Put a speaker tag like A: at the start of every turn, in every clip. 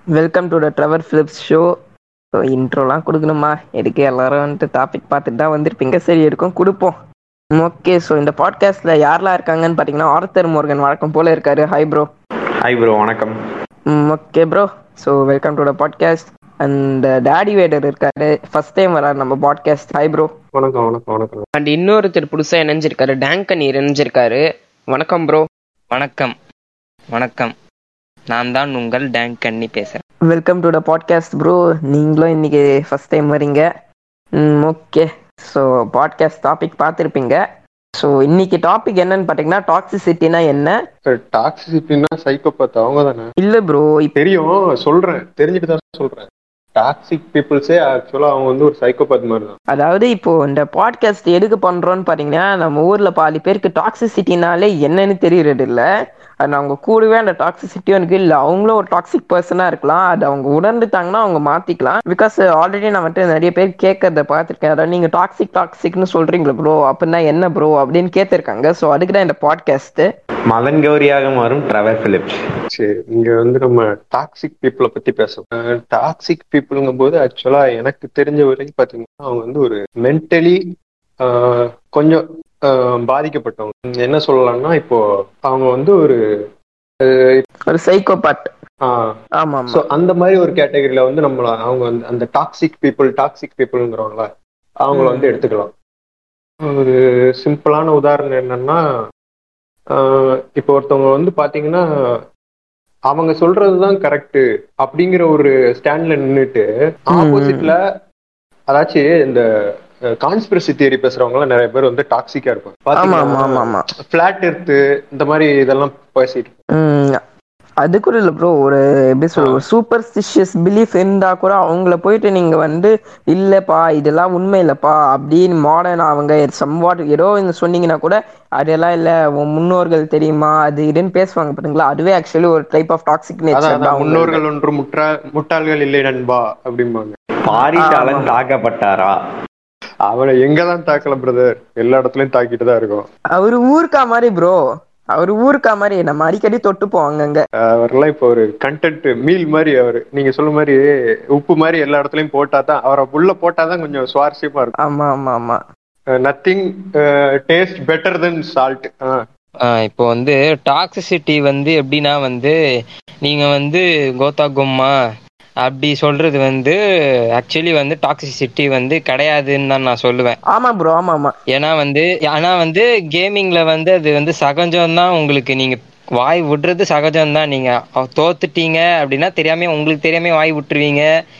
A: Welcome to the Trevor Philips show so இன்ட்ரோலாம் கொடுக்கணுமா எதுக்கு எல்லாரும் வந்துட்டு டாபிக் பார்த்துட்டு தான் வந்திருப்பீங்க சரி எடுக்கும் கொடுப்போம் ஓகே ஸோ இந்த பாட்காஸ்ட்ல யாரெல்லாம் இருக்காங்கன்னு பார்த்தீங்கன்னா ஆர்த்தர் மோர்கன் வழக்கம் போல இருக்காரு ஹை ப்ரோ
B: ஹாய் ப்ரோ வணக்கம்
A: okay bro so welcome to the podcast and daddy Vader இருக்காரு ஃபர்ஸ்ட் டைம் வராரு நம்ம பாட்காஸ்ட் ஹை ப்ரோ
B: வணக்கம் வணக்கம் வணக்கம்
A: அண்ட் இன்னொருத்தர் புதுசாக இணைஞ்சிருக்காரு டேங்கனீர் இணைஞ்சிருக்காரு வணக்கம் ப்ரோ
C: வணக்கம் வணக்கம் நான் தான் உங்கள் டேங்க் கண்ணி பேசுறேன்
A: welcome to the podcast bro நீங்களும் இன்னைக்கு ஃபர்ஸ்ட் டைம் வரீங்க ஓகே ஸோ பாட்காஸ்ட் டாபிக் பார்த்துருப்பீங்க ஸோ இன்னைக்கு டாபிக் என்னன்னு பார்த்தீங்கன்னா டாக்ஸிசிட்டினா என்ன
B: டாக்ஸிசிட்டினா சைக்கோபாத் அவங்க தானே
A: இல்லை ப்ரோ
B: தெரியும் சொல்றேன் தெரிஞ்சுட்டு தான் சொல்றேன் டாக்ஸிக் பீப்புள்ஸே ஆக்சுவலா அவங்க வந்து ஒரு சைக்கோபாத் மாதிரி தான்
A: அதாவது இப்போ இந்த பாட்காஸ்ட் எதுக்கு பண்றோம்னு பார்த்தீங்கன்னா நம்ம ஊர்ல பாதி பேருக்கு டாக்ஸிசிட்டினாலே என்னன்னு தெரியறது இல்ல அது அவங்க கூடவே அந்த டாக்ஸிசிட்டியும் இருக்கு இல்ல அவங்களும் ஒரு டாக்ஸிக் பர்சனா இருக்கலாம் அது அவங்க உணர்ந்துட்டாங்கன்னா அவங்க மாத்திக்கலாம் பிகாஸ் ஆல்ரெடி நான் வந்துட்டு நிறைய பேர் கேட்கறத பார்த்துருக்கேன் அதாவது நீங்க டாக்ஸிக் டாக்ஸிக்னு சொல்றீங்களா ப்ரோ அப்படின்னா என்ன ப்ரோ அப்படின்னு கேட்டிருக்காங்க ஸோ அதுக்கு தான் இந்த பாட்காஸ்ட்
D: மதன் கௌரியாக மாறும் ட்ரவர் பிலிப்ஸ்
B: சரி இங்க வந்து நம்ம டாக்ஸிக் பீப்புளை பத்தி பேசுவோம் டாக்ஸிக் பீப்புளுங்கும் போது ஆக்சுவலா எனக்கு தெரிஞ்ச வரைக்கும் பாத்தீங்கன்னா அவங்க வந்து ஒரு மென்டலி கொஞ்சம் ஆஹ், பாதிக்கப்பட்டவங்க என்ன சொல்லலாம்னா இப்போ அவங்க வந்து ஒரு
A: ஒரு சைக்கோபாட்
B: ஆஹ்,
A: ஆமா
B: ஸோ
A: ஆமா
B: அந்த மாதிரி ஒரு கேட்டகரியில வந்து நம்மள அவங்க வந்து அந்த டாக்ஸிக் பீப்புள் டாக்ஸிக் பீப்புள்ங்கிறவங்கள அவங்கள வந்து எடுத்துக்கலாம் ஒரு சிம்பிளான உதாரணம் என்னன்னா ஆஹ் இப்போ ஒருத்தவங்க வந்து பாத்தீங்கன்னா அவங்க சொல்றதுதான் கரெக்ட் அப்படிங்கிற ஒரு ஸ்டாண்ட்ல நின்னுட்டு ஆப்போசிட்ல அதாச்சும் இந்த கான்ஸ்பிரசி தியரி பேசுறவங்க எல்லாம் நிறைய பேர் வந்து டாக்ஸிக்கா இருப்பாங்க
A: ஆமா ஆமா ஆமா ஆமா
B: பிளாட் எர்த்து இந்த மாதிரி இதெல்லாம் பேசிட்டு
A: ம், அது கூட இல்ல ப்ரோ ஒரு எப்படி சொல்ற சூப்பர்ஸ்டிஷியஸ் பிலீஃப் இருந்தா கூட அவங்கள போயிட்டு நீங்க வந்து இல்லப்பா இதெல்லாம் உண்மை இல்லப்பா அப்படின்னு மாடர்ன் அவங்க சம்வாட் ஏதோ இந்த சொன்னீங்கன்னா கூட அதெல்லாம் இல்ல உன் முன்னோர்கள் தெரியுமா அது இதுன்னு பேசுவாங்க பாத்தீங்களா அதுவே ஆக்சுவலி ஒரு டைப் ஆஃப் டாக்ஸிக்
B: அதான்
A: நேச்சர்
B: அதான்
A: தான்
B: முன்னோர்கள் ஒன்று முற்றா முட்டாள்கள் இல்லை நண்பா அப்படிம்பாங்க
D: பாரிசாலன் தாக்கப்பட்டாரா
B: அவனை எங்கதான் தாக்கல பிரதர் எல்லா இடத்துலயும் தாக்கிட்டு தான் இருக்கும்
A: அவரு ஊருக்கா மாதிரி ப்ரோ அவரு ஊருக்கா மாதிரி நம்ம அடிக்கடி தொட்டுப்போம் அங்கங்க
B: அவரெல்லாம் இப்போ ஒரு கண்டென்ட் மீல் மாதிரி அவரு நீங்க சொல்ல மாதிரி உப்பு மாதிரி எல்லா இடத்துலயும் போட்டா தான் அவரை உள்ள போட்டாதான் கொஞ்சம் சுவாரஸ்யமா இருக்கும்
A: ஆமா ஆமா ஆமா
B: nothing taste better then salt
C: ah இப்போ வந்து டாக்ஸிசிட்டி வந்து எப்படின்னா வந்து நீங்க வந்து கோத்தா கும்மா அப்படி சொல்றது வந்து ஆக்சுவலி வந்து டாக்ஸிசிட்டி வந்து கிடையாதுன்னு தான் நான் சொல்லுவேன்
A: ஆமா ப்ரோ ஆமா ஆமா
C: ஏன்னா வந்து ஆனா வந்து கேமிங்ல வந்து அது வந்து சகஜம் தான் உங்களுக்கு நீங்க வாய் விடுறது சகஜம் தான் நீங்க அஹ் தோத்துட்டீங்க அப்படின்னா தெரியாம உங்களுக்கு தெரியாம வாய் விட்டுருவீங்க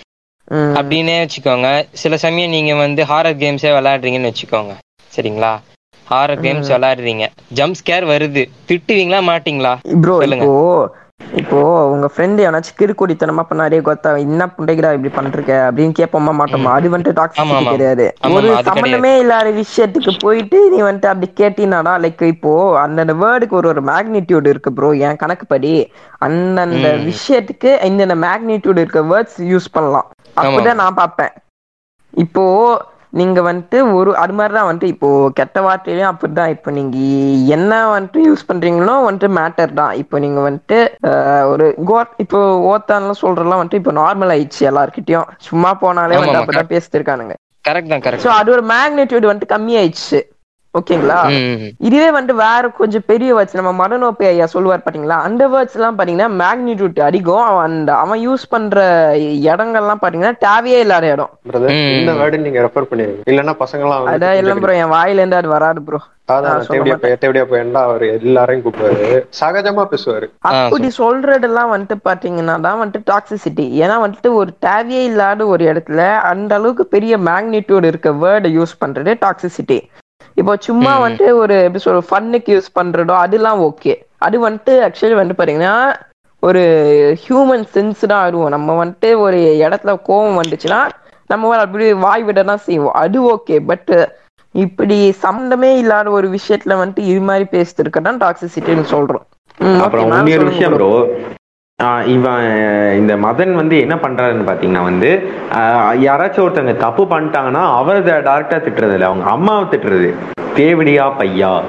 A: ம்.
C: அப்படின்னே வச்சுக்கோங்க சில சமயம் நீங்க வந்து ஹாரர் கேம்ஸே விளையாடுறீங்கன்னு வச்சுக்கோங்க சரிங்களா ஹாரர் கேம்ஸ் விளையாடுறீங்க ஜம்ப் ஸ்கேர் வருது திட்டுவீங்களா மாட்டீங்களா
A: ப்ரோ
C: சொல்லுங்க.
A: இப்போ இப்போ உங்க ஃப்ரெண்ட் எவனாச்சும் கிறுக்குடித்தனமா பண்ணாரே கோத்தா என்ன புண்டைகிறா இப்படி பண்றீங்க அப்படின்னு கேட்போமா மாட்டோமா அது வந்துட்டு
C: ஆமா,
A: டாக்ஸிசிட்டி
C: ஆமா.
A: கிடையாது
C: ஆமா,
A: ஒரு
C: ஆமா, அது
A: சம்பந்தமே இல்லாத விஷயத்துக்கு போயிட்டு நீ வந்துட்டு அப்படி கேட்டினாடா லைக் இப்போ அந்தந்த வேர்டுக்கு ஒரு ஒரு மேக்னிடியூட் இருக்கு ப்ரோ என் கணக்குப்படி அந்தந்த
C: ம்.
A: விஷயத்துக்கு இந்தந்த மேக்னிடியூட் இருக்க வேர்ட்ஸ் யூஸ் பண்ணலாம் அப்படிதான் நான் பார்ப்பேன் இப்போ நீங்க வந்துட்டு ஒரு அது மாதிரி தான் வந்துட்டு இப்போ கெட்ட வார்த்தையிலயும் அப்படிதான் இப்போ நீங்க என்ன வந்துட்டு யூஸ் பண்றீங்களோ வந்துட்டு மேட்டர் தான் இப்போ நீங்க வந்துட்டு அஹ், ஒரு கோட் இப்போ ஓத்தான்லாம் சொல்றதெல்லாம் வந்துட்டு இப்போ நார்மல் ஆயிடுச்சு எல்லார்கிட்டயும் சும்மா போனாலே
C: ஆமா,
A: வந்து
C: ஆமா,
A: அப்படிதான் பேசிட்டு இருக்கானுங்க
C: கரெக்ட் தான் கரெக்ட்
A: ஸோ அது ஒரு மேக்னிடியூட் வந்துட்டு கம்மி ஆயிடுச்சு ஓகேங்களா இதுவே வந்துட்டு வேற கொஞ்சம் பெரிய வேர்ட்ஸ் நம்ம மடனோப்பி ஐயா சொல்லுவார் பாத்தீங்களா அந்த வேர்ட்ஸ் எல்லாம் பாத்தீங்கன்னா மேக்னிடியூட் அதிகம் அவன் அந்த அவன் யூஸ் பண்ற இடங்கள்லாம் பாத்தீங்கன்னா தேவையே இல்லாத இடம்
B: பிரதர்
C: ம்.
B: இந்த வேர்டு நீங்க ரெஃபர் பண்ணிருங்க இல்லன்னா பசங்க எல்லாம்
A: அதான் இல்ல ப்ரோ என் வாயில இருந்து அது வராது ப்ரோ நான் சொல்ல
B: தேவடியா பையன் தேவடியா பையன்டா அவர் எல்லாரையும் கூப்பிடுவாரு சகஜமா பேசுவாரு
A: அப்படி சொல்றதெல்லாம் வந்துட்டு பாத்தீங்கன்னா தான் வந்துட்டு டாக்ஸிசிட்டி ஏன்னா வந்துட்டு ஒரு தேவையே இல்லாத ஒரு இடத்துல அந்த அளவுக்கு பெரிய மேக்னிடியூட் இருக்க வேர்டை யூஸ் பண்றது டாக்ஸிசிட்டி இப்போ சும்மா
C: ம்.
A: வந்துட்டு ஒரு எப்படி சொல்ற ஃபன்னுக்கு யூஸ் பண்றதோ அதெல்லாம் ஓகே அது வந்துட்டு ஆக்சுவலி வந்துட்டு பாத்தீங்கன்னா ஒரு ஹியூமன் சென்ஸ் தான் ஆடுவோம் நம்ம வந்துட்டு ஒரு இடத்துல கோவம் வந்துச்சுன்னா நம்ம அப்படி வாய் விட தான் செய்வோம் அது ஓகே பட் இப்படி சம்மந்தமே இல்லாத ஒரு விஷயத்துல வந்துட்டு இது மாதிரி பேசிட்டு இருக்கதான் டாக்ஸிசிட்டின்னு சொல்றோம் ம், okay,
D: அப்புறம்
A: மேல
D: இன்னொரு
A: சொல்லுங்க
D: விஷயம்
A: bro.
D: ப்ரோ இவன் இந்த மதன் வந்து என்ன பண்றாருன்னு பாத்தீங்கன்னா வந்து ஆஹ், யாராச்சும் ஒருத்தங்க தப்பு பண்ணிட்டாங்கன்னா அவரை டைரக்டா திட்டுறது இல்ல அவங்க அம்மாவை திட்டுறது தேவடியா பையா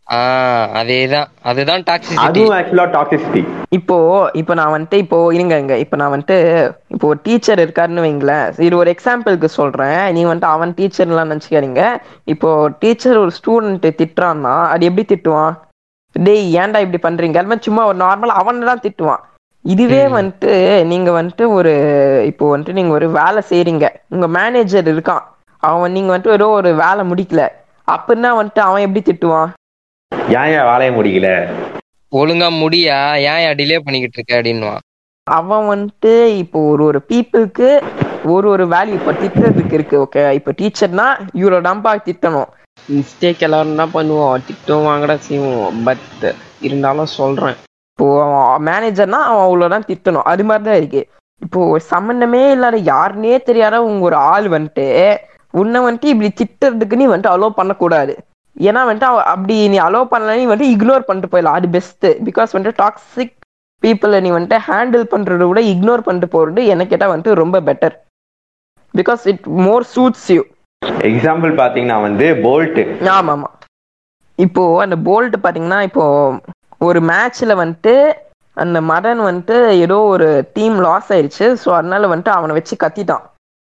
C: ஆஹ் அதேதான் அதுதான் டாக்ஸிசிட்டி
D: அதுவும் ஆக்சுவலா டாக்ஸிசிட்டி
A: இப்போ இப்போ நான் வந்துட்டு இப்போ இருங்க இங்க இப்போ நான் வந்துட்டு இப்போ ஒரு டீச்சர் இருக்காருன்னு வைங்களேன் இது ஒரு எக்ஸாம்பிளுக்கு சொல்றேன் நீ வந்துட்டு அவன் டீச்சர்லாம் நினச்சிக்காதீங்க இப்போ டீச்சர் ஒரு ஸ்டூடெண்ட் திட்டுறான்னா அது எப்படி திட்டுவான் டேய் ஏன்டா இப்படி பண்றீங்க அது மாதிரி சும்மா ஒரு நார்மல் அவனை தான் திட்டுவான் இதுவே
C: ம்.
A: வந்துட்டு நீங்க வந்துட்டு ஒரு இப்போ வந்துட்டு நீங்க ஒரு வேலை செய்றீங்க உங்க மேனேஜர் இருக்கான் அவன் நீங்க வந்துட்டு ஏதோ ஒரு வேலை முடிக்கல அப்படின்னா வந்துட்டு அவன் எப்படி திட்டுவான்
D: ஏன் ஏன் வேலையை முடிக்கல
C: ஒழுங்கா முடியா ஏன் டிலே பண்ணிக்கிட்டு இருக்க அப்படின்னுவான்
A: அவன் வந்துட்டு இப்போ ஒரு ஒரு பீப்புளுக்கு ஒரு ஒரு வேல்யூ இப்போ திட்டுறதுக்கு இருக்கு ஓகே இப்போ டீச்சர்னா இவ்வளோ டம்பா திட்டணும்
E: மிஸ்டேக் எல்லாரும் தான் பண்ணுவோம் திட்டம் வாங்கடா செய்வோம் பட் இருந்தாலும் சொல்றேன்
A: இப்போ அவன் மேனேஜர்னா அவன் அவ்வளோதான் திட்டணும் அது மாதிரி தான் இருக்கு இப்போ சம்மந்தமே இல்லாத யாருன்னே தெரியாத உங்க ஒரு ஆள் வந்துட்டு உன்னை வந்துட்டு இப்படி திட்டுறதுக்கு நீ வந்துட்டு அலோவ் பண்ணக்கூடாது ஏன்னா வந்துட்டு அவன் அப்படி நீ அலோவ் பண்ணல நீ வந்துட்டு இக்னோர் பண்ணிட்டு போயிடலாம் அது பெஸ்ட் பிகாஸ் வந்துட்டு டாக்ஸிக் பீப்புளை நீ வந்துட்டு ஹேண்டில் பண்றத விட இக்னோர் பண்ணிட்டு போறது எனக்கு கேட்டால் வந்துட்டு ரொம்ப better because it more suits you
D: example பாத்தீங்கன்னா வந்து போல்ட்
A: ஆமா ஆமா இப்போ அந்த போல்ட் பாத்தீங்கன்னா இப்போ ஒரு மேட்ச்ல வந்துட்டு அந்த மதன் வந்துட்டு ஏதோ ஒரு டீம் லாஸ் ஆயிடுச்சு ஸோ அதனால வந்துட்டு அவனை வச்சு கத்திட்டான்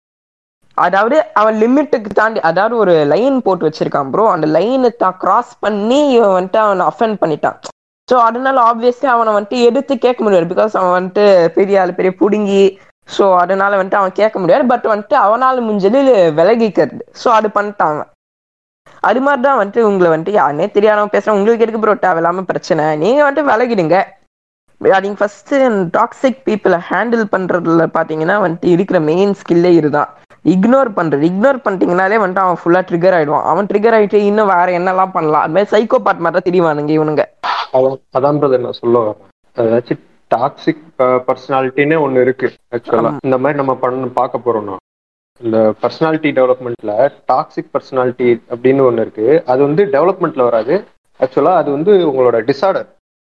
A: அதாவது அவன் லிமிட்டுக்கு தாண்டி அதாவது ஒரு லைன் போட்டு வச்சிருக்கான் ப்ரோ அந்த லைனை தான் கிராஸ் பண்ணி இவன் வந்துட்டு அவனை அஃபெண்ட் பண்ணிட்டான் ஸோ அதனால ஆப்வியஸ்லி அவனை வந்துட்டு எடுத்து கேட்க முடியாது பிகாஸ் அவன் வந்துட்டு பெரிய ஆள் பெரிய புடுங்கி ஸோ அதனால வந்துட்டு அவன் கேட்க முடியாது பட் வந்துட்டு அவனால் முடிஞ்சது விலகிக்கிறது ஸோ அது பண்ணிட்டான் அவன் அது மாதிரி தான் வந்துட்டு உங்களை வந்துட்டு யாருனே தெரியாம பேசுறேன் உங்களுக்கு எதுக்கு ப்ரோ தேவையில்லாம பிரச்சனை நீங்க வந்துட்டு விலகிடுங்க நீங்க ஃபர்ஸ்ட் டாக்ஸிக் பீப்புளை ஹேண்டில் பண்றதுல பாத்தீங்கன்னா வந்துட்டு இருக்கிற மெயின் ஸ்கில்லே இதுதான் இக்னோர் பண்றது இக்னோர் பண்ணிட்டீங்கனாலே வந்துட்டு அவன் ஃபுல்லா ட்ரிகர் ஆயிடுவான் அவன் ட்ரிகர் ஆயிட்டு இன்னும் வேற என்னெல்லாம் பண்ணலாம் அது மாதிரி சைக்கோ பார்ட் மாதிரி தான் தெரியவானுங்க இவனுங்க
B: அதான் அதான் பிரதர் நான் சொல்ல வரேன் அதாச்சும் டாக்ஸிக் பர்சனாலிட்டினே ஒண்ணு இருக்கு ஆக்சுவலா இந்த மாதிரி நம்ம பண்ண பார்க்க போறோம்னா இந்த பர்சனாலிட்டி டெவலப்மெண்ட்ல டாக்ஸிக் பர்சனாலிட்டி அப்படின்னு ஒண்ணு இருக்கு அது வந்து டெவலப்மெண்ட்ல வராது ஆக்சுவலா அது வந்து உங்களோட டிசார்டர்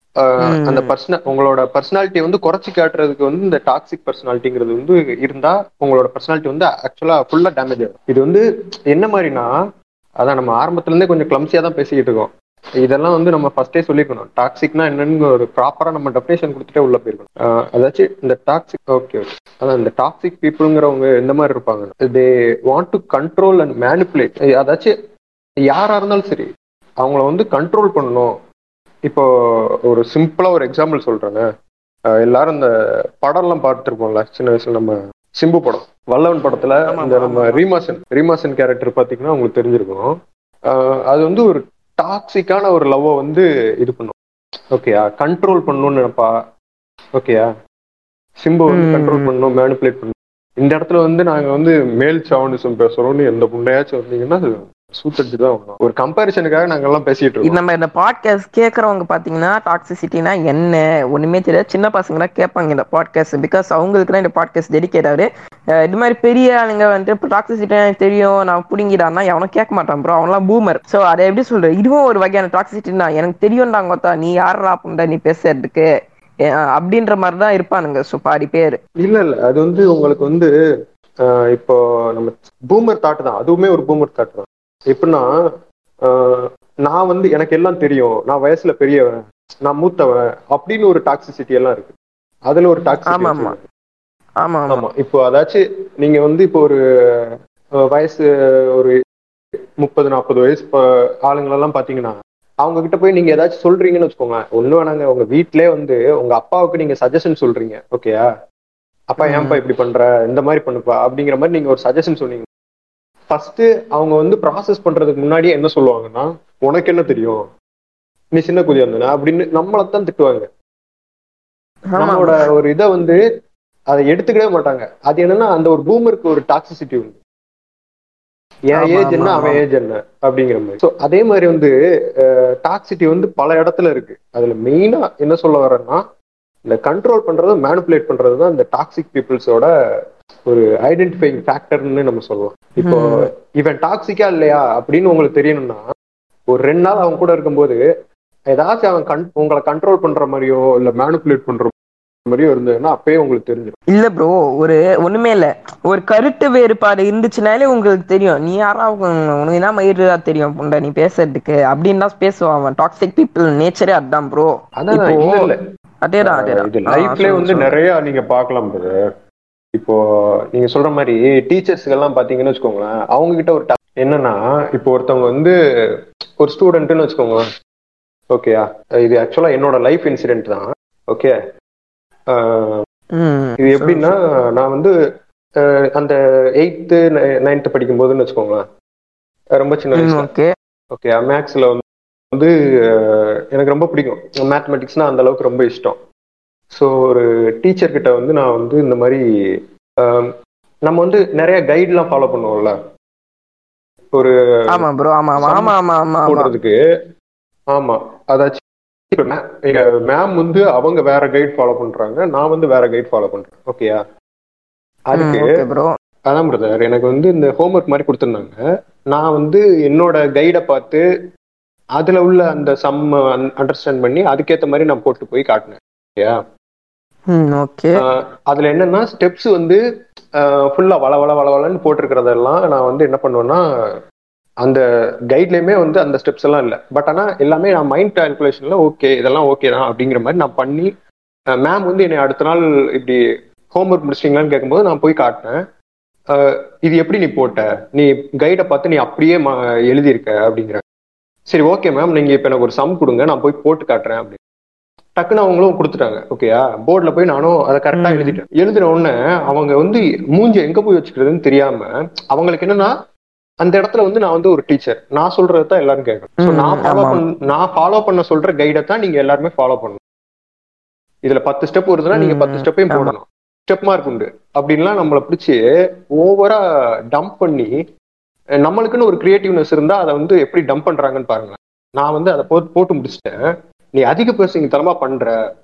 A: ம்.
B: அந்த பர்சன உங்களோட பர்சனாலிட்டி வந்து குறைச்சி காட்டுறதுக்கு வந்து இந்த டாக்ஸிக் பர்சனாலிட்டிங்கிறது வந்து இருந்தா உங்களோட பர்சனாலிட்டி வந்து ஆக்சுவலா ஃபுல்லா டேமேஜ் ஆகும் இது வந்து என்ன மாதிரினா அதான் நம்ம ஆரம்பத்துல இருந்தே கொஞ்சம் கிளம்சியா தான் பேசிக்கிட்டு இருக்கோம் இதெல்லாம் வந்து நம்ம ஃபர்ஸ்டே சொல்லிக்கணும் டாக்ஸிக்னா என்னன்னு ஒரு ப்ராப்பரா நம்ம டெஃபினேஷன் கொடுத்துட்டே உள்ள போயிருக்கணும் ஆஹ் அதாச்சும் இந்த டாக்ஸிக் ஓகே ஓகே அதான் இந்த டாக்ஸிக் பீப்புளுங்கிறவங்க எந்த மாதிரி இருப்பாங்க they want to control and manipulate அதாச்சும் யாரா இருந்தாலும் சரி அவங்கள வந்து கண்ட்ரோல் பண்ணணும் இப்போ ஒரு சிம்பிளா ஒரு எக்ஸாம்பிள் சொல்றேங்க அஹ் எல்லாரும் இந்த படம்லாம் பார்த்துருப்போம்ல சின்ன வயசுல நம்ம சிம்பு படம் வல்லவன் படத்துல
A: ஆமா,
B: இந்த
A: ஆமா,
B: நம்ம
A: ஆமா.
B: ரீமாசன் ரீமாசன் கேரக்டர் பாத்தீங்கன்னா உங்களுக்கு தெரிஞ்சிருக்கும் அஹ் அது வந்து ஒரு டாக்ஸிக்கான ஒரு லவ்வை வந்து இது பண்ணும் ஓகேயா கண்ட்ரோல் பண்ணணும்னு நினைப்பா ஓகேயா சிம்பு வந்து
A: ம்.
B: கண்ட்ரோல் பண்ணணும் மேனிப்புலேட் பண்ணணும் இந்த இடத்துல வந்து நாங்க வந்து மேல் சாவனிசம் பேசுறோம்னு எந்த புண்டையாச்சும் வந்தீங்கன்னா அது சூத்தடிச்சு தான் வரணும். ஒரு கம்பேரிசனுக்காக நாங்க எல்லாம் பேசிட்டு இருக்கோம்
A: நம்ம இந்த பாட்காஸ்ட் கேட்கறவங்க பாத்தீங்கன்னா டாக்ஸிசிட்டினா என்ன ஒண்ணுமே தெரியாது சின்ன பசங்க தான் கேட்பாங்க இந்த பாட்காஸ்ட் பிகாஸ் அவங்களுக்கு தான் இந்த பாட்காஸ்ட் டெடிகேட் ஆகுது அஹ் இது மாதிரி பெரிய ஆளுங்க வந்துட்டு டாக்ஸிசிட்டி எனக்கு தெரியும் நான் புடிங்கிடான்னா எவனும் கேட்க மாட்டான் ப்ரோ அவன்லாம் பூமர் சோ அதை எப்படி சொல்ற இதுவும் ஒரு வகையான டாக்ஸிசிட்டி தான் எனக்கு தெரியும்டா கொத்தா நீ யாரா அப்படின்ற நீ பேசுறதுக்கு அஹ் அப்படின்ற மாதிரி தான் இருப்பானுங்க ஸோ பாதி பேர்
B: இல்ல இல்ல அது வந்து உங்களுக்கு வந்து ஆஹ் இப்போ நம்ம பூமர் தாட் தான் அதுவுமே ஒரு பூமர் தாட் தான் எப்படின்னா ஆஹ் நான் வந்து எனக்கு எல்லாம் தெரியும் நான் வயசுல பெரியவன் நான் மூத்தவன் அப்படின்னு ஒரு டாக்ஸிசிட்டி எல்லாம் இருக்கு அதுல ஒரு
A: ஆமா, ஆமா.
B: டாக்ஸிசிட்டி
A: ஆமா ஆமா
B: ஆமா இப்போ அதாச்சும் நீங்க வந்து இப்போ ஒரு அஹ், வயசு ஒரு முப்பது நாற்பது வயசு இப்போ ஆளுங்களெல்லாம் பாத்தீங்கன்னா அவங்க கிட்ட போய் நீங்க ஏதாச்சும் சொல்றீங்கன்னு வச்சுக்கோங்க ஒண்ணு வேணாங்க உங்க வீட்லயே வந்து உங்க அப்பாவுக்கு நீங்க சஜஷன் சொல்றீங்க ஓகேயா அப்பா ஏன்பா இப்படி பண்ற இந்த மாதிரி பண்ணுப்பா அப்படிங்கிற மாதிரி நீங்க ஒரு சஜஷன் சொன்னீங்க ஃபர்ஸ்ட் அவங்க வந்து ப்ராசஸ் பண்றதுக்கு முன்னாடியே என்ன சொல்லுவாங்கன்னா உனக்கு என்ன தெரியும் நீ சின்ன குதியா இருந்தானே அப்படின்னு நம்மளைத்தான் திட்டுவாங்க
A: ஆமா
B: நம்மளோட ஒரு இதை வந்து அதை எடுத்துக்கவே மாட்டாங்க அது என்னன்னா அந்த ஒரு பூமருக்கு ஒரு டாக்ஸிசிட்டி உண்டு என்
A: ஆமா,
B: ஏஜ் என்ன
A: ஆமா,
B: அவன்
A: ஆமா.
B: ஏஜ் என்ன அப்படிங்கிற மாதிரி ஸோ அதே மாதிரி வந்து டாக்ஸிட்டி வந்து பல இடத்துல இருக்கு அதுல மெயினா என்ன சொல்ல வரேன்னா இந்த கண்ட்ரோல் பண்றது மேனிப்புலேட் பண்றது தான் இந்த டாக்ஸிக் பீப்புள்ஸோட ஒரு ஐடென்டிஃபைங் ஃபேக்டர்னு நம்ம சொல்லலாம் இப்போ
A: ம்.
B: இவன் டாக்ஸிக்கா இல்லையா அப்படின்னு உங்களுக்கு தெரியணும்னா ஒரு ரெண்டு நாள் அவன் கூட இருக்கும்போது ஏதாச்சும் அவன் கண் உங்களை கண்ட்ரோல் பண்ற மாதிரியோ இல்ல மேனிப்புலேட் பண்ற மாதிரியோ இருந்ததுன்னா அப்பயே உங்களுக்கு தெரிஞ்சிடும்
A: இல்ல ப்ரோ ஒரு ஒண்ணுமே இல்ல ஒரு கருத்து வேறுபாடு இருந்துச்சுனாலே உங்களுக்கு தெரியும் நீ யாரா உங்க- உனக்கு என்ன மயிரா தெரியும் புண்டை நீ பேசுறதுக்கு அப்படின்னு தான் பேசுவான் அவன் டாக்ஸிக் பீப்புள் நேச்சரே அதான் ப்ரோ
B: அதான்
A: இப்போ
B: இல்ல இல்ல
A: அதேதான் அதேதான்
B: இது
A: ஆ,
B: லைஃப்ல
A: சொல்லு,
B: வந்து
A: சொல்லு.
B: நிறைய நீங்க பார்க்கலாம் brother. இப்போ நீங்க சொல்ற மாதிரி டீச்சர்ஸ்க்கு எல்லாம் பாத்தீங்கன்னு வச்சுக்கோங்களேன் அவங்க கிட்ட ஒரு ta- என்னன்னா இப்போ ஒருத்தவங்க வந்து ஒரு ஸ்டூடெண்ட்னு வச்சுக்கோங்களேன் ஓகேயா இது ஆக்சுவலா என்னோட லைஃப் இன்சிடென்ட் தான் ஓகே
A: ம்,
B: இது எப்படின்னா நான் வந்து அஹ், அந்த எயித்து நைன்த்து படிக்கும் போதுன்னு வச்சுக்கோங்களேன் ரொம்ப சின்ன
A: ம்,
B: வயசுல
A: ஓகே
B: ஓகே மேக்ஸ்ல வந்து அஹ், எனக்கு ரொம்ப பிடிக்கும் மேத்தமெட்டிக்ஸ்னா அந்த அளவுக்கு ரொம்ப இஷ்டம் ஸோ ஒரு டீச்சர் கிட்ட வந்து நான் வந்து இந்த மாதிரி அஹ், நம்ம வந்து நிறைய கைட்லாம் ஃபாலோ பண்ணுவோம்ல ஒரு
A: ஆமா ப்ரோ ஆமா ஆமா ஆமா ஆமா ஆமா ஆமா
B: போடுறதுக்கு ஆமா அதாச்சும் மேம் வந்து அவங்க வேற கைட் ஃபாலோ பண்றாங்க நான் வந்து வேற கைட் ஃபாலோ பண்றேன் ஓகேயா அதுக்கு
A: ஓகே ப்ரோ
B: அதான் பிரதர் எனக்கு வந்து இந்த ஹோம்ஒர்க் மாதிரி கொடுத்துருந்தாங்க நான் வந்து என்னோட கைடை பார்த்து அதுல உள்ள அந்த சம் அண்டர்ஸ்டாண்ட் பண்ணி அதுக்கேத்த மாதிரி நான் போட்டு போய் காட்டினேன் ஓகேயா
A: ம் ஓகே
B: ஆஹ் அதுல என்னன்னா ஸ்டெப்ஸ் வந்து ஃபுல்லா வள வள வள வளன்னு போட்டிருக்கிறதெல்லாம் நான் வந்து என்ன பண்ணுவேன்னா அந்த கைட்லயுமே வந்து அந்த ஸ்டெப்ஸ் எல்லாம் இல்லை பட் ஆனா எல்லாமே நான் மைண்ட் கால்குலேஷன்ல ஓகே இதெல்லாம் ஓகே தான் அப்படிங்கிற மாதிரி நான் பண்ணி மேம் வந்து என்னை அடுத்த நாள் இப்படி ஹோம்ஒர்க் முடிச்சிட்டீங்களான்னு கேட்கும்போது நான் போய் காட்டினேன் ஆஹ் இது எப்படி நீ போட்ட நீ கைடை பார்த்து நீ அப்படியே ம- எழுதியிருக்க அப்படிங்கிற சரி ஓகே மேம் நீங்க இப்ப எனக்கு ஒரு சம் கொடுங்க நான் போய் போட்டு காட்டுறேன் அப்படின்னு டக்குன்னு அவங்களும் கொடுத்துட்டாங்க ஓகேயா போர்டில் போய் நானும் அதை கரெக்டா
A: ம்.
B: எழுதிட்டேன் எழுதின உடனே அவங்க வந்து மூஞ்ச எங்க போய் வச்சுக்கிறதுன்னு தெரியாம அவங்களுக்கு என்னன்னா அந்த இடத்துல வந்து நான் வந்து ஒரு டீச்சர் நான் சொல்றதை தான் எல்லாரும் கேட்கணும் ஸோ
A: ம்,
B: நான் ஃபாலோ
A: ஆமா.
B: பண்ண நான் ஃபாலோ பண்ண சொல்ற கைடை தான் நீங்க எல்லாருமே ஃபாலோ பண்ணணும் இதுல பத்து ஸ்டெப் வருதுன்னா நீங்க பத்து
A: ம்,
B: ஸ்டெப்பையும்
A: ஆமா.
B: போடணும் ஸ்டெப் மார்க் உண்டு அப்படின்லாம் நம்மளை பிடிச்சி ஓவரா டம்ப் பண்ணி அஹ் நம்மளுக்குன்னு ஒரு கிரியேட்டிவ்னஸ் இருந்தா அதை வந்து எப்படி டம்ப் பண்றாங்கன்னு பாருங்களேன் நான் வந்து அதை போட்டு போட்டு முடிச்சிட்டேன் நீ அதிக பேசுங்க தரமா பண்ற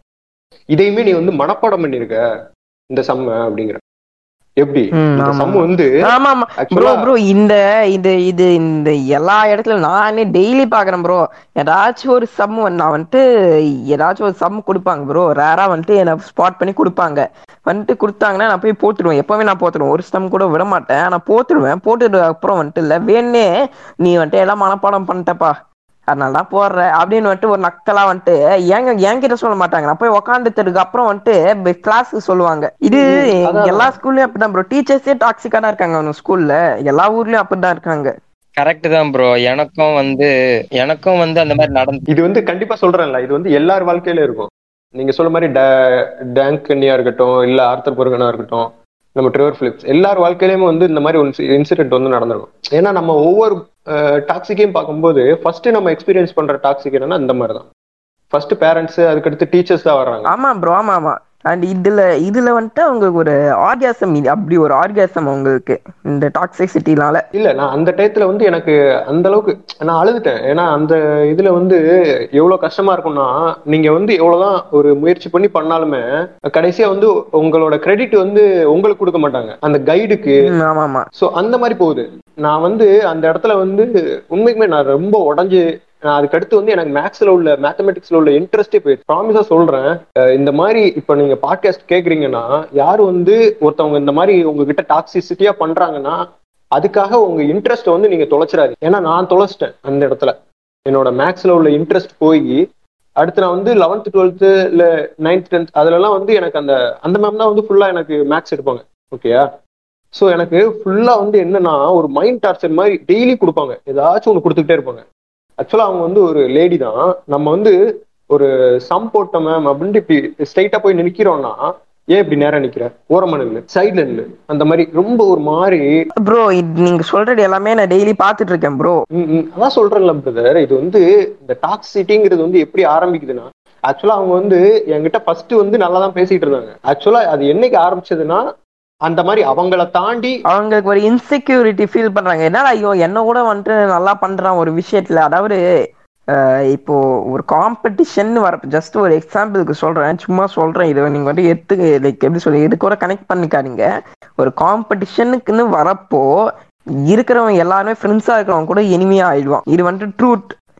B: இதையுமே நீ வந்து மனப்பாடம் பண்ணிருக்க இந்த சம்ம அப்படிங்கிற எப்படி
A: ம்,
B: இந்த
A: ஆமா.
B: சம்ம வந்து
A: ஆமா ஆமா ப்ரோ
B: ஆக்சுவலா
A: ப்ரோ இந்த இது இது இந்த எல்லா இடத்துல நானே டெய்லி பாக்குறேன் ப்ரோ ஏதாச்சும் ஒரு சம் நான் வந்துட்டு ஏதாச்சும் ஒரு சம் கொடுப்பாங்க ப்ரோ ரேரா வந்துட்டு என்ன ஸ்பாட் பண்ணி கொடுப்பாங்க வந்துட்டு கொடுத்தாங்கன்னா நான் போய் போட்டுருவேன் எப்பவுமே நான் போட்டுருவேன் ஒரு சம் கூட விட மாட்டேன் நான் போட்டுருவேன் போட்டுட்டு அப்புறம் வந்துட்டு இல்ல வேணே நீ வந்துட்டு எல்லாம் மனப்பாடம் பண்ணிட்டப்பா அதனால தான் போடுற அப்படின்னு வந்துட்டு ஒரு நக்கலா வந்துட்டு ஏங்க என்கிட்ட சொல்ல மாட்டாங்க நான் போய் உக்காந்துட்டதுக்கு அப்புறம் வந்துட்டு கிளாஸுக்கு சொல்லுவாங்க இது
B: ம், அதான்.
A: எல்லா ஸ்கூல்லயும் அப்படிதான் ப்ரோ டீச்சர்ஸே டாக்ஸிக்கா தான் இருக்காங்க அவங்க ஸ்கூல்ல எல்லா ஊர்லயும் அப்படிதான் இருக்காங்க
C: கரெக்ட் தான் ப்ரோ எனக்கும் வந்து எனக்கும் வந்து அந்த மாதிரி நடந்து
B: இது வந்து கண்டிப்பா சொல்றேன்ல இது வந்து எல்லார் வாழ்க்கையில இருக்கும் நீங்க சொல்ற மாதிரி டேங்க் கன்னியா இருக்கட்டும் இல்ல ஆர்த்தர் பொருகனா இருக்கட்டும் நம்ம ட்ரிவர் பிலிப்ஸ் எல்லார் வாழ்க்கையிலயுமே வந்து இந்த மாதிரி ஒரு இன்சிடென்ட் வந்து நடந்திருக்கும் ஏன்னா நம்ம ஒவ்வொரு டாக்ஸிக்கையும் பார்க்கும்போது ஃபர்ஸ்ட் நம்ம எக்ஸ்பீரியன்ஸ் பண்ற டாக்ஸிக் என்னன்னா இந்த மாதிரி தான் ஃபர்ஸ்ட் பேரண்ட்ஸ் அதுக்கடுத்து டீச்சர்ஸ் தான் வர்றாங்க
A: ஆமா ப்ரோ ஆமா ஆமா அண்ட் இதுல இதுல வந்துட்டு அவங்களுக்கு ஒரு ஆர்காசம் அப்படி ஒரு ஆர்காசம் அவங்களுக்கு இந்த டாக்ஸிசிட்டினால
B: இல்ல நான் அந்த டயத்துல வந்து எனக்கு அந்த அளவுக்கு நான் அழுதுட்டேன் ஏன்னா அந்த இதுல வந்து எவ்வளவு கஷ்டமா இருக்கும்னா நீங்க வந்து எவ்வளவுதான் ஒரு முயற்சி பண்ணி பண்ணாலுமே கடைசியா வந்து உங்களோட கிரெடிட் வந்து உங்களுக்கு கொடுக்க மாட்டாங்க அந்த கைடுக்கு
A: ஆமா ஆமா
B: சோ அந்த மாதிரி போகுது நான் வந்து அந்த இடத்துல வந்து உண்மைக்குமே நான் ரொம்ப உடஞ்சு நான் அதுக்கு அடுத்து வந்து எனக்கு மேக்ஸ்ல உள்ள மேத்தமெட்டிக்ஸ்ல உள்ள இன்ட்ரெஸ்டே போயிடுச்சு ப்ராமிஸா சொல்றேன் அஹ் இந்த மாதிரி இப்ப நீங்க பாட்காஸ்ட் கேக்குறீங்கன்னா யாரு வந்து ஒருத்தவங்க இந்த மாதிரி உங்ககிட்ட டாக்ஸிசிட்டியா பண்றாங்கன்னா அதுக்காக உங்க இன்ட்ரெஸ்ட் வந்து நீங்க தொலைச்சிடாதீங்க ஏன்னா நான் தொலைச்சிட்டேன் அந்த இடத்துல என்னோட மேக்ஸ்ல உள்ள இன்ட்ரெஸ்ட் போய் அடுத்து நான் வந்து லெவன்த் டுவெல்த்து இல்ல நைன்த் டென்த் அதுலலாம் வந்து எனக்கு அந்த அந்த மேம் தான் வந்து ஃபுல்லா எனக்கு மேக்ஸ் எடுப்பாங்க ஓகேயா ஸோ எனக்கு ஃபுல்லா வந்து என்னன்னா ஒரு மைண்ட் டார்ச்சர் மாதிரி டெய்லி கொடுப்பாங்க ஏதாச்சும் ஒன்று கொடுத்துக்கிட்டே இருப்பாங்க ஆக்சுவலா அவங்க வந்து ஒரு லேடி தான் நம்ம வந்து ஒரு சம் போட்ட மேம் அப்படின்ட்டு இப்படி ஸ்ட்ரைட்டா போய் நிற்கிறோம்னா ஏன் இப்படி நேரா நிக்கிற ஓரமா நில்லு சைட்ல நில்லு அந்த மாதிரி ரொம்ப ஒரு மாதிரி
A: ப்ரோ நீங்க சொல்றது எல்லாமே நான் டெய்லி பாத்துட்டு இருக்கேன் ப்ரோ
B: ம், ம், அதான் சொல்றேன்ல பிரதர் இது வந்து இந்த டாக்ஸிட்டிங்கிறது வந்து எப்படி ஆரம்பிக்குதுன்னா ஆக்சுவலா அவங்க வந்து என்கிட்ட ஃபர்ஸ்ட் வந்து நல்லா தான் பேசிட்டு இருந்தாங்க ஆக்சுவலா அது என்னைக்கு ஆரம்பிச்சதுன்னா அந்த மாதிரி அவங்கள தாண்டி
A: அவங்களுக்கு ஒரு இன்செக்யூரிட்டி ஃபீல் பண்றாங்க என்னடா ஐயோ என்ன கூட வந்துட்டு நல்லா பண்றான் ஒரு விஷயத்துல அதாவது அஹ், இப்போ ஒரு காம்படிஷன் வர ஜஸ்ட் ஒரு எக்ஸாம்பிளுக்கு சொல்றேன் சும்மா சொல்றேன் இதை நீங்க வந்து எடுத்து லைக் எப்படி சொல்லி இது கூட கனெக்ட் பண்ணிக்காதீங்க ஒரு காம்படிஷனுக்குன்னு வரப்போ இருக்கிறவங்க எல்லாருமே ஃப்ரெண்ட்ஸா இருக்கிறவங்க கூட இனிமையா ஆயிடுவான் இது வந்துட்டு ட்ரூத்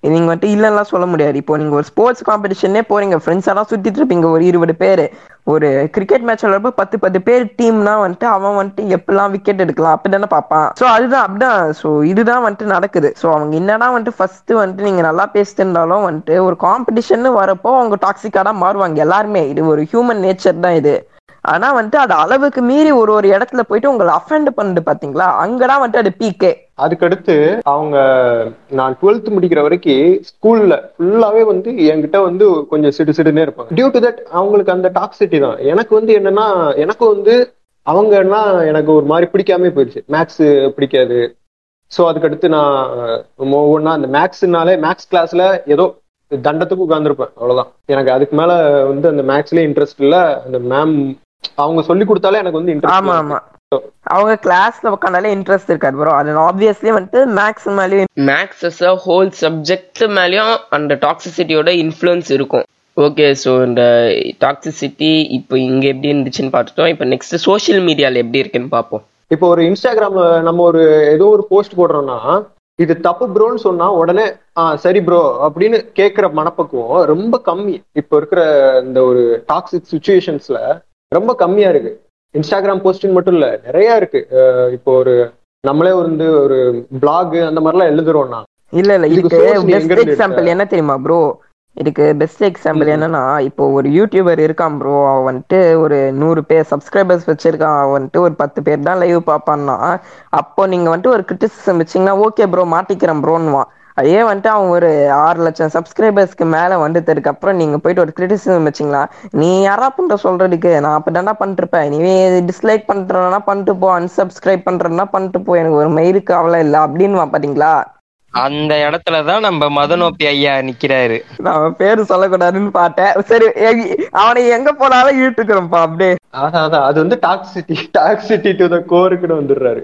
A: நீங்க வந்துட்டு இல்லைன்னா சொல்ல முடியாது இப்போ நீங்க ஒரு ஸ்போர்ட்ஸ் காம்படிஷனே போறீங்க ஃப்ரெண்ட்ஸ் எல்லாம் சுத்திட்டு இருப்பீங்க ஒரு இருபது பேர் ஒரு கிரிக்கெட் மேட்ச் விளையாடுறப்ப பத்து பத்து பேர் டீம்னா வந்துட்டு அவன் வந்துட்டு எப்படிலாம் விக்கெட் எடுக்கலாம் அப்படிதானே பார்ப்பான் ஸோ அதுதான் அப்படிதான் ஸோ இதுதான் வந்துட்டு நடக்குது ஸோ அவங்க என்னதான் வந்துட்டு ஃபர்ஸ்ட் வந்துட்டு நீங்க நல்லா பேசிட்டு இருந்தாலும் வந்துட்டு ஒரு காம்படிஷன் வரப்போ அவங்க டாக்ஸிக்கா தான் மாறுவாங்க எல்லாருமே இது ஒரு ஹியூமன் நேச்சர் தான் இது ஆனா வந்துட்டு அது அளவுக்கு மீறி ஒரு ஒரு இடத்துல போயிட்டு உங்களை அஃபெண்ட் பண்ணுது பாத்தீங்களா அங்கதான் வந்துட்டு அது பீக்கே
B: அதுக்கடுத்து அவங்க நான் டுவெல்த் முடிக்கிற வரைக்கும் ஸ்கூல்ல ஃபுல்லாவே வந்து என்கிட்ட வந்து கொஞ்சம் சிடு சிடுனே இருப்பாங்க டியூ டு தட் அவங்களுக்கு அந்த டாக்ஸிட்டி தான் எனக்கு வந்து என்னன்னா எனக்கு வந்து அவங்கன்னா எனக்கு ஒரு மாதிரி பிடிக்காம போயிடுச்சு மேக்ஸ் பிடிக்காது ஸோ அதுக்கடுத்து நான் ஒவ்வொன்றா அந்த மேக்ஸ்னாலே மேக்ஸ் கிளாஸ்ல ஏதோ தண்டத்துக்கு உட்காந்துருப்பேன் அவ்வளவுதான் எனக்கு அதுக்கு மேல வந்து அந்த மேக்ஸ்லயே இன்ட்ரெஸ்ட் இல்ல அந்த மேம் அவங்க சொல்லி கொடுத்தாலே எனக்கு வந்து
A: ஆமா
B: இன்ட்ரெஸ்ட்
A: ஆமா அவங்க கிளாஸ்ல உட்காந்தாலே இன்ட்ரெஸ்ட் இருக்காது ப்ரோ அது ஆப்வியஸ்லி வந்துட்டு மேக்ஸ் மேலேயும்
E: மேக்ஸஸ் ஹோல் சப்ஜெக்ட் மேலேயும் அந்த டாக்ஸிசிட்டியோட இன்ஃப்ளூயன்ஸ் இருக்கும் ஓகே ஸோ இந்த டாக்ஸிசிட்டி இப்போ இங்கே எப்படி இருந்துச்சுன்னு பார்த்துட்டோம் இப்போ நெக்ஸ்ட் சோஷியல் மீடியாவில் எப்படி இருக்குன்னு பார்ப்போம்
B: இப்போ ஒரு இன்ஸ்டாகிராம்ல நம்ம ஒரு ஏதோ ஒரு போஸ்ட் போடுறோம்னா இது தப்பு ப்ரோன்னு சொன்னா உடனே ஆ சரி ப்ரோ அப்படின்னு கேட்கிற மனப்பக்குவம் ரொம்ப கம்மி இப்போ இருக்கிற இந்த ஒரு டாக்ஸிக் சுச்சுவேஷன்ஸ்ல ரொம்ப கம்மியா இருக்கு இன்ஸ்டாகிராம் போஸ்டிங் மட்டும் இல்ல நிறைய இருக்கு அஹ் இப்போ ஒரு நம்மளே வந்து ஒரு பிளாக் அந்த மாதிரிலாம் எழுதுறோம்னா
A: இல்ல இல்ல
B: இதுக்கு
A: இதுக்கு
B: source நீ எங்க
A: பெஸ்ட்
B: இருந்து
A: எக்ஸாம்பிள் என்ன தெரியுமா ப்ரோ இதுக்கு பெஸ்ட் எக்ஸாம்பிள்
B: ம்.
A: என்னன்னா இப்போ ஒரு யூடியூபர் இருக்கான் ப்ரோ அவன் வந்துட்டு ஒரு நூறு பேர் சப்ஸ்கிரைபர்ஸ் வச்சிருக்கான் அவன் வந்துட்டு ஒரு பத்து பேர் தான் லைவ் பார்ப்பான்னா அப்போ நீங்க வந்துட்டு ஒரு கிரிட்டிசிசம் வச்சீங்கன்னா ஓகே ப்ரோ மாட்டிக்கிறேன் ப்ரோன்னுவான் அதே வந்துட்டு அவன் ஒரு ஆறு லட்சம் சப்ஸ்கிரைபர்ஸ்க்கு மேல வந்துட்டதுக்கு அப்புறம் நீங்க போயிட்டு ஒரு கிரிட்டிசிசம் வச்சீங்களா நீ யாரா பண்ற சொல்றதுக்கு நான் அப்படிதான்டா பண்ணிருப்பேன் நீ டிஸ்லைக் பண்றேன்னா பண்ணிட்டு போ அன்சப்ஸ்கிரைப் பண்றேன்னா பண்ணிட்டு போ எனக்கு ஒரு மயிருக்கு அவ்வளோ இல்லை அப்படின்னு பாத்தீங்களா
C: அந்த இடத்துல தான் நம்ம மதனோப்பி ஐயா நிக்கிறாரு
A: நான் பேரு சொல்லக்கூடாதுன்னு பார்த்தேன் சரி எ- அவனை எங்க போனாலும் இழுத்துக்கிறோம்ப்பா அப்படியே
B: அதான் அதான் அது வந்து டாக்ஸிட்டி டாக்ஸிட்டி டு த கோருக்குன்னு வந்துடுறாரு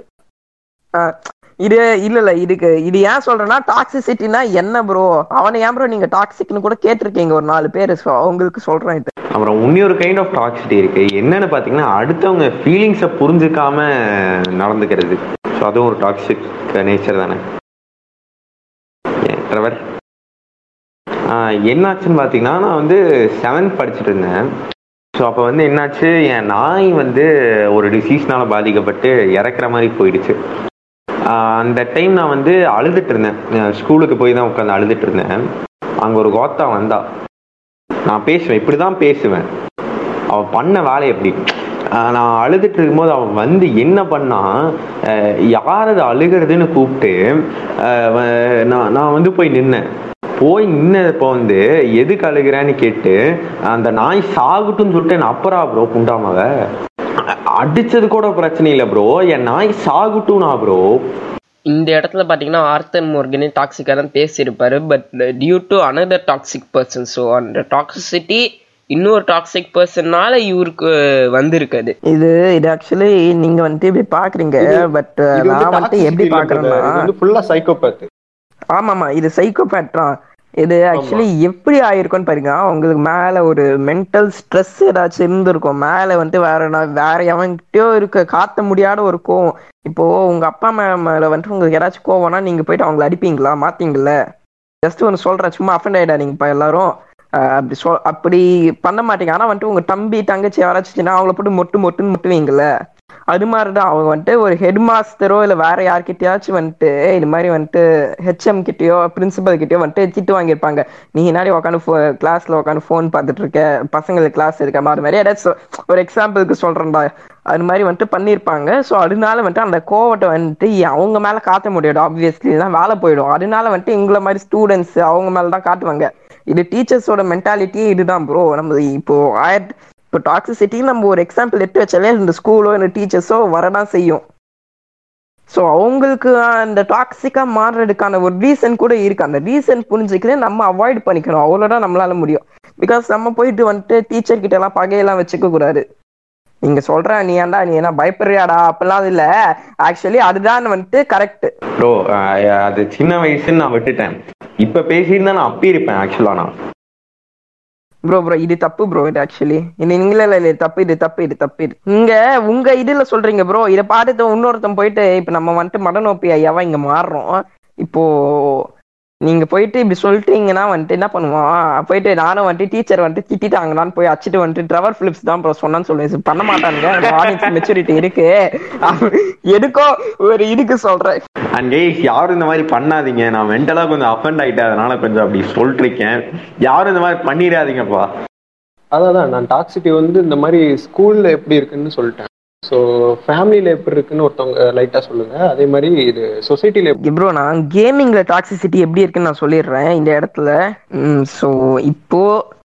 A: ஆஹ் இது இல்ல இல்ல இதுக்கு இது ஏன் சொல்றேன்னா டாக்ஸிசிட்டினா என்ன ப்ரோ அவனை ஏன் ப்ரோ நீங்க டாக்ஸிக்னு கூட கேட்டிருக்கீங்க ஒரு நாலு பேர் So, அவங்களுக்கு சொல்றேன் இது
D: அப்புறம் இன்னொரு கைண்ட் ஆஃப் டாக்ஸிட்டி இருக்கு என்னன்னு பாத்தீங்கன்னா அடுத்தவங்க ஃபீலிங்ஸை புரிஞ்சுக்காம நடந்துக்கிறது ஸோ அதுவும் ஒரு டாக்ஸிக் நேச்சர் தானே ட்ரெவர் என்னாச்சுன்னு பார்த்தீங்கன்னா நான் வந்து செவன்த் படிச்சுட்டு இருந்தேன் ஸோ அப்போ வந்து என்னாச்சு என் நாய் வந்து ஒரு டிசீஸ்னால பாதிக்கப்பட்டு இறக்குற மாதிரி போயிடுச்சு ஆஹ் அந்த டைம் நான் வந்து அழுதுட்டு இருந்தேன் ஸ்கூலுக்கு போய் தான் உட்காந்து அழுதுட்டு இருந்தேன் அங்கே ஒரு கோத்தா வந்தா நான் பேசுவேன் இப்படி தான் பேசுவேன் அவன் பண்ண வேலை எப்படி ஆஹ் நான் அழுதுட்டு இருக்கும்போது அவன் வந்து என்ன பண்ணா ஆஹ் யார் அது அழுகிறதுன்னு கூப்பிட்டு ஆஹ் வ- நான் நான் வந்து போய் நின்னேன் போய் நின்னப்போ வந்து எதுக்கு அழுகிறேன்னு கேட்டு அந்த நாய் சாகட்டும்னு சொல்லிட்டு நான் அப்பரா ப்ரோ புண்டாமவ அடிச்சது கூட பிரச்சனை இல்லை ப்ரோ என் நாய் சாகட்டும்னா ப்ரோ
E: இந்த இடத்துல பார்த்தீங்கன்னா ஆர்த்தர் மோர்கனே டாக்ஸிக்காக தான் பேசியிருப்பாரு but due to another toxic person so அந்த டாக்ஸிசிட்டி இன்னொரு டாக்ஸிக் பர்சன்னால இவருக்கு வந்திருக்குது
A: இது இது ஆக்சுவலி நீங்க வந்துட்டு இப்படி பாக்குறீங்க பட்
B: இது வந்து
A: நான் வந்துட்டு எப்படி
B: toxicity இல்ல brother.
A: பாக்குறேன்னா
B: இது வந்து ஃபுல்லா சைக்கோபேத்
A: ஆமாமா இது சைக்கோபேட்ரான் இது ஆக்சுவலி எப்படி ஆயிருக்கும்னு பாருங்க உங்களுக்கு மேல ஒரு மென்டல் ஸ்ட்ரெஸ் ஏதாச்சும் இருந்திருக்கும் மேல வந்து வேற நான் வேற எவன்கிட்டயோ இருக்க காத்த முடியாத ஒரு கோவம் இப்போ உங்க அப்பா அம்மா மேல வந்துட்டு உங்களுக்கு யாராச்சும் கோவம்னா நீங்க போயிட்டு அவங்கள அடிப்பீங்களா மாத்தீங்கல்ல ஜஸ்ட் ஒன்று சொல்றேன் சும்மா அஃபெண்ட் ஆயிடாதீங்க இப்ப எல்லாரும் அஹ் அப்படி சொல் அப்படி பண்ண மாட்டீங்க ஆனா வந்துட்டு உங்க தம்பி தங்கச்சி யாராச்சும் அவங்கள போட்டு மொட்டு மொட்டுன்னு முட்டுவீங்கல்ல அது மாதிரிதான் அவங்க வந்துட்டு ஒரு ஹெட் மாஸ்டரோ இல்ல வேற யார்கிட்டயாச்சும் வந்துட்டு இது மாதிரி வந்துட்டு ஹெச்எம் கிட்டயோ பிரின்சிபல் கிட்டயோ வந்துட்டு திட்டு வாங்கியிருப்பாங்க நீ முன்னாடி உட்காந்து கிளாஸ்ல உட்காந்து ஃபோன் பார்த்துட்டு இருக்க பசங்களுக்கு கிளாஸ் இருக்க மாதிரி மாதிரி ஏதாச்சும் ஒரு எக்ஸாம்பிளுக்கு சொல்றேன்டா அது மாதிரி வந்துட்டு பண்ணியிருப்பாங்க ஸோ அதனால வந்துட்டு அந்த கோவத்தை வந்துட்டு அவங்க மேல காட்ட முடியாது ஆப்வியஸ்லி தான் வேலை போயிடும் அதனால வந்துட்டு எங்களை மாதிரி ஸ்டூடெண்ட்ஸ் அவங்க மேல தான் காட்டுவாங்க இது டீச்சர்ஸோட மென்டாலிட்டியே இதுதான் ப்ரோ நம்ம இப்போ ஆயிரத்தி இப்போ டாக்ஸிசிட்டி நம்ம ஒரு எக்ஸாம்பிள் எடுத்து வச்சாலே இந்த ஸ்கூலோ இந்த டீச்சர்ஸோ வரதான் செய்யும் ஸோ அவங்களுக்கு அந்த டாக்ஸிக்கா மாறுறதுக்கான ஒரு ரீசன் கூட இருக்கு அந்த ரீசன் புரிஞ்சுக்கிட்டு நம்ம அவாய்ட் பண்ணிக்கணும் அவ்வளோதான் நம்மளால முடியும் பிகாஸ் நம்ம போயிட்டு வந்துட்டு டீச்சர் கிட்ட எல்லாம் பகையெல்லாம் வச்சுக்க கூடாது நீங்க சொல்ற நீ ஏன்டா நீ என்ன பயப்படுறியாடா அப்பெல்லாம் இல்ல ஆக்சுவலி அதுதான் வந்துட்டு கரெக்ட்
D: ப்ரோ அது சின்ன வயசுன்னு நான் விட்டுட்டேன் இப்ப பேசியிருந்தா நான் அப்பி இருப்பேன் ஆக்சுவலா நான்
A: ப்ரோ ப்ரோ இது தப்பு ப்ரோ இது ஆக்சுவலி இது இல்ல இல்ல இது தப்பு இது தப்பு இது தப்பு இது இங்க உங்க இதுல சொல்றீங்க ப்ரோ இதை பார்த்துட்டு இன்னொருத்தன் போயிட்டு இப்ப நம்ம வந்துட்டு மடநோப்பி ஐயாவா இங்க மாறுறோம் இப்போ நீங்க போயிட்டு இப்படி சொல்லிட்டீங்கன்னா வந்துட்டு என்ன பண்ணுவான் போயிட்டு நானும் வந்துட்டு டீச்சர் வந்துட்டு திட்டிட்டாங்களான்னு போய் அடிச்சுட்டு வந்துட்டு ட்ரவர் பிலிப்ஸ் தான் ப்ரோ சொன்னான்னு சொல்லுவேன் பண்ண மாட்டானுங்க ஆடியன்ஸ் மெச்சூரிட்டி இருக்கு எதுக்கோ ஒரு இதுக்கு சொல்றேன்
D: அண்ட் கேஸ் யாரும் இந்த மாதிரி பண்ணாதீங்க நான் மென்டலா கொஞ்சம் அஃபெண்ட் ஆயிட்டேன் அதனால கொஞ்சம் அப்படி சொல்லிட்டு இருக்கேன் யாரும் இந்த மாதிரி பண்ணிடாதீங்கப்பா
B: அதான் நான் டாக்ஸிட்டி வந்து இந்த மாதிரி ஸ்கூல்ல எப்படி இருக்குன்னு சொல்லிட்டேன் ஸோ ஃபேமிலியில எப்படி இருக்குன்னு ஒருத்தவங்க லைட்டா சொல்லுங்க அதே மாதிரி இது சொசைட்டில
A: ப்ரோ நான் கேமிங்ல டாக்ஸிசிட்டி எப்படி இருக்குன்னு நான் சொல்லிடுறேன் இந்த இடத்துல ஸோ இப்போ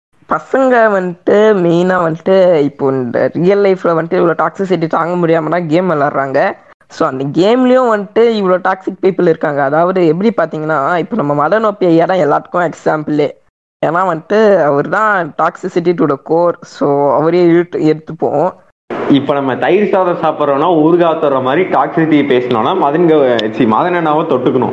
A: பசங்க வந்துட்டு மெயினா வந்துட்டு இப்போ இந்த ரியல் லைஃப்ல வந்துட்டு இவ்வளோ டாக்ஸிசிட்டி தாங்க முடியாம தான் கேம் விளாடுறாங்க ஸோ அந்த கேம்லயும் வந்துட்டு இவ்வளோ டாக்ஸிக் பீப்புள் இருக்காங்க அதாவது எப்படி பார்த்தீங்கன்னா இப்போ நம்ம மதநோப்பி ஐயா தான் எல்லாத்துக்கும் எக்ஸாம்பிளே ஏன்னா வந்துட்டு அவர் தான் toxicity to the core so அவரே இழுத்து எடுத்துப்போம்
D: இப்ப நம்ம தயிர் சாதம் சாப்பிட்றோம்னா ஊறுகாய் தர்ற மாதிரி டாக்ஸிசிட்டி பேசணும்னா மதன் சி மதன் அண்ணாவை தொட்டுக்கணும்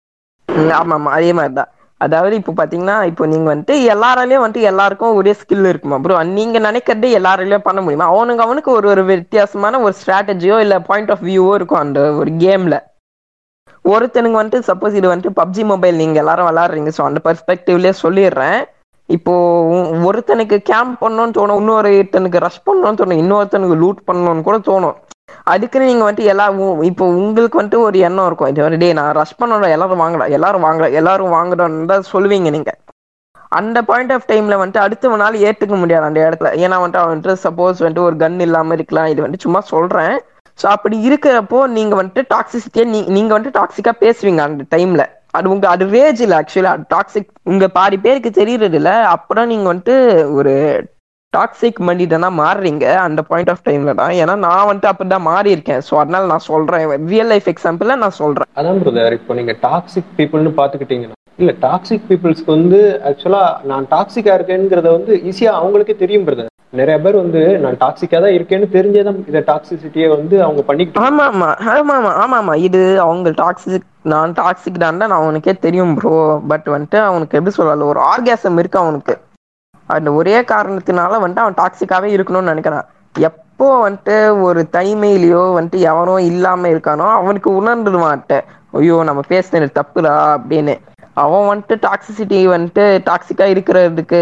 A: ம், ஆமா ஆமா அதே மாதிரி தான் அதாவது இப்போ பாத்தீங்கன்னா இப்போ நீங்க வந்துட்டு எல்லாராலையும் வந்துட்டு எல்லாருக்கும் ஒரே ஸ்கில் இருக்குமா ப்ரோ நீங்க நினைக்கிறது எல்லாராலையும் பண்ண முடியுமா அவனுக்கு அவனுக்கு ஒரு ஒரு வித்தியாசமான ஒரு ஸ்ட்ராட்டஜியோ இல்ல பாயிண்ட் ஆஃப் வியூவோ இருக்கும் அந்த ஒரு கேம்ல ஒருத்தனுக்கு வந்துட்டு சப்போஸ் இது வந்துட்டு பப்ஜி மொபைல் நீங்க எல்லாரும் விளாடுறீங்க ஸோ அந்த பெர்ஸ்பெக்டிவ்லயே சொல்லிடுறேன் இப்போ உ- ஒருத்தனுக்கு கேம்ப் பண்ணணும்னு தோணும் இன்னொருத்தனுக்கு ரஷ் பண்ணணும்னு தோணும் இன்னொருத்தனுக்கு லூட் பண்ணணும்னு கூட தோணும் அதுக்குன்னு நீங்க வந்துட்டு எல்லா உ- இப்போ உங்களுக்கு வந்துட்டு ஒரு எண்ணம் இருக்கும் இது வந்து, டேய் நான் ரஷ் பண்ணணும் எல்லாரும் வாங்கடா எல்லாரும் வாங்கடா எல்லாரும் வாங்கடான்னு தான் சொல்லுவீங்க நீங்க அந்த பாயிண்ட் ஆஃப் டைம்ல வந்துட்டு அடுத்தவனால ஏத்துக்க முடியாது அந்த இடத்துல ஏன்னா வந்துட்டு அவன் வந்துட்டு சப்போஸ் வந்துட்டு ஒரு கன் இல்லாம இருக்கலாம் இது வந்துட்டு சும்மா சொல்றேன் ஸோ அப்படி இருக்கிறப்போ நீங்க வந்துட்டு டாக்ஸிசிட்டியை நீ நீங்க வந்துட்டு டாக்ஸிக்கா பேசுவீங்க அந்த டைம்ல அது உங்க அது ரேஜ் இல்ல ஆக்சுவலா டாக்ஸிக் உங்க பாதி பேருக்கு தெரியறது இல்ல அப்புறம் நீங்க வந்துட்டு ஒரு டாக்ஸிக் மனிதனா மாறுறீங்க அந்த பாயிண்ட் ஆஃப் டைம்ல தான் ஏன்னா நான் வந்துட்டு அப்படிதான் மாறி இருக்கேன் ஸோ அதனால நான் சொல்றேன் ரியல் லைஃப் எக்ஸாம்பிள்ல நான் சொல்றேன்
B: அதான் பிரதர் இப்போ நீங்க டாக்ஸிக் பீப்புள்னு பாத்துக்கிட்டீங்கன்னா இல்ல டாக்ஸிக் பீப்புள்ஸ்க்கு வந்து ஆக்சுவலா நான் டாக்ஸிக்கா இருக்கேங்கிறத வந்து ஈஸியா அவங்களுக்கே தெரியும் பிரதர் நிறைய பேர் வந்து நான் டாக்ஸிக்கா தான் இருக்கேன்னு தெரிஞ்சதான் இதை டாக்ஸிசிட்டியை வந்து அவங்க பண்ணிக்கிட்டு
A: ஆமா ஆமா ஆமா ஆமா ஆமா ஆமா இது அவங்க டாக்ஸிக் நான் டாக்ஸிக் தான் நான் அவனுக்கே தெரியும் ப்ரோ பட் வந்துட்டு அவனுக்கு எப்படி சொல்லல ஒரு ஆர்காசம் இருக்கு அவனுக்கு அந்த ஒரே காரணத்தினால வந்துட்டு அவன் டாக்ஸிக்காவே இருக்கணும்னு நினைக்கிறான் எப்போ வந்துட்டு ஒரு தனிமையிலயோ வந்துட்டு எவனோ இல்லாம இருக்கானோ அவனுக்கு உணர்ந்துடுவான்ட்ட ஐயோ நம்ம பேசுனது தப்புடா அப்படின்னு அவன் வந்துட்டு டாக்ஸிசிட்டி வந்துட்டு டாக்ஸிக்கா இருக்கிறதுக்கு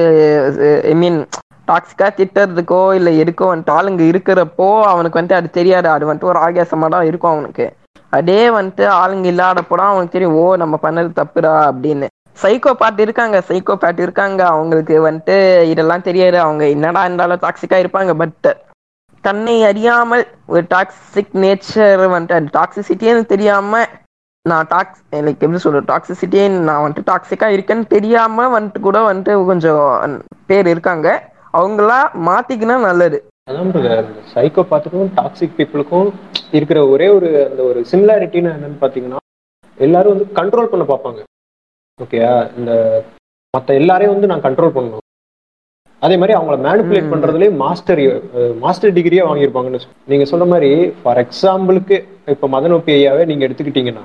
A: ஐ மீன் டாக்ஸிக்கா திட்டுறதுக்கோ இல்ல எதுக்கோ வந்துட்டு ஆளுங்க இருக்கிறப்போ அவனுக்கு வந்துட்டு அது தெரியாது அது வந்துட்டு ஒரு ஆகாசமா தான் இருக்கும் அவனுக்கு அதே வந்துட்டு ஆளுங்க இல்லாதப்போ அவனுக்கு தெரியும் ஓ நம்ம பண்ணது தப்புடா அப்படின்னு சைக்கோ பாட் இருக்காங்க சைக்கோ பாட் இருக்காங்க அவங்களுக்கு வந்துட்டு இதெல்லாம் தெரியாது அவங்க என்னடா இருந்தாலும் டாக்ஸிக்கா இருப்பாங்க பட் தன்னை அறியாமல் ஒரு டாக்ஸிக் நேச்சர் வந்துட்டு அது டாக்ஸிசிட்டின்னு தெரியாம நான் டாக்ஸ் எனக்கு எப்படி சொல்ற டாக்ஸிசிட்டியே நான் வந்துட்டு டாக்ஸிக்கா இருக்கேன்னு தெரியாம வந்துட்டு கூட வந்துட்டு கொஞ்சம் பேர் இருக்காங்க அவங்களா மாத்திக்கினா நல்லது
B: அதான் பிரதர் சைக்கோ பார்த்துக்கும் டாக்ஸிக் பீப்புளுக்கும் இருக்கிற ஒரே ஒரு அந்த ஒரு சிமிலாரிட்டின்னு என்னன்னு பார்த்தீங்கன்னா எல்லாரும் வந்து கண்ட்ரோல் பண்ண பார்ப்பாங்க ஓகேயா இந்த மற்ற எல்லாரையும் வந்து நான் கண்ட்ரோல் பண்ணணும் அதே மாதிரி அவங்கள மேனிப்புலேட்
A: ம்.
B: பண்றதுலயே மாஸ்டர் மாஸ்டர் டிகிரியே வாங்கியிருப்பாங்கன்னு சொல்லு. நீங்க சொன்ன மாதிரி ஃபார் எக்ஸாம்பிளுக்கு இப்ப மதனோப்பி ஐயாவே நீங்க எடுத்துக்கிட்டீங்கன்னா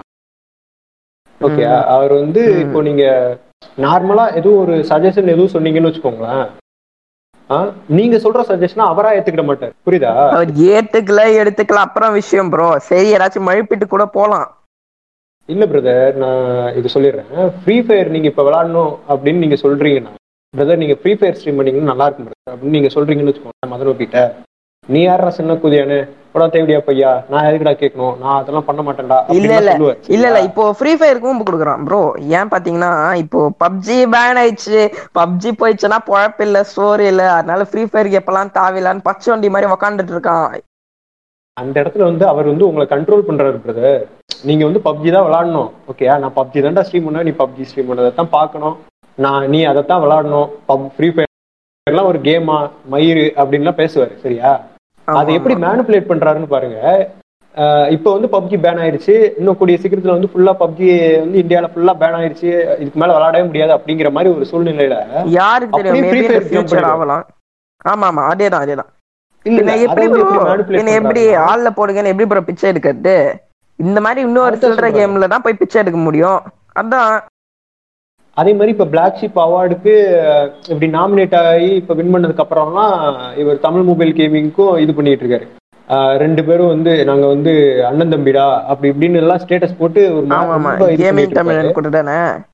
B: ஓகே
A: ம்.
B: அவர் வந்து
A: ம்.
B: இப்போ நீங்க நார்மலா எதுவும் ஒரு சஜஷன் எதுவும் சொன்னீங்கன்னு வச்சுக்கோங்களேன் ஆ, நீங்க சொல்ற சஜஷனா அவரா ஏத்துக்கிட மாட்டார் புரியுதா
A: அவர் ஏத்துக்கல எடுத்துக்கல அப்புறம் விஷயம் ப்ரோ சரி யாராச்சும் மழுப்பிட்டு கூட போலாம்
B: இல்ல பிரதர் நான் இது சொல்லிடுறேன் ஃப்ரீ ஃபயர் நீங்க இப்ப விளையாடணும் அப்படின்னு நீங்க சொல்றீங்கன்னா பிரதர் நீங்க ஃப்ரீ ஃபயர் ஸ்ட்ரீம் பண்ணீங்கன்னா நல்லா இருக்கும் brother அப்படின்னு நீங்க சொல்றீங்கன்னு வச்சுக்கோங்க மதுரை நீ யாரா சின்ன குதியானு படா தேவடியா பையா நான் எதுக்குடா கேட்கணும் நான் அதெல்லாம் பண்ண மாட்டேன்டா
A: இல்ல
B: அப்படின்னு
A: இல்ல
B: சொல்லுவார்
A: இல்ல இல்ல இப்போ ஃப்ரீ ஃபயர் கூம்பு கொடுக்குறான் ப்ரோ ஏன் பாத்தீங்கன்னா இப்போ பப்ஜி பேன் ஆயிடுச்சு பப்ஜி போயிடுச்சுன்னா பொழப்பு இல்ல சோறு இல்ல அதனால ஃப்ரீ ஃபயருக்கு எப்பெல்லாம் தாவிலான்னு பச்சை வண்டி மாதிரி உக்காந்துட்டு இருக்கான்
B: அந்த இடத்துல வந்து அவர் வந்து உங்களை கண்ட்ரோல் பண்றாரு பிரதர் நீங்க வந்து பப்ஜி தான் விளையாடணும் ஓகேயா நான் பப்ஜி தான்டா ஸ்ட்ரீம் பண்ண நீ பப்ஜி ஸ்ட்ரீம் பண்ணதை தான் பார்க்கணும் நான் நீ அதைத்தான் விளையாடணும் பப் ஃப்ரீ ஃபயர்லாம் ஒரு கேமா மயிறு அப்படின்லாம் பேசுவாரு சரியா அதை
A: ஆமா,
B: எப்படி
A: ஆமா.
B: மேனிப்புலேட் பண்றாருன்னு பாருங்க அஹ் இப்போ வந்து பப்ஜி பேன் ஆயிருச்சு இன்னும் கூடிய சீக்கிரத்துல வந்து ஃபுல்லா பப்ஜி வந்து இந்தியால ஃபுல்லா பேன் ஆயிருச்சு இதுக்கு மேல விளையாடவே முடியாது அப்படிங்கிற மாதிரி ஒரு சூழ்நிலையில
A: யாருக்கு தெரியும்
B: அப்படியே
A: மேபி
B: free
A: இந்த
B: fire jump
A: ஃபியூச்சர்
B: பண்ணிடுவான்.
A: ஆகலாம் ஆமா ஆமா அதேதான் அதேதான்
B: இல்ல
A: என்ன
B: இல்ல,
A: எப்படி
B: அதை வந்து
A: bro?
B: எப்படி manipulate
A: என்ன எப்படி
B: பண்றாருன்னா,
A: ஆள்ல போடுங்கன்னு எப்படி ப்ரோ பிச்சை எடுக்கிறது இந்த மாதிரி இன்னொரு
B: அதான்
A: சில்லற
B: சொல்றேன்.
A: கேம்ல தான் போய் பிச்சை எடுக்க முடியும் அதான்
B: அதே மாதிரி இப்ப பிளாக் ஷிப் அவார்டுக்கு இப்படி நாமினேட் ஆகி இப்ப வின் பண்ணதுக்கு அப்புறம்லாம் இவர் தமிழ் மொபைல் கேமிங்க்கும் இது பண்ணிட்டு இருக்காரு அஹ் ரெண்டு பேரும் வந்து நாங்க வந்து அண்ணன் தம்பிடா அப்படி இப்படின்னு எல்லாம் ஸ்டேட்டஸ் போட்டு ஒரு மா-
A: ஆமா ஆமா
B: ரொம்ப இது
A: கேமிங்
B: பண்ணிட்டு இருப்பாரு.
A: தமிழன் கூட தானே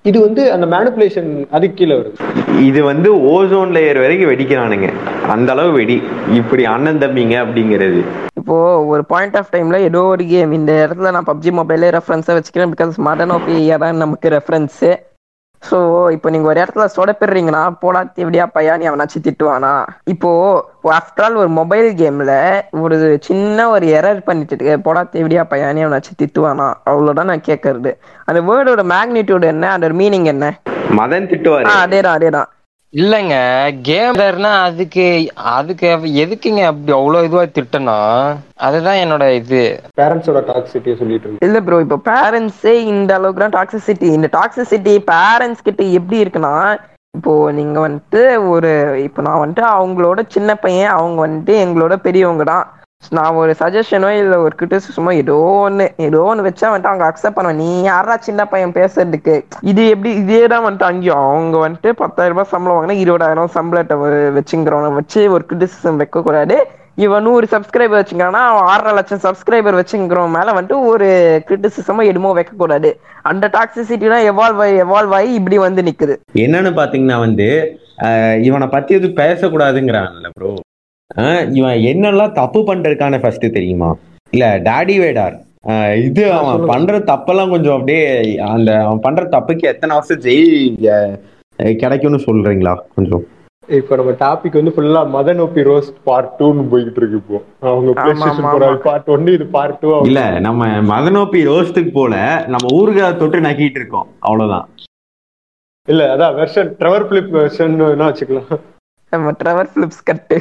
B: இது வந்து அந்த மேனிப்புலேஷன் அதுக்கு கீழே வருது
D: இது வந்து ஓசோன் லேயர் வரைக்கும் வெடிக்கிறானுங்க அந்த அளவு வெடி இப்படி அண்ணன் தம்பிங்க அப்படிங்கிறது
A: இப்போ ஒரு பாயிண்ட் ஆஃப் டைம்ல ஏதோ ஒரு கேம் இந்த இடத்துல நான் பப்ஜி மொபைலே ரெஃபரன்ஸா வச்சுக்கிறேன் பிகாஸ் மடன் ஓபி தான் நமக்கு ரெஃபரன்ஸ் ஸோ இப்போ நீங்க ஒரு இடத்துல சொடப்பிடுறீங்கன்னா போடா தேவடியா பையா நீ அவனாச்சு திட்டுவானா இப்போ ஆஃப்டர் ஆல் ஒரு மொபைல் கேம்ல ஒரு சின்ன ஒரு எரர் பண்ணிட்டு போடா தேவடியா பையா நீ அவனாச்சு திட்டுவானா அவ்வளவுதான் நான் கேட்கறது அந்த வேர்டோட மேக்னிடியூட் என்ன அதோட மீனிங் என்ன
D: மதன் திட்டுவாரு
A: ஆ அதேதான் அதேதான்
C: இல்லைங்க கேம்லர்னா அதுக்கு அதுக்கு எதுக்குங்க அப்படி அவ்வளோ இதுவா திட்டணும் அதுதான் என்னோட இது
B: பேரண்ட்ஸோட டாக்ஸிட்டியை சொல்லிட்டு இருக்கு
A: இல்ல ப்ரோ இப்போ பேரண்ட்ஸே இந்த அளவுக்கு தான் டாக்ஸிசிட்டி இந்த டாக்ஸிசிட்டி பேரண்ட்ஸ் கிட்ட எப்படி இருக்குன்னா இப்போ நீங்க வந்துட்டு ஒரு இப்போ நான் வந்துட்டு அவங்களோட சின்ன பையன் அவங்க வந்துட்டு எங்களோட பெரியவங்க தான் நான் ஒரு சஜஷனோ இல்ல ஒரு கிரிட்டிசிசமோ ஏதோ ஒண்ணு ஏதோ ஒண்ணு வச்சா வந்துட்டு அவங்க அக்செப்ட் பண்ணுவேன் நீ யாரா சின்ன பையன் பேசுறதுக்கு இது எப்படி இதே தான் வந்துட்டு அங்கேயும் அவங்க வந்துட்டு பத்தாயிரம் ரூபாய் சம்பளம் வாங்கினா இருபதாயிரம் சம்பளத்தை வ- வச்சுங்கிறவனை வச்சு ஒரு கிரிட்டிசிசம் வைக்க கூடாது இவன் நூறு சப்ஸ்கிரைபர் வச்சுக்கிறான்னா அவன் ஆறரை லட்சம் சப்ஸ்கிரைபர் வச்சுங்கிறவன் மேல வந்துட்டு ஒரு கிரிட்டிசிசமோ எதுமோ வைக்க கூடாது அந்த டாக்ஸிசிட்டி தான் எவால்வ் ஆகி எவால்வ் ஆகி இப்படி வந்து நிக்குது
D: என்னன்னு பாத்தீங்கன்னா வந்து ஆஹ் இவனை பத்தி எதுவும் பேசக்கூடாதுங்கிறான்ல ப்ரோ இவன் என்னெல்லாம் தப்பு பண்றதுக்கான ஃபர்ஸ்ட் தெரியுமா இல்ல டாடி வேடார் ஆஹ் இது அவன் பண்ற தப்பெல்லாம் கொஞ்சம் அப்படியே அந்த அவன் பண்ற தப்புக்கு எத்தனை வருஷம் ஜெயில் அஹ், கிடைக்கும்னு சொல்றீங்களா கொஞ்சம்
B: இப்போ நம்ம டாபிக் வந்து ஃபுல்லா மதன் ஓபி ரோஸ்ட் பார்ட் டூன்னு போயிட்டு இருக்கு இப்போ அவங்க
A: ஆமா,
B: பிளேஸ்டேஷன்
A: ஆமா,
B: போறாங்க பார்ட் ஒன்னு இது பார்ட் டூ
D: இல்ல நம்ம மதனோப்பி ரோஸ்ட்டுக்கு போல நம்ம ஊருகா தொட்டு நக்கிட்டு இருக்கோம் அவ்வளவுதான்
B: இல்ல அதான் வெர்ஷன் ட்ரெவர் பிளிப் வெர்ஷன் வச்சுக்கலாம்
A: நம்ம ட்ரெவர் பிலிப்ஸ் கட்டு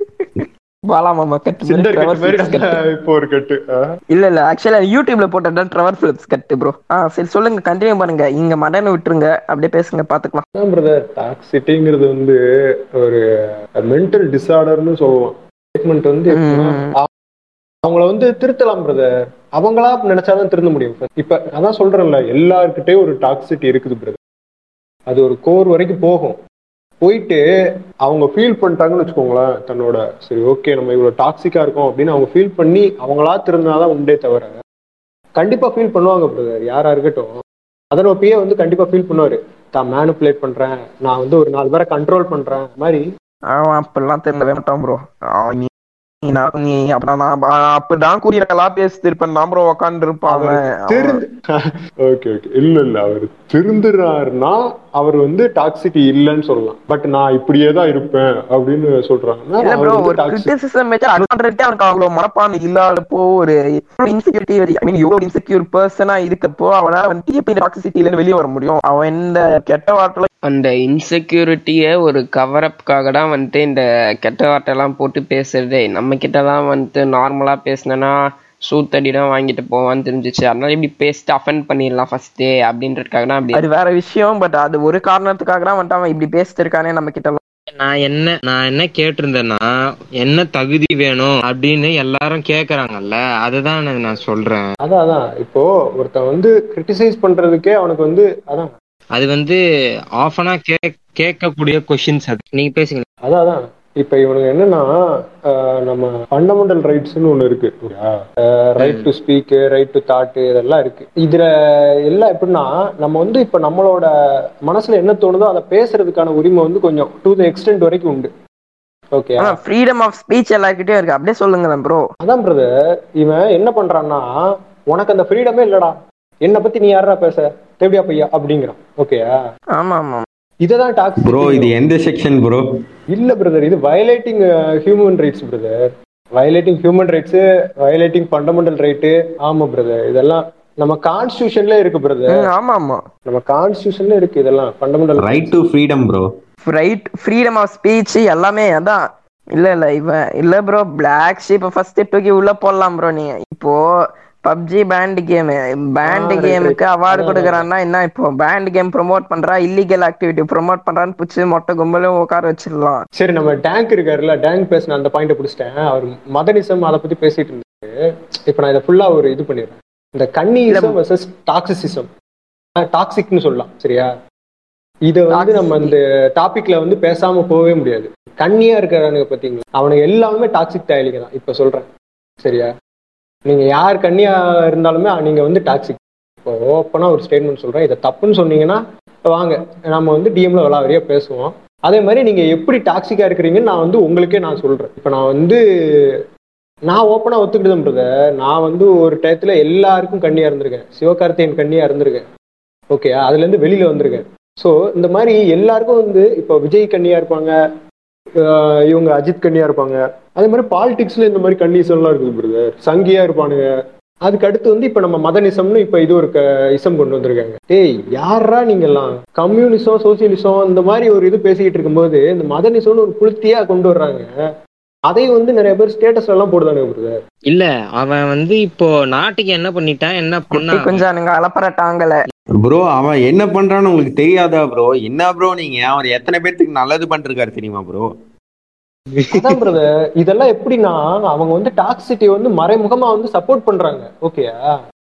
A: பாலா மாமா கட்டு
B: சிண்டர்
A: ட்ரெவர்
B: கட்டு மாதிரி
A: பிலிப்ஸ் கட்டு
B: இப்போ ஒரு கட்டு ஆ.
A: இல்ல இல்ல ஆக்சுவலா யூடியூப்ல போட்டதான் ட்ரெவர் பிலிப்ஸ் கட்டு ப்ரோ ஆ சரி சொல்லுங்க கண்டினியூ பண்ணுங்க இங்க மடனை விட்டுருங்க அப்படியே பேசுங்க பாத்துக்கலாம்
B: அதான் பிரதர் டாக்ஸிட்டிங்கிறது வந்து ஒரு மென்டல் டிசார்டர்னு சொல்லுவோம் ஸ்டேட்மெண்ட் வந்து எப்படின்னா,
A: ம்.
B: அவங்கள வந்து திருத்தலாம் பிரதர் அவங்களா நினைச்சாதான் திருந்த முடியும் இப்ப அதான் சொல்றேன்ல எல்லாருக்கிட்டையும் ஒரு டாக்ஸிட்டி இருக்குது பிரதர் அது ஒரு கோர் வரைக்கும் போகும் போயிட்டு அவங்க ஃபீல் பண்ணிட்டாங்கன்னு வச்சுக்கோங்களேன் தன்னோட சரி ஓகே நம்ம இவ்வளவு டாக்ஸிக்கா இருக்கோம் அப்படின்னு அவங்க ஃபீல் பண்ணி அவங்களா திருந்தாதான் உண்டே தவிர கண்டிப்பா ஃபீல் பண்ணுவாங்க பிரதர் யாரா இருக்கட்டும் அதன் ஒப்பியே வந்து கண்டிப்பா ஃபீல் பண்ணுவாரு தான் மேனுப்புலேட் பண்றேன் நான் வந்து ஒரு நாலு பேரை கண்ட்ரோல் பண்றேன் அந்த மாதிரி
A: அவன் அப்படிலாம் தெரியல மாட்டான் ப்ரோ நீ நீ நான் நீ அப்பதான் நான் ப- அப்படிதான் கூறியலாம் பேசி திருப்பன் தான் ப்ரோ உக்காந்து இருப்பான் அவன்.
B: திருந்து ஓகே ஓகே இல்ல இல்ல அவர் திருந்துறாருன்னா அவர் வந்து டாக்ஸிட்டி இல்லைன்னு சொல்லலாம் பட் நான் இப்படியே தான் இருப்பேன் அப்படின்னு சொல்றாங்கன்னா
A: இல்ல
B: அவர்
A: ப்ரோ
B: வந்து
A: ஒரு
B: toxic.
A: கிரிட்டிசிசம் வச்சு அட்வான்டேஜ் அவனுக்கு அவ்வளவு மனப்பான்மை இல்லாதப்போ ஒரு இன்செக்யூரிட்டி ஐ மீன் இவ்வளவு இன்செக்யூர் பர்சனா இருக்கப்போ அவனால வந்து எப்படி டாக்ஸிசிட்டில இருந்து வெளியே வர முடியும் அவன் இந்த கெட்ட வார்த்தை
E: அந்த இன்செக்யூரிட்டியை ஒரு கவரப்காக தான் வந்துட்டு இந்த கெட்ட வார்த்தைலாம் போட்டு பேசுறதே நம்ம கிட்ட தான் வந்துட்டு நார்மலா பேசினேன்னா சூத்தடி தான் வாங்கிட்டு போவான்னு தெரிஞ்சிச்சு அதனால இப்படி பேசிட்டு அஃபெண்ட் பண்ணிடலாம் ஃபர்ஸ்டே அப்படின்றதுக்காக தான் அப்படி
A: அது வேற விஷயம் பட் அது ஒரு காரணத்துக்காக தான் வந்துட்டு அவன் இப்படி பேசிட்டு இருக்கானே நம்ம கிட்ட
C: நான் என்ன நான் என்ன கேட்டிருந்தேன்னா என்ன தகுதி வேணும் அப்படின்னு எல்லாரும் கேக்குறாங்கல்ல அதுதான் நான் நான் சொல்றேன்
B: அதான் அதான் இப்போ ஒருத்தன் வந்து கிரிட்டிசைஸ் பண்றதுக்கே அவனுக்கு வந்து அதான்
C: அது வந்து ஆஃபனா கே கேட்கக்கூடிய கொஷின்ஸ் அது நீங்க பேசுங்க
B: அதான் அதான் இப்ப இவனுக்கு என்னன்னா ஆஹ் நம்ம ஃபண்டமெண்டல் ரைட்ஸ்னு ஒண்ணு இருக்கு right to speak right to thought இதெல்லாம் இருக்கு இதுல எல்லாம் எப்படின்னா நம்ம வந்து இப்ப நம்மளோட மனசுல என்ன தோணுதோ அதை பேசுறதுக்கான உரிமை வந்து கொஞ்சம் டு த எக்ஸ்டென்ட் வரைக்கும் உண்டு ஓகே
A: ஆனா ஃப்ரீடம் ஆஃப் ஸ்பீச் எல்லாருக்கிட்டயும் இருக்கு அப்படியே சொல்லுங்களேன் ப்ரோ
B: அதான் பிரதர் இவன் என்ன பண்றான்னா உனக்கு அந்த ஃப்ரீடமே இல்லடா என்னை பத்தி நீ யாரா பேச தேவடியா பையா அப்படிங்கிறான் ஓகேயா
A: ஆமா ஆமா
B: இததான் டாக்ஸ்
D: ப்ரோ இது எந்த செக்ஷன் ப்ரோ
B: இல்ல பிரதர் இது violating human rights brother violating human rights violating fundamental right ஆமா பிரதர் இதெல்லாம் நம்ம கான்ஸ்டியூஷன்ல இருக்கு பிரதர்
A: ம், ஆமா ஆமா
B: நம்ம கான்ஸ்டியூஷன்ல இருக்கு இதெல்லாம் fundamental
D: right to freedom bro
A: right freedom of speech எல்லாமே அதான் இல்ல இல்ல இவன் இல்ல ப்ரோ பிளாக் ஷீப் ஃபர்ஸ்ட் தூக்கி உள்ள போடலாம் ப்ரோ நீங்க இப்போ PUBG banned game banned
B: right,
A: கேமுக்கு
B: right.
A: அவார்டு
B: அதான்,
A: கொடுக்குறான்னா என்ன இப்போ பேண்ட் கேம் ப்ரோமோட் பண்றா இல்லீகல் ஆக்டிவிட்டி ப்ரோமோட் பண்றான்னு பிடிச்சி மொட்டை கும்பலும் உட்கார வச்சிடலாம்
B: சரி நம்ம டேங்க் இருக்காருல்ல டேங்க் பேசின அந்த பாயிண்ட் பிடிச்சிட்டேன் அவர் மதனிசம் அதை பத்தி பேசிட்டு இருந்தாரு இப்ப நான் இதை ஃபுல்லா ஒரு இது பண்ணிடுறேன் இந்த கன்னியிசம் வர்சஸ் டாக்ஸிசிசம் டாக்ஸிக்னு சொல்லலாம் சரியா இத வந்து நம்ம இந்த டாபிக்ல வந்து பேசாம போகவே முடியாது கண்ணியா இருக்கிறானுங்க பாத்தீங்களா அவனுக்கு எல்லாமே டாக்ஸிக் டயலிங்க தான் இப்ப சொல்றேன் சரியா நீங்க யார் கண்ணியா இருந்தாலுமே நீங்க வந்து டாக்ஸிக் இப்போ ஓப்பனா ஒரு ஸ்டேட்மெண்ட் சொல்றேன் இதை தப்புன்னு சொன்னீங்கன்னா வாங்க நம்ம வந்து டிஎம்ல விளாவரியா பேசுவோம் அதே மாதிரி நீங்க எப்படி டாக்ஸிக்கா இருக்கிறீங்கன்னு நான் வந்து உங்களுக்கே நான் சொல்றேன் இப்போ நான் வந்து நான் ஓப்பனா ஒத்துக்கிட்டு பிரதர் நான் வந்து ஒரு டயத்துல எல்லாருக்கும் கண்ணியா இருந்திருக்கேன் சிவகார்த்தியன் கண்ணியா இருந்திருக்கேன் ஓகே அதுல இருந்து வெளியில வந்திருக்கேன் ஸோ இந்த மாதிரி எல்லாருக்கும் வந்து இப்போ விஜய் கண்ணியா இருப்பாங்க ஆஹ் இவங்க அஜித் கண்ணியா இருப்பாங்க அதே மாதிரி பாலிடிக்ஸ்ல இந்த மாதிரி கண்டிஷன்லாம் இருக்குது பிரதர் சங்கியா இருப்பானுங்க அதுக்கு அடுத்து வந்து இப்ப நம்ம மதனிசம்னு இப்ப இது ஒரு க- இசம் கொண்டு வந்திருக்காங்க டேய் யாரா நீங்கெல்லாம் கம்யூனிசம் சோசியலிசம் இந்த மாதிரி ஒரு இது பேசிக்கிட்டு இருக்கும்போது இந்த மதனிசம்னு ஒரு புளுத்தியா கொண்டு வர்றாங்க அதை வந்து நிறைய பேர் ஸ்டேட்டஸ்ல எல்லாம் போடுதானுங்க பிரதர்
C: இல்ல அவன் வந்து இப்போ நாட்டுக்கு என்ன பண்ணிட்டான் என்ன பண்ணா
A: கொஞ்சம் எனக்கு அலப்பறட்டாங்கல
D: ப்ரோ அவன் என்ன பண்றான்னு உங்களுக்கு தெரியாதா ப்ரோ என்ன ப்ரோ நீங்க அவர் எத்தனை பேர்த்துக்கு நல்லது பண்ணிருக்காரு தெரியுமா ப்ரோ
B: அதான் பிரதர் இதெல்லாம் எப்படின்னா அவங்க வந்து டாக்ஸிட்டி வந்து மறைமுகமா வந்து சப்போர்ட் பண்றாங்க ஓகேயா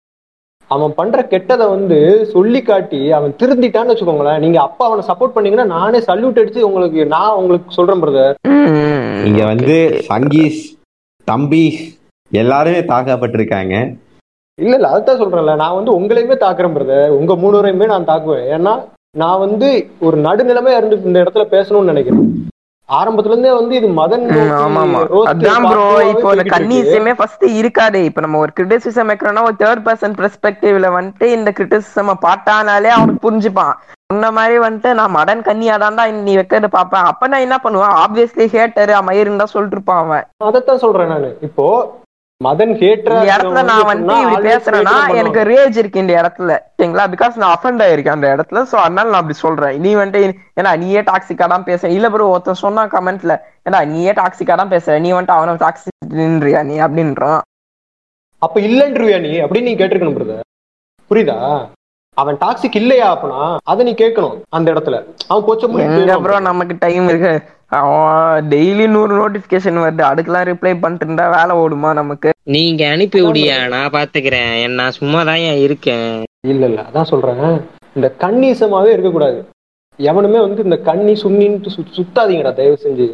B: அவன் பண்ற கெட்டதை வந்து சொல்லி காட்டி அவன் திருந்திட்டான்னு வச்சுக்கோங்களேன் நீங்க அப்பா அவனை சப்போர்ட் பண்ணீங்கன்னா நானே சல்யூட் அடிச்சு உங்களுக்கு நான் உங்களுக்கு சொல்றேன் பிரதர்
D: இங்க வந்து சங்கீஸ் தம்பீஸ் எல்லாருமே தாக்கப்பட்டிருக்காங்க
B: இல்ல இல்ல அதுதான் சொல்றேன்ல நான் வந்து உங்களையுமே தாக்குறேன் பிரதர் உங்க மூணுரையுமே நான் தாக்குவேன் ஏன்னா நான் வந்து ஒரு நடுநிலைமையா இருந்து இந்த இடத்துல பேசணும்னு நினைக்கிறேன் ஆரம்பத்துல இருந்தே வந்து இது மதன்
A: ம், ஆமா ஆமா அதான் ப்ரோ இப்போ இந்த கன்னிசமே ஃபர்ஸ்ட் இருக்காது இப்போ நம்ம ஒரு கிரிட்டிசிசம் வைக்கிறோம்னா ஒரு தேர்ட் பர்சன் பெர்ஸ்பெக்டிவ்ல வந்துட்டு இந்த கிரிட்டிசிசம் பார்த்தானாலே அவனுக்கு புரிஞ்சுப்பான் இந்த மாதிரி வந்துட்டு நான் மடன் கன்னியா தான் நீ வைக்கிறது பாப்பேன் அப்ப நான் என்ன பண்ணுவேன் ஆப்வியஸ்லி ஹேட்டர் மயிரும் தான் சொல்லிட்டு இருப்பான் அவன்
B: அதைத்தான் சொல்றேன் நானு இப்போ மதன் ஹேட்டரா
A: இந்த இடத்துல நான் வந்து இப்படி பேசுறேன்னா எனக்கு ரேஜ் இருக்கு இந்த இடத்துல சரிங்களா பிகாஸ் நான் அஃபண்ட் ஆயிருக்கேன் அந்த இடத்துல சோ அதனால நான் அப்படி சொல்றேன் நீ வந்துட்டு ஏன்னா நீயே டாக்ஸிக்கா தான் பேச இல்ல ப்ரோ ஒருத்தன் சொன்னா கமெண்ட்ல ஏன்னா நீயே டாக்ஸிக்கா தான் பேசுற நீ வந்துட்டு அவனை டாக்ஸிக்ன்றியா நீ அப்படின்றான்
B: அப்ப இல்லன்றியா நீ அப்படின்னு நீ கேட்டிருக்கணும் பிரதர் புரியுதா அவன் டாக்ஸிக் இல்லையா அப்பனா அதை நீ கேட்கணும் அந்த இடத்துல அவன் போச்ச
A: எங்க ப்ரோ நமக்கு டைம் இருக்கு அவன் டெய்லி நூறு நோட்டிபிகேஷன் வருது அதுக்கெல்லாம் ரிப்ளை பண்ணிட்டு இருந்தா வேலை ஓடுமா நமக்கு
C: நீங்க அனுப்பி விடியா நான் பாத்துக்கிறேன் என் நான் சும்மா தான் இருக்கேன்
B: இல்ல இல்ல அதான் சொல்றேன் இந்த கண்ணீசமாவே இருக்கக்கூடாது எவனுமே வந்து இந்த கண்ணி சுண்ணின்ட்டு சு- சுத்தாதீங்கடா தயவு செஞ்சு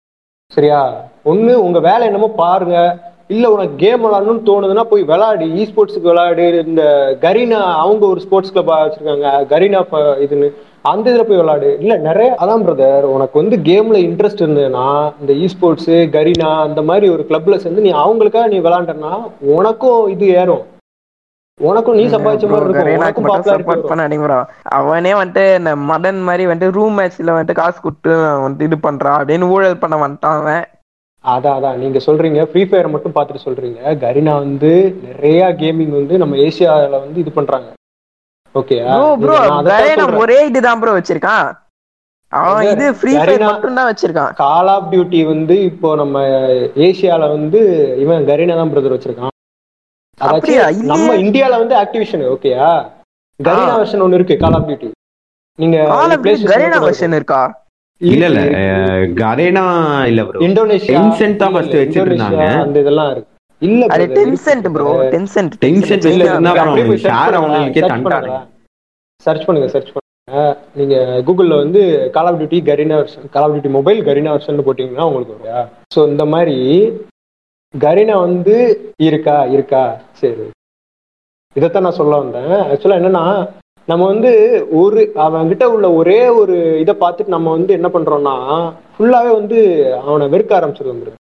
B: சரியா ஒண்ணு உங்க வேலை என்னமோ பாருங்க இல்ல உனக்கு கேம் விளாடணும்னு தோணுதுன்னா போய் விளையாடு இ ஸ்போர்ட்ஸுக்கு விளையாடு இந்த கரீனா அவங்க ஒரு ஸ்போர்ட்ஸ் கிளப் வச்சிருக்காங்க கரீனா ப- இதுன்னு அந்த இதுல போய் விளையாடு இல்ல நிறைய அதான் பிரதர் உனக்கு வந்து கேம்ல இன்ட்ரெஸ்ட் இருந்ததுன்னா இந்த இ ஸ்போர்ட்ஸ் கரீனா அந்த மாதிரி ஒரு கிளப்ல சேர்ந்து நீ அவங்களுக்காக நீ விளாண்டனா உனக்கும் இது ஏறும் உனக்கும் நீ சம்பாதிச்ச மாதிரி இருக்கும்
A: எனக்கு
B: உனக்கும்
A: மட்டும்
B: பாப்புலாரிட்டி
A: சப்போர்ட் பண்ணாதீங்க bro. அவனே வந்துட்டு இந்த மதன் மாதிரி வந்துட்டு ரூம் மேட்ச்ல வந்துட்டு காசு கொடுத்து அவன் வந்துட்டு இது பண்றான் அப்படின்னு ஊழல் பண்ண வந்துட்டான் அவன்
B: அதான் அதான் நீங்க சொல்றீங்க ஃப்ரீ ஃபயர் மட்டும் பார்த்துட்டு சொல்றீங்க கரீனா வந்து நிறைய கேமிங் வந்து நம்ம ஏசியால வந்து இது பண்றாங்க ஓகே
A: ப்ரோ ப்ரோ ஒரே இதுதான் ப்ரோ வச்சிருக்கான் அவன் இது ஃப்ரீ ஃபயர்
B: Garena-
A: மட்டும் தான் வச்சிருக்கான்
B: கால் ஆஃப் டியூட்டி வந்து இப்போ நம்ம ஏசியால வந்து இவன் கரீனா தான் பிரதர் வச்சிருக்கான்
A: அப்படியா?
B: அதாச்சும்
A: இல்லையே.
B: நம்ம இந்தியால வந்து ஆக்டிவிஷன் ஓகேயா கரீனா
A: ஆ.
B: வெர்ஷன் ஒன்னு இருக்கு கால் ஆஃப் டியூட்டி நீங்க
A: ஆல் ஆஃப்
B: PlayStation
A: கரீனா
B: கூட
A: வெர்ஷன் இருக்கா
D: இல்ல இல்ல கரேனா இல்ல ப்ரோ
B: இந்தோனேஷியா
D: Tencent தான்
B: இல்ல,
D: first
B: இல்ல,
D: வச்சிட்டு இருந்தாங்க.
B: இந்தோனேஷியா, அந்த இதெல்லாம் இருக்கு இல்ல
A: அது
B: brother,
A: டென்சென்ட்
B: இருக்கு
A: ப்ரோ
B: brother.
A: டென்சென்ட்
D: Tencent
B: இல்ல,
D: வச்சிருந்தா அப்புறம்
B: அப்படியே போய் search
D: share
B: பண்ணுங்க,
D: அவங்களுக்கே
B: search
D: தந்துட்டாங்க.
B: பண்ணுங்க. search பண்ணுங்க சர்ச் பண்ணுங்க நீங்க கூகுள்ல வந்து call of duty Garena version call of duty mobile Garena version போட்டீங்கன்னா உங்களுக்கு வரும் ஸோ இந்த மாதிரி கரீனா வந்து இருக்கா இருக்கா சரி இதைத்தான் நான் சொல்ல வந்தேன் ஆக்சுவலா என்னன்னா நம்ம வந்து ஒரு அவன்கிட்ட உள்ள ஒரே ஒரு இதை பார்த்துட்டு நம்ம வந்து என்ன பண்றோம்னா ஃபுல்லாவே வந்து அவனை வெறுக்க ஆரம்பிச்சிருவோம் bro.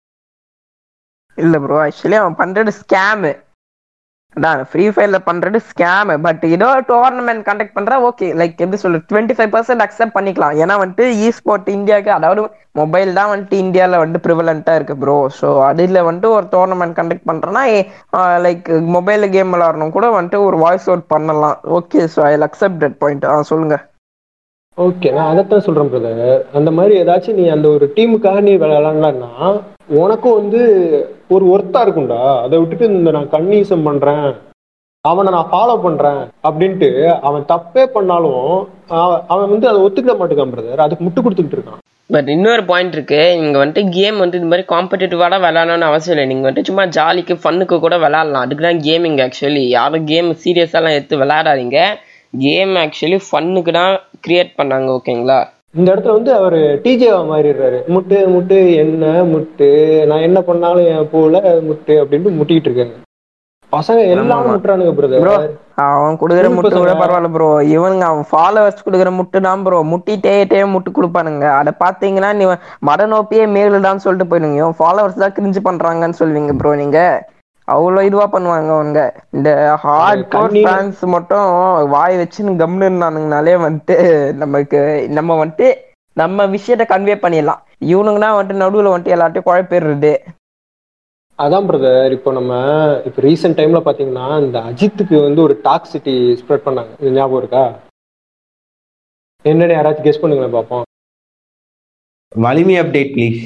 A: இல்ல ப்ரோ ஆக்சுவலி அவன் பண்றது ஸ்கேம் அதான் ஃப்ரீ ஃபயர்ல பண்றது ஸ்கேம் பட் ஏதோ டோர்னமெண்ட் கண்டக்ட் பண்றா ஓகே லைக் எப்படி சொல்ற டுவெண்ட்டி ஃபைவ் பர்சன்ட் அக்செப்ட் பண்ணிக்கலாம் ஏன்னா வந்துட்டு இ ஸ்போர்ட் இந்தியாவுக்கு அதாவது மொபைல் தான் வந்துட்டு இந்தியாவில் வந்துட்டு ப்ரிவலண்டா இருக்கு ப்ரோ ஸோ அதில் வந்துட்டு ஒரு டோர்னமெண்ட் கண்டக்ட் பண்றேன்னா லைக் மொபைல் கேம் விளாடணும் கூட வந்துட்டு ஒரு வாய்ஸ் அவுட் பண்ணலாம் okay so I accept that point ஆ சொல்லுங்க
B: ஓகே நான் அதைத்தான் சொல்றேன் பிரதர் அந்த மாதிரி ஏதாச்சும் நீ அந்த ஒரு டீமுக்காக நீ விளையாடலான்னா உனக்கும் வந்து ஒரு ஒர்த்தா இருக்கும்டா அதை விட்டுட்டு இந்த நான் கன்னியூசம் பண்றேன் அவனை நான் ஃபாலோ பண்றேன் அப்படின்ட்டு அவன் தப்பே பண்ணாலும் அவன் அவன் வந்து அதை ஒத்துக்கிட மாட்டேங்கான் பிரதர் அதுக்கு முட்டு கொடுத்துக்கிட்டு இருக்கான்
E: பட் இன்னொரு பாயிண்ட் இருக்கு நீங்க வந்துட்டு கேம் வந்து இந்த மாதிரி காம்படிட்டிவாக விளையாடணும்னு அவசியம் இல்லை நீங்க வந்துட்டு சும்மா ஜாலிக்கு ஃபன்னுக்கு கூட விளையாடலாம் அதுக்கு தான் கேமிங் ஆக்சுவலி யாரும் கேம் சீரியஸாலாம் எடுத்து விளையாடாதீங்க கேம் ஆக்சுவலி ஃபன்னுக்கு தான் கிரியேட் பண்ணாங்க ஓகேங்களா
B: இந்த இடத்துல வந்து அவர் டிஜேவா மாறிடுறாரு முட்டு முட்டு என்ன முட்டு நான் என்ன பண்ணாலும் என் போல முட்டு அப்படின்ட்டு முட்டிக்கிட்டு இருக்காங்க பசங்க எல்லாரும் முட்டுறானுங்க
A: ப்ரோ
B: பிரதர்
A: அவன் குடுக்குற
B: School
A: முட்டு கூட
B: பசங்க.
A: பரவாயில்ல ப்ரோ இவனுங்க அவன் ஃபாலோவர்ஸ் குடுக்குற முட்டு தான் ப்ரோ முட்டிட்டே டே முட்டு கொடுப்பானுங்க அதை பாத்தீங்கன்னா நீ மட நோப்பியே மேலுடான்னு சொல்லிட்டு போயிடுங்க இவன் ஃபாலோவர்ஸ் தான் கிரிஞ்சு பண்றாங்கன்னு சொல்லுவீங்க ப்ரோ நீங்க அவ்வளவு இதுவா பண்ணுவாங்க அவங்க இந்த ஹார்ட் கோர்
B: கண்ணீர்
A: ஃபேன்ஸ் மட்டும் வாய் வச்சுன்னு கம்னு இருந்தானுங்கனாலே வந்துட்டு நமக்கு நம்ம வந்துட்டு நம்ம விஷயத்த கன்வே பண்ணிடலாம் இவனுங்கன்னா வந்துட்டு நடுவுல வந்துட்டு எல்லாத்தையும் குழப்பிடுறது
B: அதான் பிரதர் இப்போ நம்ம இப்போ ரீசெண்ட் டைம்ல பாத்தீங்கன்னா இந்த அஜித்துக்கு வந்து ஒரு டாக்ஸிட்டி ஸ்ப்ரெட் பண்ணாங்க இது ஞாபகம் இருக்கா என்னன்னு யாராச்சும் கெஸ் பண்ணுங்களேன் பார்ப்போம்
D: வலிமை அப்டேட் ப்ளீஸ்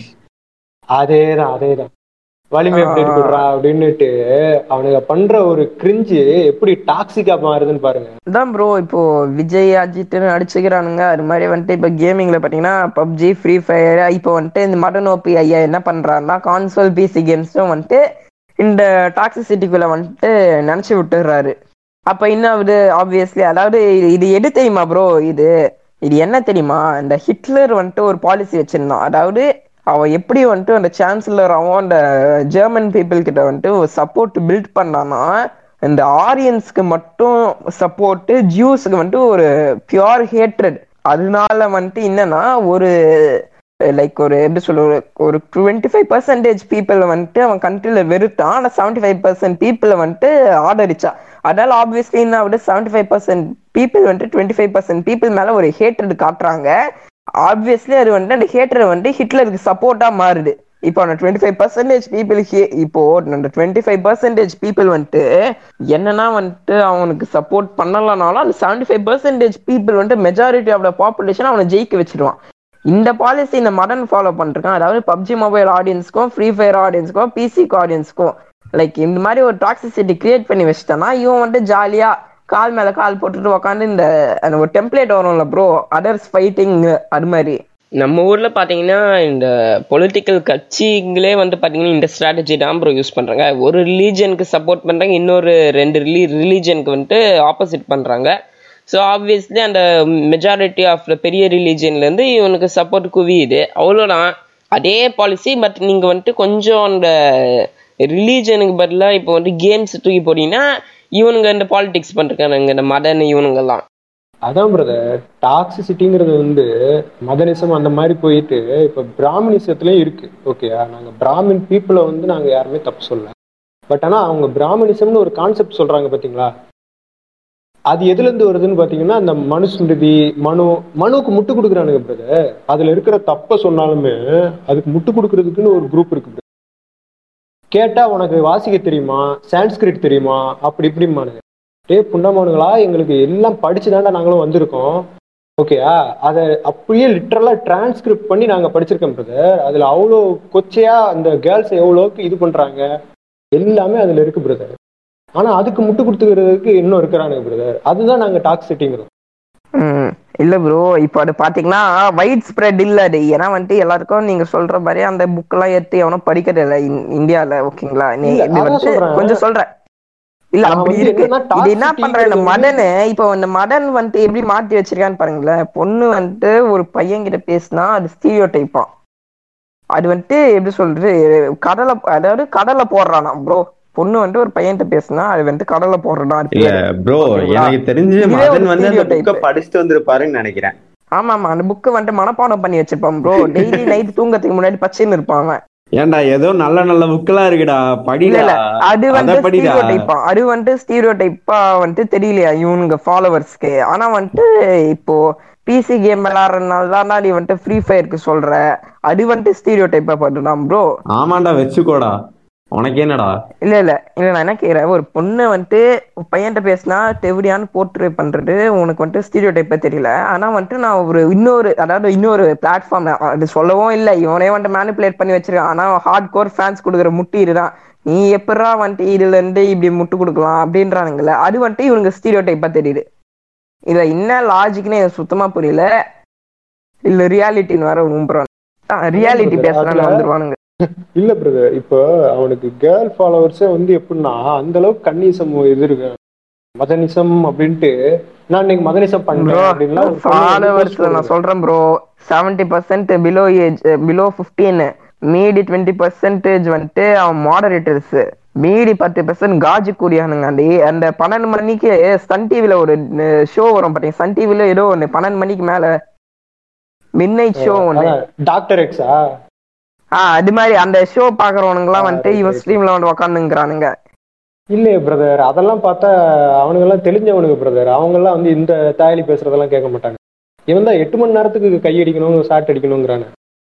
B: அதேதான் அதேதான் வலிமை அப்டேட் கொடுறா அப்படின்னுட்டு அவனுங்க பண்ற ஒரு கிரிஞ்சு எப்படி டாக்ஸிக்கா மாறுதுன்னு பாருங்க
A: அதான் ப்ரோ இப்போ விஜய் அஜித்னு அடிச்சுக்கிறானுங்க அது மாதிரி வந்துட்டு இப்போ கேமிங்ல பாத்தீங்கன்னா பப்ஜி ஃப்ரீ ஃபயர் இப்போ வந்துட்டு இந்த மடன் ஓபி ஐயா என்ன பண்றாருன்னா கான்சோல் பிசி கேம்ஸும் வந்துட்டு இந்த டாக்ஸிசிட்டிக்குள்ள வந்துட்டு நினைச்சு விட்டுறாரு அப்ப என்ன ஆகுது ஆப்வியஸ்லி அதாவது இது- இது எது தெரியுமா ப்ரோ இது இது என்ன தெரியுமா இந்த ஹிட்லர் வந்துட்டு ஒரு பாலிசி வச்சிருந்தான் அதாவது அவன் எப்படி வந்துட்டு அந்த சான்சலர் அவன் அந்த ஜெர்மன் பீப்புள் கிட்ட வந்துட்டு ஒரு சப்போர்ட் பில்ட் பண்ணானா இந்த ஆரியன்ஸ்க்கு மட்டும் சப்போர்ட் ஜூஸுக்கு வந்துட்டு ஒரு பியூர் ஹேட்ரட் அதனால வந்துட்டு என்னன்னா ஒரு லைக் ஒரு எப்படி சொல்ல ஒரு ஒரு டுவெண்ட்டி ஃபைவ் பர்சன்டேஜ் பீப்புள் வந்துட்டு அவன் கண்ட்ரில வெறுத்தான் ஆனா செவன்டி ஃபைவ் பர்சன்ட் பீப்புளை வந்துட்டு ஆதரிச்சா அதனால ஆப்வியஸ்லி என்ன ஆகுது செவன்டி ஃபைவ் பர்சன்ட் பீப்புள் வந்துட்டு டுவெண்ட்டி ஃபைவ் பர்சன்ட் பீப்புள் மேல ஒரு ஹேட்ரட் காட்டுறாங்க ஆப்வியஸ்லி அது வந்துட்டு அந்த ஹேட்டர் வந்து ஹிட்லருக்கு சப்போர்ட்டா மாறுது இப்போ அந்த டுவெண்ட்டி ஃபைவ் பர்சன்டேஜ் பீப்புள் இப்போ அந்த டுவெண்ட்டி ஃபைவ் பர்சன்டேஜ் பீப்புள் வந்துட்டு என்னன்னா வந்துட்டு அவனுக்கு சப்போர்ட் பண்ணலனாலும் அந்த செவன்டி ஃபைவ் பர்சன்டேஜ் பீப்புள் வந்துட்டு மெஜாரிட்டி ஆஃப் த பாப்புலேஷன் அவனை ஜெயிக்க வச்சிருவான் இந்த பாலிசி இந்த மடன் ஃபாலோ பண்ணிருக்கான் அதாவது பப்ஜி மொபைல் ஆடியன்ஸ்க்கும் ஃப்ரீ ஃபயர் ஆடியன்ஸ்க்கும் பிசிக்கு ஆடியன்ஸ்க்கும் லைக் இந்த மாதிரி ஒரு டாக்ஸிசிட்டி கிரியேட் பண்ணி வச்சிட்டானா இவன் வந்துட்டு ஜாலியா கால் மேல கால் போட்டுட்டு உட்காந்து இந்த அந்த ஒரு டெம்ப்ளேட் வரும்ல ப்ரோ அதர்ஸ் ஃபைட்டிங் அது மாதிரி
E: நம்ம ஊர்ல பாத்தீங்கன்னா இந்த பொலிட்டிக்கல் கட்சிங்களே வந்து பாத்தீங்கன்னா இந்த ஸ்ட்ராட்டஜி தான் ப்ரோ யூஸ் பண்றாங்க ஒரு ரிலீஜனுக்கு சப்போர்ட் பண்றாங்க இன்னொரு ரெண்டு ரிலீ ரிலீஜனுக்கு வந்துட்டு ஆப்போசிட் பண்றாங்க ஸோ ஆப்வியஸ்லி அந்த மெஜாரிட்டி ஆஃப் த பெரிய ரிலீஜன்ல இருந்து இவனுக்கு சப்போர்ட் குவியுது அவ்வளோதான் அதே பாலிசி பட் நீங்க வந்துட்டு கொஞ்சம் அந்த ரிலீஜனுக்கு பதிலாக இப்போ வந்து கேம்ஸ் தூக்கி போட்டீங்கன்னா இவனுங்க இந்த பாலிடிக்ஸ் பண்றானுங்க இந்த மதன் இவனுங்கெல்லாம்
B: அதான் பிரதர் டாக்ஸிசிட்டிங்கிறது வந்து மதனிசம் அந்த மாதிரி போயிட்டு இப்ப பிராமணிசத்துலயும் இருக்கு ஓகேயா நாங்க பிராமின் பீப்புளை வந்து நாங்க யாருமே தப்பு சொல்ல பட் ஆனா அவங்க பிராமணிசம்னு ஒரு கான்செப்ட் சொல்றாங்க பாத்தீங்களா அது எதுல இருந்து வருதுன்னு பாத்தீங்கன்னா அந்த மனுஸ்மிருதி மனு மனுவுக்கு முட்டு கொடுக்குறானுங்க பிரதர் அதுல இருக்கிற தப்ப சொன்னாலுமே அதுக்கு முட்டு கொடுக்கறதுக்குன்னு ஒரு குரூப் இருக்கு brother. கேட்டா உனக்கு வாசிக்க தெரியுமா சான்ஸ்கிரிட் தெரியுமா அப்படி இப்படிமானுங்க டே புண்டமானுங்களா எங்களுக்கு எல்லாம் படிச்சு நாங்களும் வந்திருக்கோம் ஓகேயா அதை அப்படியே லிட்டரலா டிரான்ஸ்கிரிப்ட் பண்ணி நாங்க படிச்சிருக்கோம் பிரதர் அதுல அவ்வளோ கொச்சையா அந்த கேர்ள்ஸ் எவ்வளோக்கு இது பண்றாங்க எல்லாமே அதுல இருக்கு பிரதர் ஆனா அதுக்கு முட்டு கொடுத்துக்கிறதுக்கு இன்னும் இருக்கிறானுங்க பிரதர் அதுதான் நாங்க டாக்ஸிட்டிங்கிறோம்
A: ம் இல்ல ப்ரோ இப்போ அது பாத்தீங்கன்னா வைட் ஸ்ப்ரெட் இல்ல அது ஏன்னா வந்துட்டு எல்லாருக்கும் நீங்க சொல்ற மாதிரி அந்த புக் எல்லாம் எடுத்து எவனும் படிக்கிறது இல்ல இந்- இந்தியால ஓகேங்களா நீ
B: இல்ல,
A: இது
B: அதான்
A: வந்துட்டு
B: சொல்றேன்.
A: கொஞ்சம் சொல்றேன் இல்ல
B: நான்
A: அப்படி
B: வந்து
A: இருக்கு
B: என்னன்னா
A: இது என்ன
B: toxicity
A: பண்ற இந்த
B: ங்கிறது
A: மடனு இப்போ இந்த மடன் வந்துட்டு எப்படி மாத்தி வச்சிருக்கான்னு பாருங்களேன் பொண்ணு வந்துட்டு ஒரு பையன் கிட்ட பேசினா அது ஸ்டீரியோ டைப்பான் அது வந்துட்டு எப்படி சொல்றது கடலை அதாவது கடலை போடுறானா ப்ரோ பொண்ணு வந்துட்டு ஒரு பையன்கிட்ட பேசினா அது வந்துட்டு கடலை போடுறானா அது
D: இல்ல
A: பேரு.
D: ப்ரோ
A: ஓகேங்களா?
D: எனக்கு தெரிஞ்சு
A: இதுவே ஒரு
D: மதன் வந்து அந்த
A: stereotype.
D: புக்கை படிச்சுட்டு வந்திருப்பாருன்னு நினைக்கிறேன்
A: ஆமா ஆமா அந்த புக்கு வந்துட்டு மனப்பாடம் பண்ணி வச்சிருப்பான் ப்ரோ டெய்லி நைட் தூங்கறதுக்கு முன்னாடி பச்சைன்னு இருப்பான் அவன்
D: ஏன்டா ஏதோ நல்ல நல்ல புக்கெல்லாம் இருக்குடா
A: இல்ல
D: படிடா
A: இல்ல அது
D: அத
A: வந்து
D: படிடா
A: ஸ்டீரியோ டைப்பா அது வந்துட்டு ஸ்டீரியோ டைப்பா வந்துட்டு தெரியலையா இவனுங்க ஃபாலோவர்ஸ்க்கு ஆனா வந்துட்டு இப்போ பிசி கேம் விளையாடுறதுனால தான் நீ வந்துட்டு ஃப்ரீ ஃபயருக்கு சொல்ற அது வந்துட்டு ஸ்டீரியோ டைப்பா பண்ணுறான் ப்ரோ
D: ஆமாண்டா வச்சுக்கோடா உனக்கு என்னடா
A: இல்ல இல்ல இல்ல நான் என்ன கேக்குறேன் ஒரு பொண்ணு வந்துட்டு ஒரு பையன்கிட்ட பேசினா தெவடியான்னு போர்ட்ரே பண்றது உனக்கு வந்துட்டு ஸ்டீரியோ டைப்பா தெரியல ஆனா வந்துட்டு நான் ஒரு இன்னொரு அதாவது இன்னொரு பிளாட்ஃபார்ம் அது சொல்லவும் இல்ல இவனே வந்துட்டு மேனிப்புலேட் பண்ணி வச்சிருக்கான் ஆனா ஹார்ட் கோர் ஃபேன்ஸ் கொடுக்குற முட்டி இதுதான் நீ எப்படா வந்துட்டு இதுல இருந்து இப்படி முட்டு கொடுக்கலாம் அப்படின்றானுங்களே அது வந்துட்டு இவனுக்கு ஸ்டீரியோ டைப்பா தெரியுது இதுல என்ன லாஜிக்னு எனக்கு சுத்தமா புரியல இல்ல ரியாலிட்டின்னு வேற ஊம்புறான் ரியாலிட்டி பேசுறான்னு
B: அதுல-
A: வந்துருவானுங்க
B: இல்ல பிரதர் இப்போ அவனுக்கு கேர்ள் ஃபாலோவர்ஸே வந்து எப்படின்னா அந்த அளவுக்கு கன்னிசம் இது இருக்கு மதனிசம் அப்படின்ட்டு நான் இன்னைக்கு மதனிசம் பண்றேன் அப்படின்லாம் ஒரு பொண்ணு வந்து
A: ஃபாலோவர்ஸ்ல
B: post
A: நான் சொல்றேன் bro seventy percent below age below fifteen மீடி டுவெண்ட்டி பர்சன்டேஜ் வந்துட்டு அவன் மாடரேட்டர்ஸ் மீதி பத்து பெர்சன்ட் காஜு கூடியானுங்காண்டி அந்த பன்னெண்டு மணிக்கு சன் டிவில ஒரு ஷோ வரும் பாத்தீங்க சன் டிவில ஏதோ ஒண்ணு பன்னெண்டு மணிக்கு மேல மிட் நைட் ஷோ ஒண்ணு
B: டாக்டர் எக்ஸா
A: ஆஹ் அது மாதிரி அந்த ஷோ பாக்குறவனுங்க எல்லாம் வந்துட்டு இவன் ஸ்ட்ரீம்ல வந்து உக்காந்துங்கிறானுங்க
B: இல்லையே பிரதர் அதெல்லாம் பார்த்தா அவனுங்க எல்லாம் தெளிஞ்சவனுங்க பிரதர் அவங்க எல்லாம் வந்து இந்த தாயலி பேசுறதெல்லாம் கேட்க மாட்டாங்க இவன் தான் எட்டு மணி நேரத்துக்கு கை அடிக்கணும் ஷாட் அடிக்கணுங்கிறானு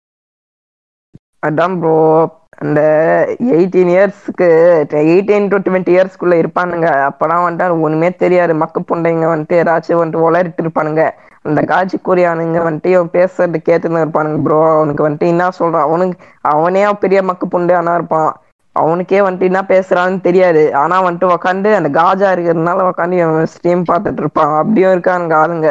A: அதான் ப்ரோ அந்த எயிட்டீன் இயர்ஸ்க்கு எயிட்டீன் டு டுவெண்ட்டி இயர்ஸ்க்குள்ள இருப்பானுங்க அப்பதான் வந்துட்டு ஒண்ணுமே தெரியாது மக்கு புண்டைங்க வந்துட்டு ஏதாச்சும் வந்துட்டு உளறிட்டு இருப்பானுங்க அந்த காட்சி கூறியானுங்க வந்துட்டு இவன் பேசுறது கேட்டுன்னு இருப்பானுங்க ப்ரோ அவனுக்கு வந்துட்டு என்ன சொல்றான் அவனுக்கு அவனே பெரிய மக்கு புண்டையானா இருப்பான் அவனுக்கே வந்துட்டு என்ன பேசுறான்னு தெரியாது ஆனா வந்துட்டு உக்காந்து அந்த காஜா இருக்கிறதுனால உக்காந்து இவன் ஸ்ட்ரீம் பார்த்துட்டு இருப்பான் அப்படியும் இருக்கானுங்க ஆளுங்க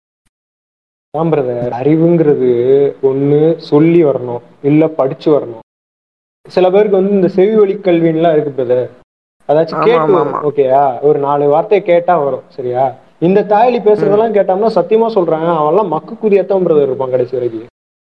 B: தான் பிரதர் அறிவுங்கிறது ஒண்ணு சொல்லி வரணும் இல்ல படிச்சு வரணும் சில பேருக்கு வந்து இந்த செவி வழி கல்வின்லாம் இருக்கு பிரதர் அதாச்சும்
A: ஆமா,
B: கேட்டு
A: ஆமா,
B: வரும்
A: ஆமா.
B: ஓகேயா ஒரு நாலு வார்த்தையை கேட்டா வரும் சரியா இந்த தாயலி பேசுறதெல்லாம் கேட்டோம்னா சத்தியமா சொல்றாங்க அவன்லாம் மக்கு குதியத்தான் பிரதர் இருப்பான் கடைசி வரைக்கும்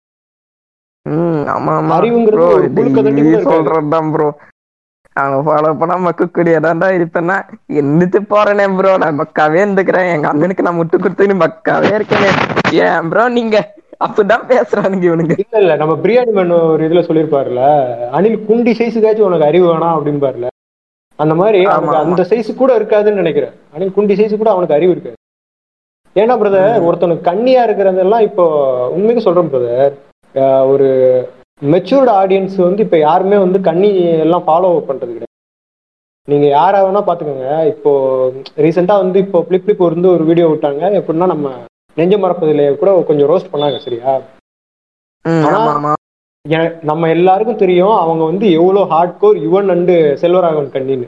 A: ம் ஆமா ஆமா
B: அறிவுங்கிறது
A: ப்ரோ
B: ஒரு புழுக்க தண்ணி கூட இருக்காது.
A: சொல்றதுதான் ப்ரோ அவங்க ஃபாலோ பண்ணா மக்கக்கூடியதான்டா இருப்பேன்னா இருந்துட்டு போறேனே ப்ரோ நான் பக்காவே இருந்துக்கிறேன் எங்க அண்ணனுக்கு நான் முட்டு கொடுத்துன்னு பக்காவே இருக்கேனே ஏன் ப்ரோ நீங்க அப்படிதான் பேசுறானுங்க இவனுங்க
B: இல்ல இல்ல நம்ம பிரியாணி மேன் ஒரு இதுல சொல்லியிருப்பாருல அனில் குண்டி சைஸுக்காச்சும் உனக்கு அறிவு வேணாம் அப்படிம்பாருல அந்த மாதிரி
A: ஆமா,
B: அவனுக்கு
A: ஆமா.
B: அந்த சைஸ் கூட இருக்காதுன்னு நினைக்கிறேன் அனில் குண்டி சைஸ் கூட அவனுக்கு அறிவு இருக்காது ஏன்னா பிரதர் ஒருத்தனுக்கு கண்ணியா இருக்கிறதெல்லாம் இப்போ உண்மைக்கு சொல்றேன் பிரதர் ஒரு மெச்சூர்டு ஆடியன்ஸ் வந்து இப்ப யாருமே வந்து கண்ணி எல்லாம் ஃபாலோ பண்றது கிடையாது நீங்க யாரா வேணா பாத்துக்கோங்க இப்போ ரீசெண்டா வந்து இப்போ பிளிப் பிளிப் வந்து ஒரு வீடியோ விட்டாங்க எப்படின்னா நம்ம நெஞ்ச மறப்பதிலே கூட கொஞ்சம் ரோஸ்ட் பண்ணாங்க சரியா
A: ம்,
B: ஆனா-
A: ஆமா ஆமா
B: எ- நம்ம எல்லாருக்கும் தெரியும் அவங்க வந்து எவ்வளவு hard core Yuvan and Selvaraghavan கண்ணின்னு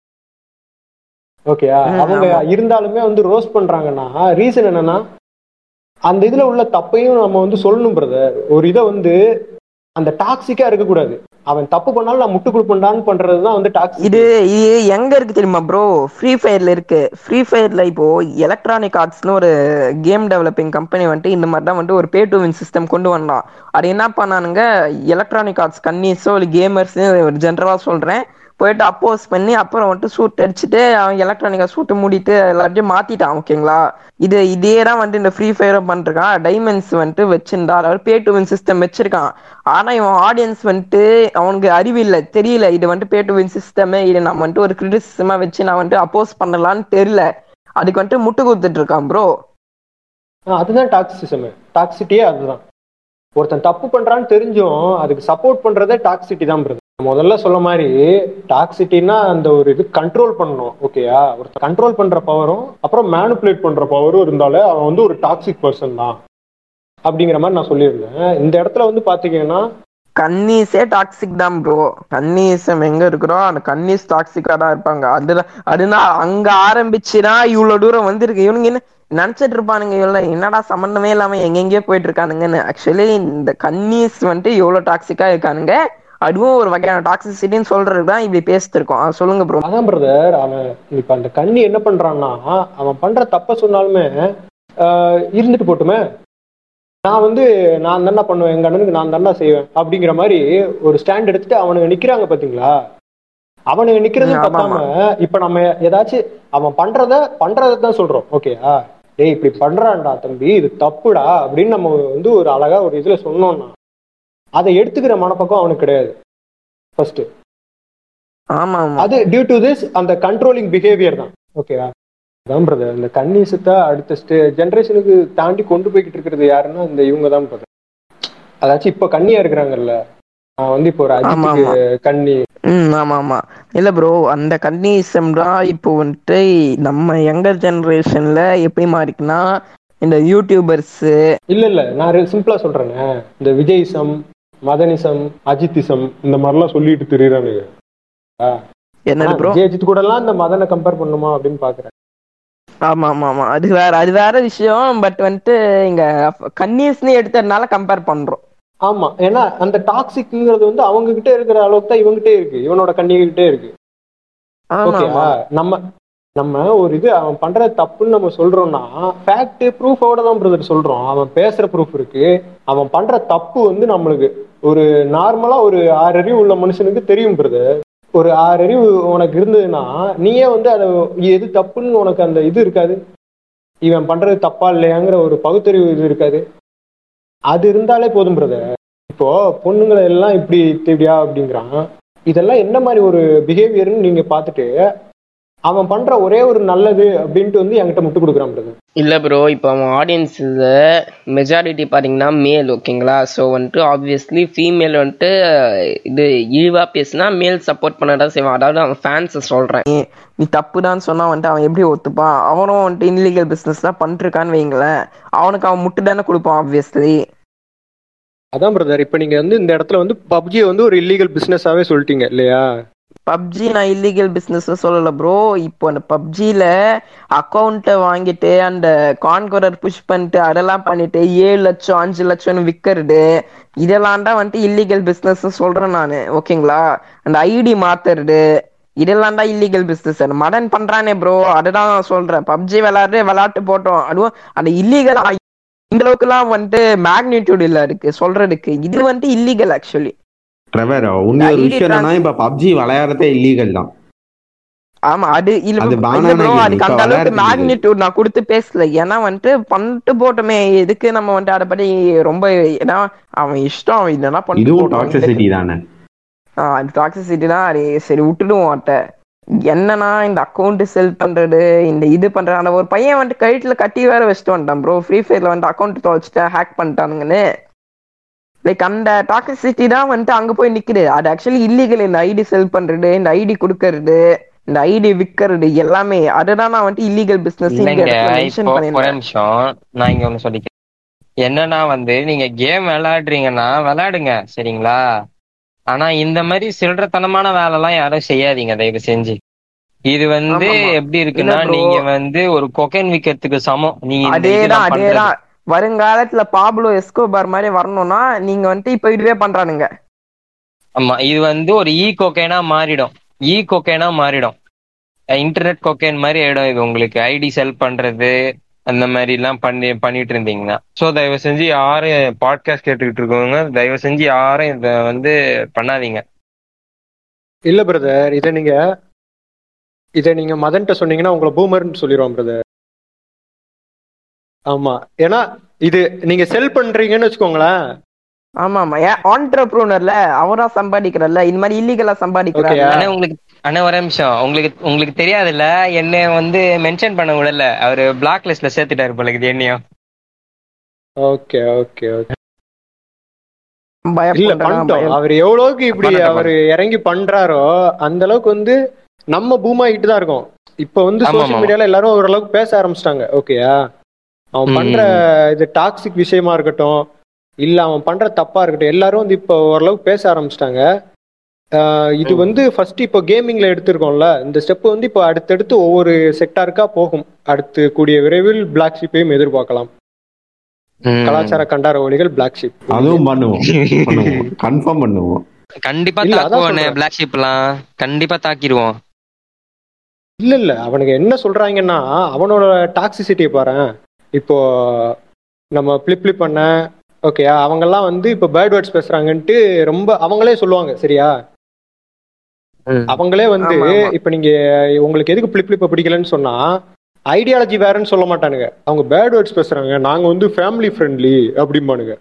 B: ஓகேயா
A: ம்,
B: அவங்க
A: ஆமா.
B: இருந்தாலுமே வந்து ரோஸ்ட் பண்றாங்கன்னா ரீசன் என்னன்னா அந்த இதுல உள்ள தப்பையும் நம்ம வந்து சொல்லணும் பிரதர் ஒரு இதை வந்து அந்த டாக்ஸிக்கா இருக்கக்கூடாது அவன் தப்பு பண்ணாலும் நான் முட்டு கொடுப்பேன்டான்னு பண்றதுதான் வந்து டாக்ஸிக்
A: இது இது எங்க இருக்கு தெரியுமா ப்ரோ ஃப்ரீ ஃபயர்ல இருக்கு ஃப்ரீ ஃபயர்ல இப்போ எலக்ட்ரானிக் ஆர்ட்ஸ்னு ஒரு கேம் டெவலப்பிங் கம்பெனி வந்துட்டு இந்த மாதிரி தான் வந்துட்டு ஒரு பே டு வின் சிஸ்டம் கொண்டு வந்தான் அது என்ன பண்ணானுங்க எலக்ட்ரானிக் ஆர்ட்ஸ் கன்னிஸோ இல்லை கேமர்ஸ் ஜென்ரலா சொல்றேன் போயிட்டு அப்போஸ் பண்ணி அப்புறம் வந்துட்டு சூட் அடிச்சுட்டு அவன் எலக்ட்ரானிக்கா சூட்டு மூடிட்டு எல்லாத்தையும் மாத்திட்டான் ஓகேங்களா இது இதே தான் வந்துட்டு இந்த ஃப்ரீ ஃபயரும் பண்ணிருக்கான் டைமண்ட்ஸ் வந்துட்டு வச்சிருந்தா அதாவது பே டு வின் சிஸ்டம் வச்சிருக்கான் ஆனா இவன் ஆடியன்ஸ் வந்துட்டு அவனுக்கு அறிவு இல்ல தெரியல இது வந்துட்டு பே டு வின் சிஸ்டம் இது நம்ம வந்துட்டு ஒரு கிரிட்டிசிசமா வச்சு நான் வந்துட்டு அப்போஸ் பண்ணலாம்னு தெரியல அதுக்கு வந்துட்டு முட்டு கொடுத்துட்டு இருக்கான் ப்ரோ
B: அதுதான் டாக்ஸிசம் டாக்ஸிட்டியே அதுதான் ஒருத்தன் தப்பு பண்றான்னு தெரிஞ்சும் அதுக்கு சப்போர்ட் பண்றதே டாக்ஸிட்டி தான் பிரதர் முதல்ல சொல்ல மாதிரி டாக்ஸிட்டினா அந்த ஒரு இது கண்ட்ரோல் பண்ணணும் ஓகேயா ஒருத்தன் கண்ட்ரோல் பண்ற பவரும் அப்புறம் மேனுப்புலேட் பண்ற பவரும் இருந்தாலே அவன் வந்து ஒரு டாக்ஸிக் பர்சன் தான் அப்படிங்கிற மாதிரி நான் சொல்லியிருந்தேன் இந்த இடத்துல வந்து பாத்தீங்கன்னா
A: கன்னீஸே டாக்ஸிக் தான் ப்ரோ கன்னீசம் எங்க இருக்கிறோம் அந்த கன்னீஸ் டாக்ஸிக்கா தான் இருப்பாங்க அதுல அதுனா அங்க ஆரம்பிச்சுதான் இவ்வளவு தூரம் வந்திருக்கு இவனுங்க என்ன நினைச்சிட்டு இருப்பானுங்க இவ்வளவு என்னடா சம்பந்தமே இல்லாம எங்கெங்கயோ போயிட்டு இருக்கானுங்கன்னு ஆக்சுவலி இந்த கன்னீஸ் வந்துட்டு எவ்வளவு டாக்ஸிக்கா இருக்கானுங்க அதுவும் ஒரு வகையான டாக்ஸிசிட்டின்னு சொல்றது தான் இப்படி பேசிட்டு இருக்கோம் ஆ, சொல்லுங்க ப்ரோ
B: அதான் பிரதர் அவன் இப்ப அந்த கண்ணி என்ன பண்றான்னா அவன் பண்ற தப்ப சொன்னாலுமே ஆஹ், இருந்துட்டு போட்டுமே நான் வந்து நான் தானே பண்ணுவேன் எங்க அண்ணனுக்கு நான் தானே செய்வேன் அப்படிங்கிற மாதிரி ஒரு ஸ்டாண்ட் எடுத்துட்டு அவனுங்க நிக்கிறாங்க பாத்தீங்களா அவனுங்க நிக்கிறது
A: ம், ஆமா,
B: பத்தாம இப்ப நம்ம ஏதாச்சும் அவன் பண்றத பண்றதை தான் சொல்றோம் ஓகேயா டேய் இப்படி பண்றான்டா தம்பி இது தப்புடா அப்படின்னு நம்ம வந்து ஒரு அழகா ஒரு இதுல சொன்னோம்னா அதை எடுத்துக்கிற மனப்பக்கம் அவனுக்கு கிடையாது ஃபர்ஸ்ட்
A: ஆமா ஆமா
B: அது டியூ டு திஸ் அந்த கண்ட்ரோலிங் பிஹேவியர் தான் ஓகேவா அதான் பிரதர் இந்த கன்னிசத்தை அடுத்த ஸ்டே ஜென்ரேஷனுக்கு தாண்டி கொண்டு போய்கிட்டு இருக்கிறது யாருன்னா இந்த இவங்க தான் பிரதர் அதாச்சும் இப்ப கன்னியா இருக்கிறாங்கல்ல நான் வந்து இப்போ ஒரு
A: ஆமா,
B: அஜித்துக்கு கன்னி
A: ம் ஆமா ஆமா இல்ல ப்ரோ அந்த கன்னிசம் தான் இப்போ வந்துட்டு நம்ம யங்கர் ஜெனரேஷன்ல எப்படி மாறிக்குன்னா இந்த யூடியூபர்ஸ்
B: இல்ல இல்ல நான் சிம்பிளா சொல்றேனே இந்த விஜய்சம் மதனிசம் அஜித்திசம் இந்த மாதிரிலாம் சொல்லிட்டு திரியிறானுங்க
A: என்னது ப்ரோ
B: விஜய் அஜித் கூட எல்லாம் இந்த மதனை கம்பேர் பண்ணுமா அப்படின்னு பாக்குறேன்
A: ஆமா ஆமா ஆமா அது வேற அது வேற விஷயம் பட் வந்துட்டு இங்க கன்னிஸ்னு எடுத்ததுனால கம்பேர் பண்றோம்
B: ஆமா ஏன்னா அந்த டாக்ஸிக்ங்கிறது வந்து அவங்க கிட்ட இருக்கிற அளவுக்கு தான் இவங்கிட்டே இருக்கு இவனோட கண்ணிகிட்டே இருக்கு
A: ஆமா
B: ஓகேவா
A: ஆமா
B: நம்ம நம்ம ஒரு இது அவன் பண்ற தப்புன்னு நம்ம சொல்றோம்னா ஃபேக்ட் ப்ரூஃபோட தான் பிரதர் சொல்றோம் அவன் பேசுற ப்ரூஃப் இருக்கு அவன் பண்ற தப்பு வந்து நம்மளுக்கு ஒரு நார்மலா ஒரு ஆறறிவு உள்ள மனுஷனுக்கு தெரியும் பிரதர் ஒரு ஆறு அறிவு உனக்கு இருந்ததுன்னா நீயே வந்து அதை எது தப்புன்னு உனக்கு அந்த இது இருக்காது இவன் பண்றது தப்பா இல்லையாங்கிற ஒரு பகுத்தறிவு இது இருக்காது அது இருந்தாலே போதும் பிரதர் இப்போ பொண்ணுங்களை எல்லாம் இப்படி இப்படியா அப்படிங்கிறான் இதெல்லாம் என்ன மாதிரி ஒரு பிஹேவியர்னு நீங்க பார்த்துட்டு அவன் பண்ற ஒரே ஒரு நல்லது அப்படின்ட்டு வந்து என்கிட்ட முட்டு கொடுக்குறான் பிரதர்
E: இல்லை ப்ரோ இப்போ அவன் ஆடியன்ஸில் மெஜாரிட்டி பார்த்தீங்கன்னா மேல் ஓகேங்களா ஸோ வந்துட்டு ஆப்வியஸ்லி ஃபீமேல் வந்துட்டு இது இழிவாக பேசினா மேல் சப்போர்ட் பண்ண தான் செய்வான் அதாவது அவன் ஃபேன்ஸை சொல்கிறேன்
A: நீ தப்புடான்னு சொன்னா வந்துட்டு அவன் எப்படி ஒத்துப்பான் அவனும் வந்துட்டு இல்லீகல் பிசினஸ் தான் பண்ணிருக்கான்னு வைங்களேன் அவனுக்கு அவன் முட்டு தானே கொடுப்பான் ஆப்வியஸ்லி
B: அதான் பிரதர் இப்போ நீங்க வந்து இந்த இடத்துல வந்து பப்ஜியை வந்து ஒரு இல்லீகல் பிசினஸாவே சொல்லிட்டீங்க இல்லையா
A: பப்ஜி நான் இல்லீகல் பிசினஸ் சொல்லல ப்ரோ இப்போ அந்த பப்ஜில அக்கௌண்ட்டை வாங்கிட்டு அந்த கான்குரர் புஷ் பண்ணிட்டு அதெல்லாம் பண்ணிட்டு ஏழு லட்சம் அஞ்சு லட்சம்னு விற்கிறது இதெல்லாம் தான் வந்துட்டு இல்லீகல் பிசினஸ் சொல்றேன் நான் ஓகேங்களா அந்த ஐடி மாத்துறது இதெல்லாம் தான் இல்லீகல் பிசினஸ் மடன் பண்றானே ப்ரோ அதுதான் நான் சொல்றேன் பப்ஜி விளையாடுற விளையாட்டு போட்டோம் அதுவும் அந்த இல்லீகல் இந்த அளவுக்குலாம் வந்துட்டு மேக்னிடியூட் இல்ல இருக்கு சொல்றதுக்கு இது வந்துட்டு இல்லீகல் ஆக்சுவலி
D: ட்ரெவர் உண்மை ஒரு
A: ID
D: விஷயம் என்னன்னா இப்ப பப்ஜி விளையாடுறதே இல்லீகல் தான்
A: ஆமா அது இல்ல
D: அது
A: இல்ல
D: banana
A: bro
D: game.
A: அதுக்கு
D: இப்ப
A: அந்த அளவுக்கு
D: விளையாடுறது இது.
A: மேக்னிடியூட் நான் கொடுத்து பேசல ஏன்னா வந்துட்டு பண்ணிட்டு போட்டோமே எதுக்கு நம்ம வந்துட்டு அதை பத்தி ரொம்ப ஏன்னா அவன் இஷ்டம் அவன் என்னன்னா பண்ணிட்டு
D: இதுவும்
A: போட்டோம்
D: டாக்ஸிசிட்டி தானே
A: ஆஹ் அது டாக்ஸிசிட்டி தான் அது சரி விட்டுடுவோம் அட்ட என்னன்னா இந்த அக்கௌண்ட் செல் பண்றது இந்த இது பண்றது அந்த ஒரு பையன் வந்துட்டு கழுத்துல கட்டி வேற வச்சுட்டு வந்துட்டான் ப்ரோ ஃப்ரீ ஃபயர்ல வந்து அக்கௌண்ட் தொலைச்சிட்டேன் ஹேக் பண்ணிட்டானுங்கன்னு லைக் அந்த டாக்ஸிசிட்டி தான் வந்துட்டு அங்க போய் நிக்குது அது ஆக்சுவலி இல்லீகல் இந்த ஐடி செல் பண்றது இந்த ஐடி கொடுக்கறது இந்த ஐடி விக்கிறது எல்லாமே அதுதான் நான் வந்துட்டு இல்லீகல் பிசினஸ்
C: இல்லைங்க
A: மென்ஷன்
C: இப்போ ஒரு
A: பண்ணிருந்தேன்
C: நிமிஷம் நான் இங்க ஒண்ணு சொல்லிக்கிறேன் என்னன்னா வந்து நீங்க கேம் விளையாடுறீங்கன்னா விளையாடுங்க சரிங்களா ஆனா இந்த மாதிரி சில்லறத்தனமான வேலை எல்லாம் யாரும் செய்யாதீங்க தயவு செஞ்சு இது வந்து
A: ஆமா, ஆமா.
C: எப்படி இருக்குன்னா
A: இல்ல bro.
C: நீங்க வந்து ஒரு கொக்கைன் விக்கிறதுக்கு சமம் நீங்க இந்த
A: அதேதான்
C: இதெல்லாம் பண்றது.
A: அதேதான் வருங்காலத்துல பாப்லோ எஸ்கோபார் மாதிரி வரணும்னா நீங்க வந்துட்டு இப்ப இதுவே பண்றானுங்க
C: ஆமா இது வந்து ஒரு ஈ கொக்கைனா மாறிடும் ஈ கொக்கைனா மாறிடும் இன்டர்நெட் கொக்கைன் மாதிரி ஆயிடும் இது உங்களுக்கு ஐடி செல் பண்றது அந்த மாதிரி எல்லாம் பண்ணி பண்ணிட்டு இருந்தீங்கன்னா சோ தயவு செஞ்சு யாரும் பாட்காஸ்ட் கேட்டுக்கிட்டு இருக்கவங்க தயவு செஞ்சு யாரும் இத வந்து பண்ணாதீங்க
B: இல்ல பிரதர் இதை நீங்க இதை நீங்க மதன்ட்ட சொன்னீங்கன்னா உங்களை பூமர்னு சொல்லிடுவான் பிரதர் ஆமா ஏன்னா இது நீங்க செல் பண்றீங்கன்னு வச்சுக்கோங்களேன்
A: ஆமா ஆமா ஏன் ஆண்டர்ப்ரூனர்ல அவரா சம்பாதிக்கிறல்ல இந்த மாதிரி இல்லீகலா சம்பாதிக்கிறாரு
B: Okay,
C: ஆனா உங்களுக்கு ஆனா ஒரு நிமிஷம் உங்களுக்கு உங்களுக்கு தெரியாதுல்ல என்ன வந்து மென்ஷன் பண்ண விடல அவரு பிளாக் லிஸ்ட்ல சேர்த்துட்டாரு போல இது என்னையும்
B: ஓகே ஓகே ஓகே இல்ல
A: பயப்படுறான்
B: பண்ணிட்டோம்
A: பயம்
B: அவர் எவ்வளவுக்கு இப்படி
C: பண்ணட்டும்,
B: அவர் இறங்கி பண்றாரோ அந்த அளவுக்கு வந்து நம்ம பூம் ஆகிட்டு தான் இருக்கோம் இப்ப வந்து
C: ஆமா,
B: சோஷியல்
C: ஆமா.
B: மீடியால எல்லாரும் ஓரளவுக்கு பேச ஆரம்பிச்சிட்டாங்க ஓகேயா அவன்
C: ம்,
B: பண்ற இது டாக்ஸிக் விஷயமா இருக்கட்டும் இல்ல அவன் பண்ற தப்பா இருக்கட்டும் எல்லாரும் வந்து இப்போ ஓரளவுக்கு பேச ஆரம்பிச்சிட்டாங்க இது வந்து ஃபர்ஸ்ட் இப்போ கேமிங்ல எடுத்திருக்கோம்ல இந்த ஸ்டெப் வந்து இப்போ அடுத்தடுத்து ஒவ்வொரு செக்டாருக்கா போகும் அடுத்து கூடிய விரைவில் பிளாக் ஷிப்பையும் எதிர்பார்க்கலாம்
C: ம்.
B: கலாச்சார கண்டார ஒளிகள் பிளாக் ஷிப்
D: அதுவும் பண்ணுவோம் பண்ணுவோம் கன்ஃபார்ம் பண்ணுவோம்
C: கண்டிப்பா
B: இல்ல, அதான்
C: தாக்குவானே
B: சொல்றேன்.
C: பிளாக் ஷிப்லாம் கண்டிப்பா தாக்கிடுவோம்
B: இல்ல இல்ல அவனுக்கு என்ன சொல்றாங்கன்னா அவனோட டாக்ஸிசிட்டியை பாரு இப்போ நம்ம பிளிப் பிளிப் பண்ண ஓகேயா அவங்கெல்லாம் வந்து இப்போ பேர்ட் வேர்ட்ஸ் பேசுறாங்கன்ட்டு ரொம்ப அவங்களே சொல்லுவாங்க சரியா
C: ம்.
B: அவங்களே வந்து
A: ஆமா, ஆமா.
B: இப்போ நீங்க உங்களுக்கு எதுக்கு பிளிப் பிளிப்பை பிடிக்கலன்னு சொன்னா ஐடியாலஜி வேறன்னு சொல்ல மாட்டானுங்க அவங்க பேர்ட் வேர்ட்ஸ் பேசுறாங்க நாங்க வந்து ஃபேமிலி ஃப்ரெண்ட்லி அப்படிம்பானுங்க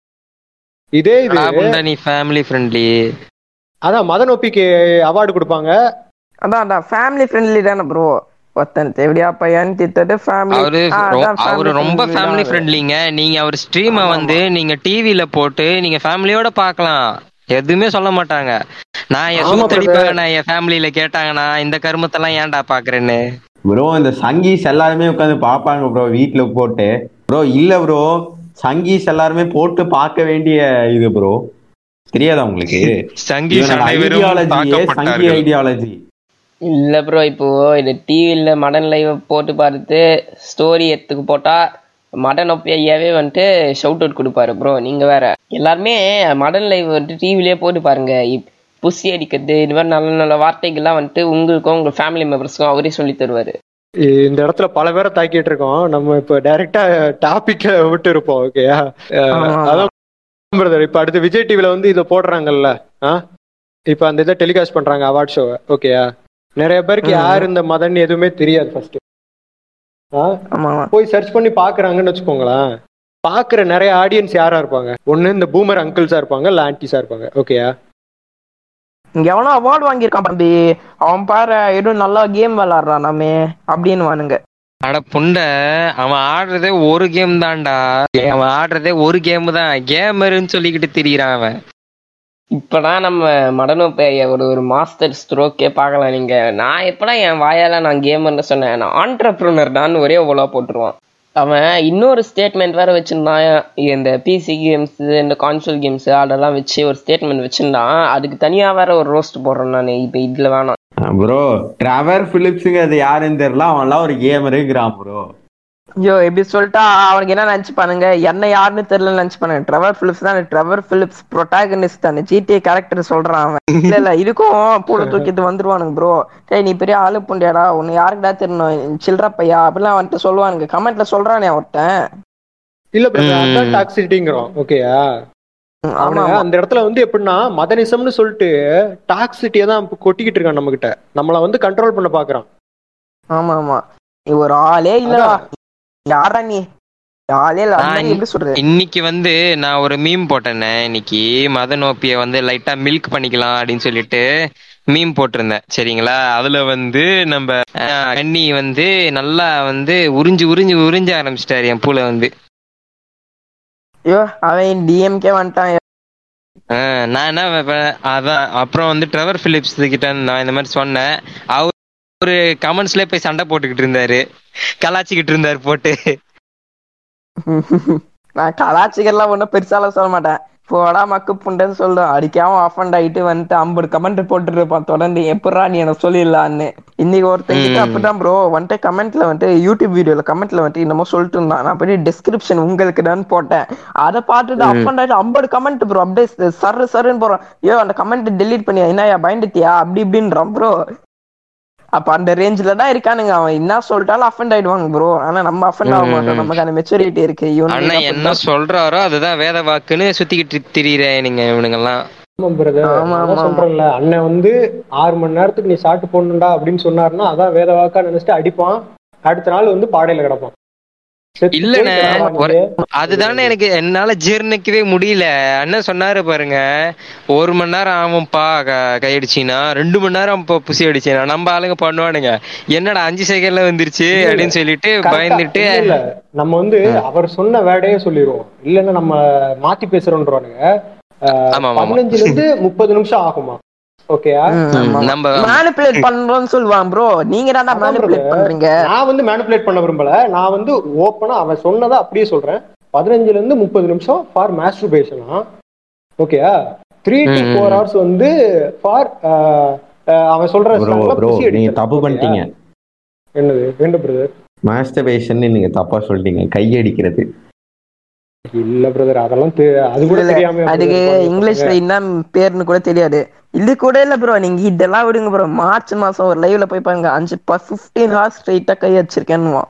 B: இதே இது
C: லாபம்டா நீ ஃபேமிலி ஃப்ரெண்ட்லி
B: அதான் மதன் ஒப்பிக்கு அவார்டு கொடுப்பாங்க
A: அதான் அதான் ஃபேமிலி ஃப்ரெண்ட்லி தானே ப்ரோ ஒருத்தன் தேவடியா பையன் திட்டது ஃபேமிலி
C: அவரு ரொ- அவரு ரொம்ப ஃபேமிலி ஃப்ரெண்ட்லிங்க நீங்க அவர் ஸ்ட்ரீமை
A: ஆமா,
C: வந்து நீங்க டிவில போட்டு நீங்க ஃபேமிலியோட பார்க்கலாம் எதுவுமே சொல்ல மாட்டாங்க நான் என்
B: ஆமா,
C: சூத்தடிப்பேன் நான் என் ஃபேமிலியில கேட்டாங்கன்னா இந்த கருமத்தெல்லாம் ஏன்டா பாக்குறேன்னு
D: ப்ரோ இந்த சங்கீஸ் எல்லாருமே உட்காந்து பார்ப்பாங்க ப்ரோ வீட்ல போட்டு ப்ரோ இல்ல ப்ரோ சங்கீஸ் எல்லாருமே போட்டு பார்க்க வேண்டிய இது ப்ரோ தெரியாதா உங்களுக்கு
C: சங்கீஸ் அனைவரும்
D: ஐடியாலஜியே சங்கி
C: தாக்கப்பட்டார்கள்
D: ஐடியாலஜி
E: இல்ல ப்ரோ இப்போ இது டிவியில் மடன் லைவ் போட்டு பார்த்து ஸ்டோரி எடுத்துக்கு போட்டா மடன் ஒப்பியாவே வந்துட்டு ஷவுட் அவுட் கொடுப்பாரு ப்ரோ நீங்க வேற எல்லாருமே மடன் லைவ் வந்துட்டு டிவிலேயே போட்டு பாருங்க இப்- புசி அடிக்கிறது இது மாதிரி நல்ல நல்ல வார்த்தைகள்லாம் வந்துட்டு உங்களுக்கும் உங்க ஃபேமிலி மெம்பர்ஸ்க்கும் அவரே சொல்லி தருவாரு
B: இந்த இடத்துல பல பேரை தாக்கிட்டு இருக்கோம் நம்ம இப்ப டைரக்டா டாபிக்க விட்டு இருப்போம் ஓகேயா
A: ஆமா, ஆமா.
B: அதான் பிரதர் இப்ப அடுத்து விஜய் டிவில வந்து இத போடுறாங்கல்ல ஆ? இப்போ அந்த இதை டெலிகாஸ்ட் பண்றாங்க அவார்ட் ஷோவை ஓகேயா நிறைய பேருக்கு யார் இந்த மதன் எதுவுமே தெரியாது ஃபர்ஸ்ட்
A: ஆமா ஆமா
B: போய் சர்ச் பண்ணி பாக்குறாங்கன்னு வச்சுக்கோங்களேன் பாக்குற நிறைய ஆடியன்ஸ் யாரா இருப்பாங்க ஒண்ணு இந்த பூமர் அங்கிள்ஸா இருப்பாங்க இல்ல ஆன்டிஸா இருப்பாங்க ஓகேயா
A: இங்க எவனோ அவார்டு வாங்கியிருக்கான் தம்பி அவன் பாரு ஏதோ நல்லா கேம் விளாடுறான் நாமே அப்படின்னு வானுங்க
C: அட புண்டை அவன் ஆடுறதே ஒரு கேம் தான்டா அவன் ஆடுறதே ஒரு கேம் தான் கேமருன்னு சொல்லிக்கிட்டு திரியிறான் அவன்
E: இப்பதான் நம்ம மடனோ பேய ஒரு ஒரு மாஸ்டர் ஸ்ட்ரோக்கே பார்க்கலாம் நீங்க நான் எப்படா என் வாயால நான் கேமர்னு சொன்னேன் நான் ஆண்டர்பிரினர் தான் ஒரே ஓலா போட்டுருவான் அவன் இன்னொரு ஸ்டேட்மெண்ட் வேற வச்சிருந்தான் இந்த பிசி கேம்ஸ் இந்த கான்சோல் கேம்ஸ் அதெல்லாம் வச்சு ஒரு ஸ்டேட்மெண்ட் வச்சிருந்தான் அதுக்கு தனியா வேற ஒரு ரோஸ்ட் போடுறேன் நான் இப்ப இதுல வேணாம்
D: ப்ரோ ட்ரெவர் பிலிப்ஸுங்க அது யாருன்னு தெரியல அவன்லாம் ஒரு கேமருங்கிறான் ப்ரோ
A: ஐயோ இப்படி சொல்லிட்டா அவனுக்கு என்ன நினைச்சுப்பானுங்க என்ன யாருன்னு தெரியல நினைச்சுப்பானுங்க ட்ரெவர் பிலிப்ஸ் தான் ட்ரெவர் பிலிப்ஸ் ப்ரொட்டாகனிஸ்ட் அந்த ஜிடிஏ கேரக்டர் சொல்றான் அவன் இல்ல இல்ல இதுக்கும் பூல தூக்கிட்டு வந்துருவானுங்க ப்ரோ டேய் நீ பெரிய ஆளு புண்டியாடா உன்னை யாருக்குடா தெரியணும் சில்ற பையா அப்படிலாம் வந்துட்டு சொல்லுவானுங்க கமெண்ட்ல சொல்றானே ஒருத்தன்
B: இல்ல பிரதர் அதான் டாக்ஸிட்டிங்கிறோம் ஓகேயா
A: ம், ஆமா
B: அவனுங்க அந்த இடத்துல வந்து எப்படின்னா மதனிசம்னு சொல்லிட்டு டாக்ஸிட்டியை தான் இப்ப கொட்டிக்கிட்டு இருக்கான் நம்ம கிட்ட நம்மள வந்து கண்ட்ரோல் பண்ண பாக்குறான்
A: ஆமா ஆமா நீ ஒரு ஆளே இல்லடா யாரா நீ ஆளே இல்ல அந்த மாதிரி எப்படி சொல்றது
C: இன்னைக்கு வந்து நான் ஒரு மீம் போட்டேனே இன்னைக்கு மதனோப்பிய வந்து லைட்டா மில்க் பண்ணிக்கலாம் அப்படின்னு சொல்லிட்டு மீம் போட்டிருந்தேன் சரிங்களா அதுல வந்து நம்ம அஹ், கண்ணி வந்து நல்லா வந்து உறிஞ்சு உறிஞ்சு உறிஞ்ச ஆரம்பிச்சிட்டாரு என் பூல வந்து
A: ஐயோ அவன் டிஎம்கே வந்துட்டான்
C: அஹ், நான் என்ன வைப்பேன், அதான் அப்புறம் வந்து ட்ரெவர் பிலிப்ஸ் கிட்ட நான் இந்த மாதிரி சொன்னேன் அவர் ஒரு கமெண்ட்ஸ்ல போய் சண்டை போட்டுக்கிட்டு இருந்தாரு கலாச்சிக்கிட்டு இருந்தாரு போட்டு
A: நான் கலாச்சிகர்லாம் ஒன்றும் பெருசாலாம் சொல்ல மாட்டேன் போடா மக்கு புண்டன்னு சொல்லுவேன் அடிக்காம ஆஃப் அண்ட் ஆயிட்டு வந்துட்டு ஐம்பது கமெண்ட் போட்டுட்டு இருப்பான் தொடர்ந்து எப்படா நீ எனக்கு சொல்லிடலான்னு இன்னைக்கு ஒருத்தங்கிட்ட
C: ம்.
A: அப்படிதான் ப்ரோ வந்துட்டு கமெண்ட்ல வந்துட்டு யூடியூப் வீடியோல கமெண்ட்ல வந்துட்டு என்னமோ சொல்லிட்டு இருந்தான் நான் போய் டிஸ்கிரிப்ஷன் உங்களுக்கு தான் போட்டேன் அதை பார்த்துட்டு அப் அண்ட் ஆயிட்டு ஐம்பது கமெண்ட் ப்ரோ அப்படியே சரு சருன்னு போறான் ஐயோ அந்த கமெண்ட் டெலீட் பண்ணி என்னையா பயந்துட்டியா அப்படி இப்படின்றான் ப்ரோ அப்ப அந்த ரேஞ்சில தான் இருக்கானுங்க அவன் என்ன சொல்லிட்டாலும் அஃபெண்ட் ஆயிடுவாங்க ப்ரோ ஆனா நம்ம அஃபெண்ட் ஆக மாட்டோம் நமக்கு அந்த மெச்சூரிட்டி இருக்கு இவனுக்கு
C: அண்ணா
A: தான்
C: என்ன சொல்றாரோ அதுதான் வேத வாக்குன்னு சுத்திக்கிட்டு திரியிறேன் நீங்க இவனுங்கெல்லாம்
B: ஆமா பிரதர்
A: ஆமா, ஆமா, ஆமா.
B: சொல்றேன்ல அண்ணன் வந்து ஆறு மணி நேரத்துக்கு நீ சாப்பிட்டு போடணும்டா அப்படின்னு சொன்னாருன்னா அதான் வேத வாக்கா நினைச்சிட்டு அடிப்பான் அடுத்த நாள் வந்து பாடையில கிடப்பான் செத்து
C: இல்லண்ணே,
B: போய் கிடப்பான்
C: ஒரு-
B: வந்து.
C: அதுதானே எனக்கு என்னால ஜீர்ணிக்கவே முடியல அண்ணன் சொன்னாரு பாருங்க ஒரு மணி நேரம் ஆகும்பா க- கையடிச்சினா ரெண்டு மணி நேரம் இப்போ புசி அடிச்சினா நம்ம ஆளுங்க பண்ணுவானுங்க என்னடா அஞ்சு செகண்ட்ல வந்துருச்சு அப்படின்னு சொல்லிட்டு
B: Correct ஆ.
C: பயந்துட்டு
B: இல்ல, இல்ல. நம்ம வந்து அவர் சொன்ன வேடையே சொல்லிடுவோம் இல்லன்னா நம்ம மாத்தி பேசுறோன்றானுங்க
C: ஆமா ஆமா
B: பதினஞ்சுல இருந்து முப்பது நிமிஷம் ஆகுமா ஓகேயா
C: நம்ம
A: மேனிபுலேட் பண்றோம்னு சொல்லுவான் ப்ரோ நீங்க தான்
B: அதான்
A: மேனிபுலேட்
B: brother.
A: பண்றீங்க
B: நான் வந்து மேனிபுலேட் பண்ண விரும்பல நான் வந்து ஓப்பனா அவன் சொன்னதை அப்படியே சொல்றேன் பதினஞ்சுல இருந்து முப்பது நிமிஷம் ஃபார் மாஸ்டர்பேஷனா ஓகேயா த்ரீ டு
C: ம்,
B: ஃபோர்
C: ம்.
B: ஹவர்ஸ் வந்து ஃபார் அவன் சொல்ற
D: ப்ரோ
B: slang ல
D: ப்ரோ
B: pussy
D: நீங்க
B: அடிக்கிறது.
D: தப்பு
B: Okay-யா?
D: பண்ணிட்டீங்க
B: என்னது ரெண்டு பிரதர்
D: மாஸ்டர்பேஷன் நீங்க தப்பா சொல்லிட்டீங்க கையடிக்கிறது
B: இல்ல பிரதர் அதெல்லாம் தெ- அது கூட
A: இல்ல,
B: தெரியாம
A: அதுக்கு இங்கிலீஷ்ல என்ன பேருன்னு கூட தெரியாது இது கூட இல்ல ப்ரோ நீங்க இதெல்லாம் விடுங்க ப்ரோ மார்ச் மாசம் ஒரு லைவ்ல போய் பாருங்க அஞ்சு பிப்டீன் ஹார்ஸ் ஸ்ட்ரைட்டா கை வச்சிருக்கேன்னு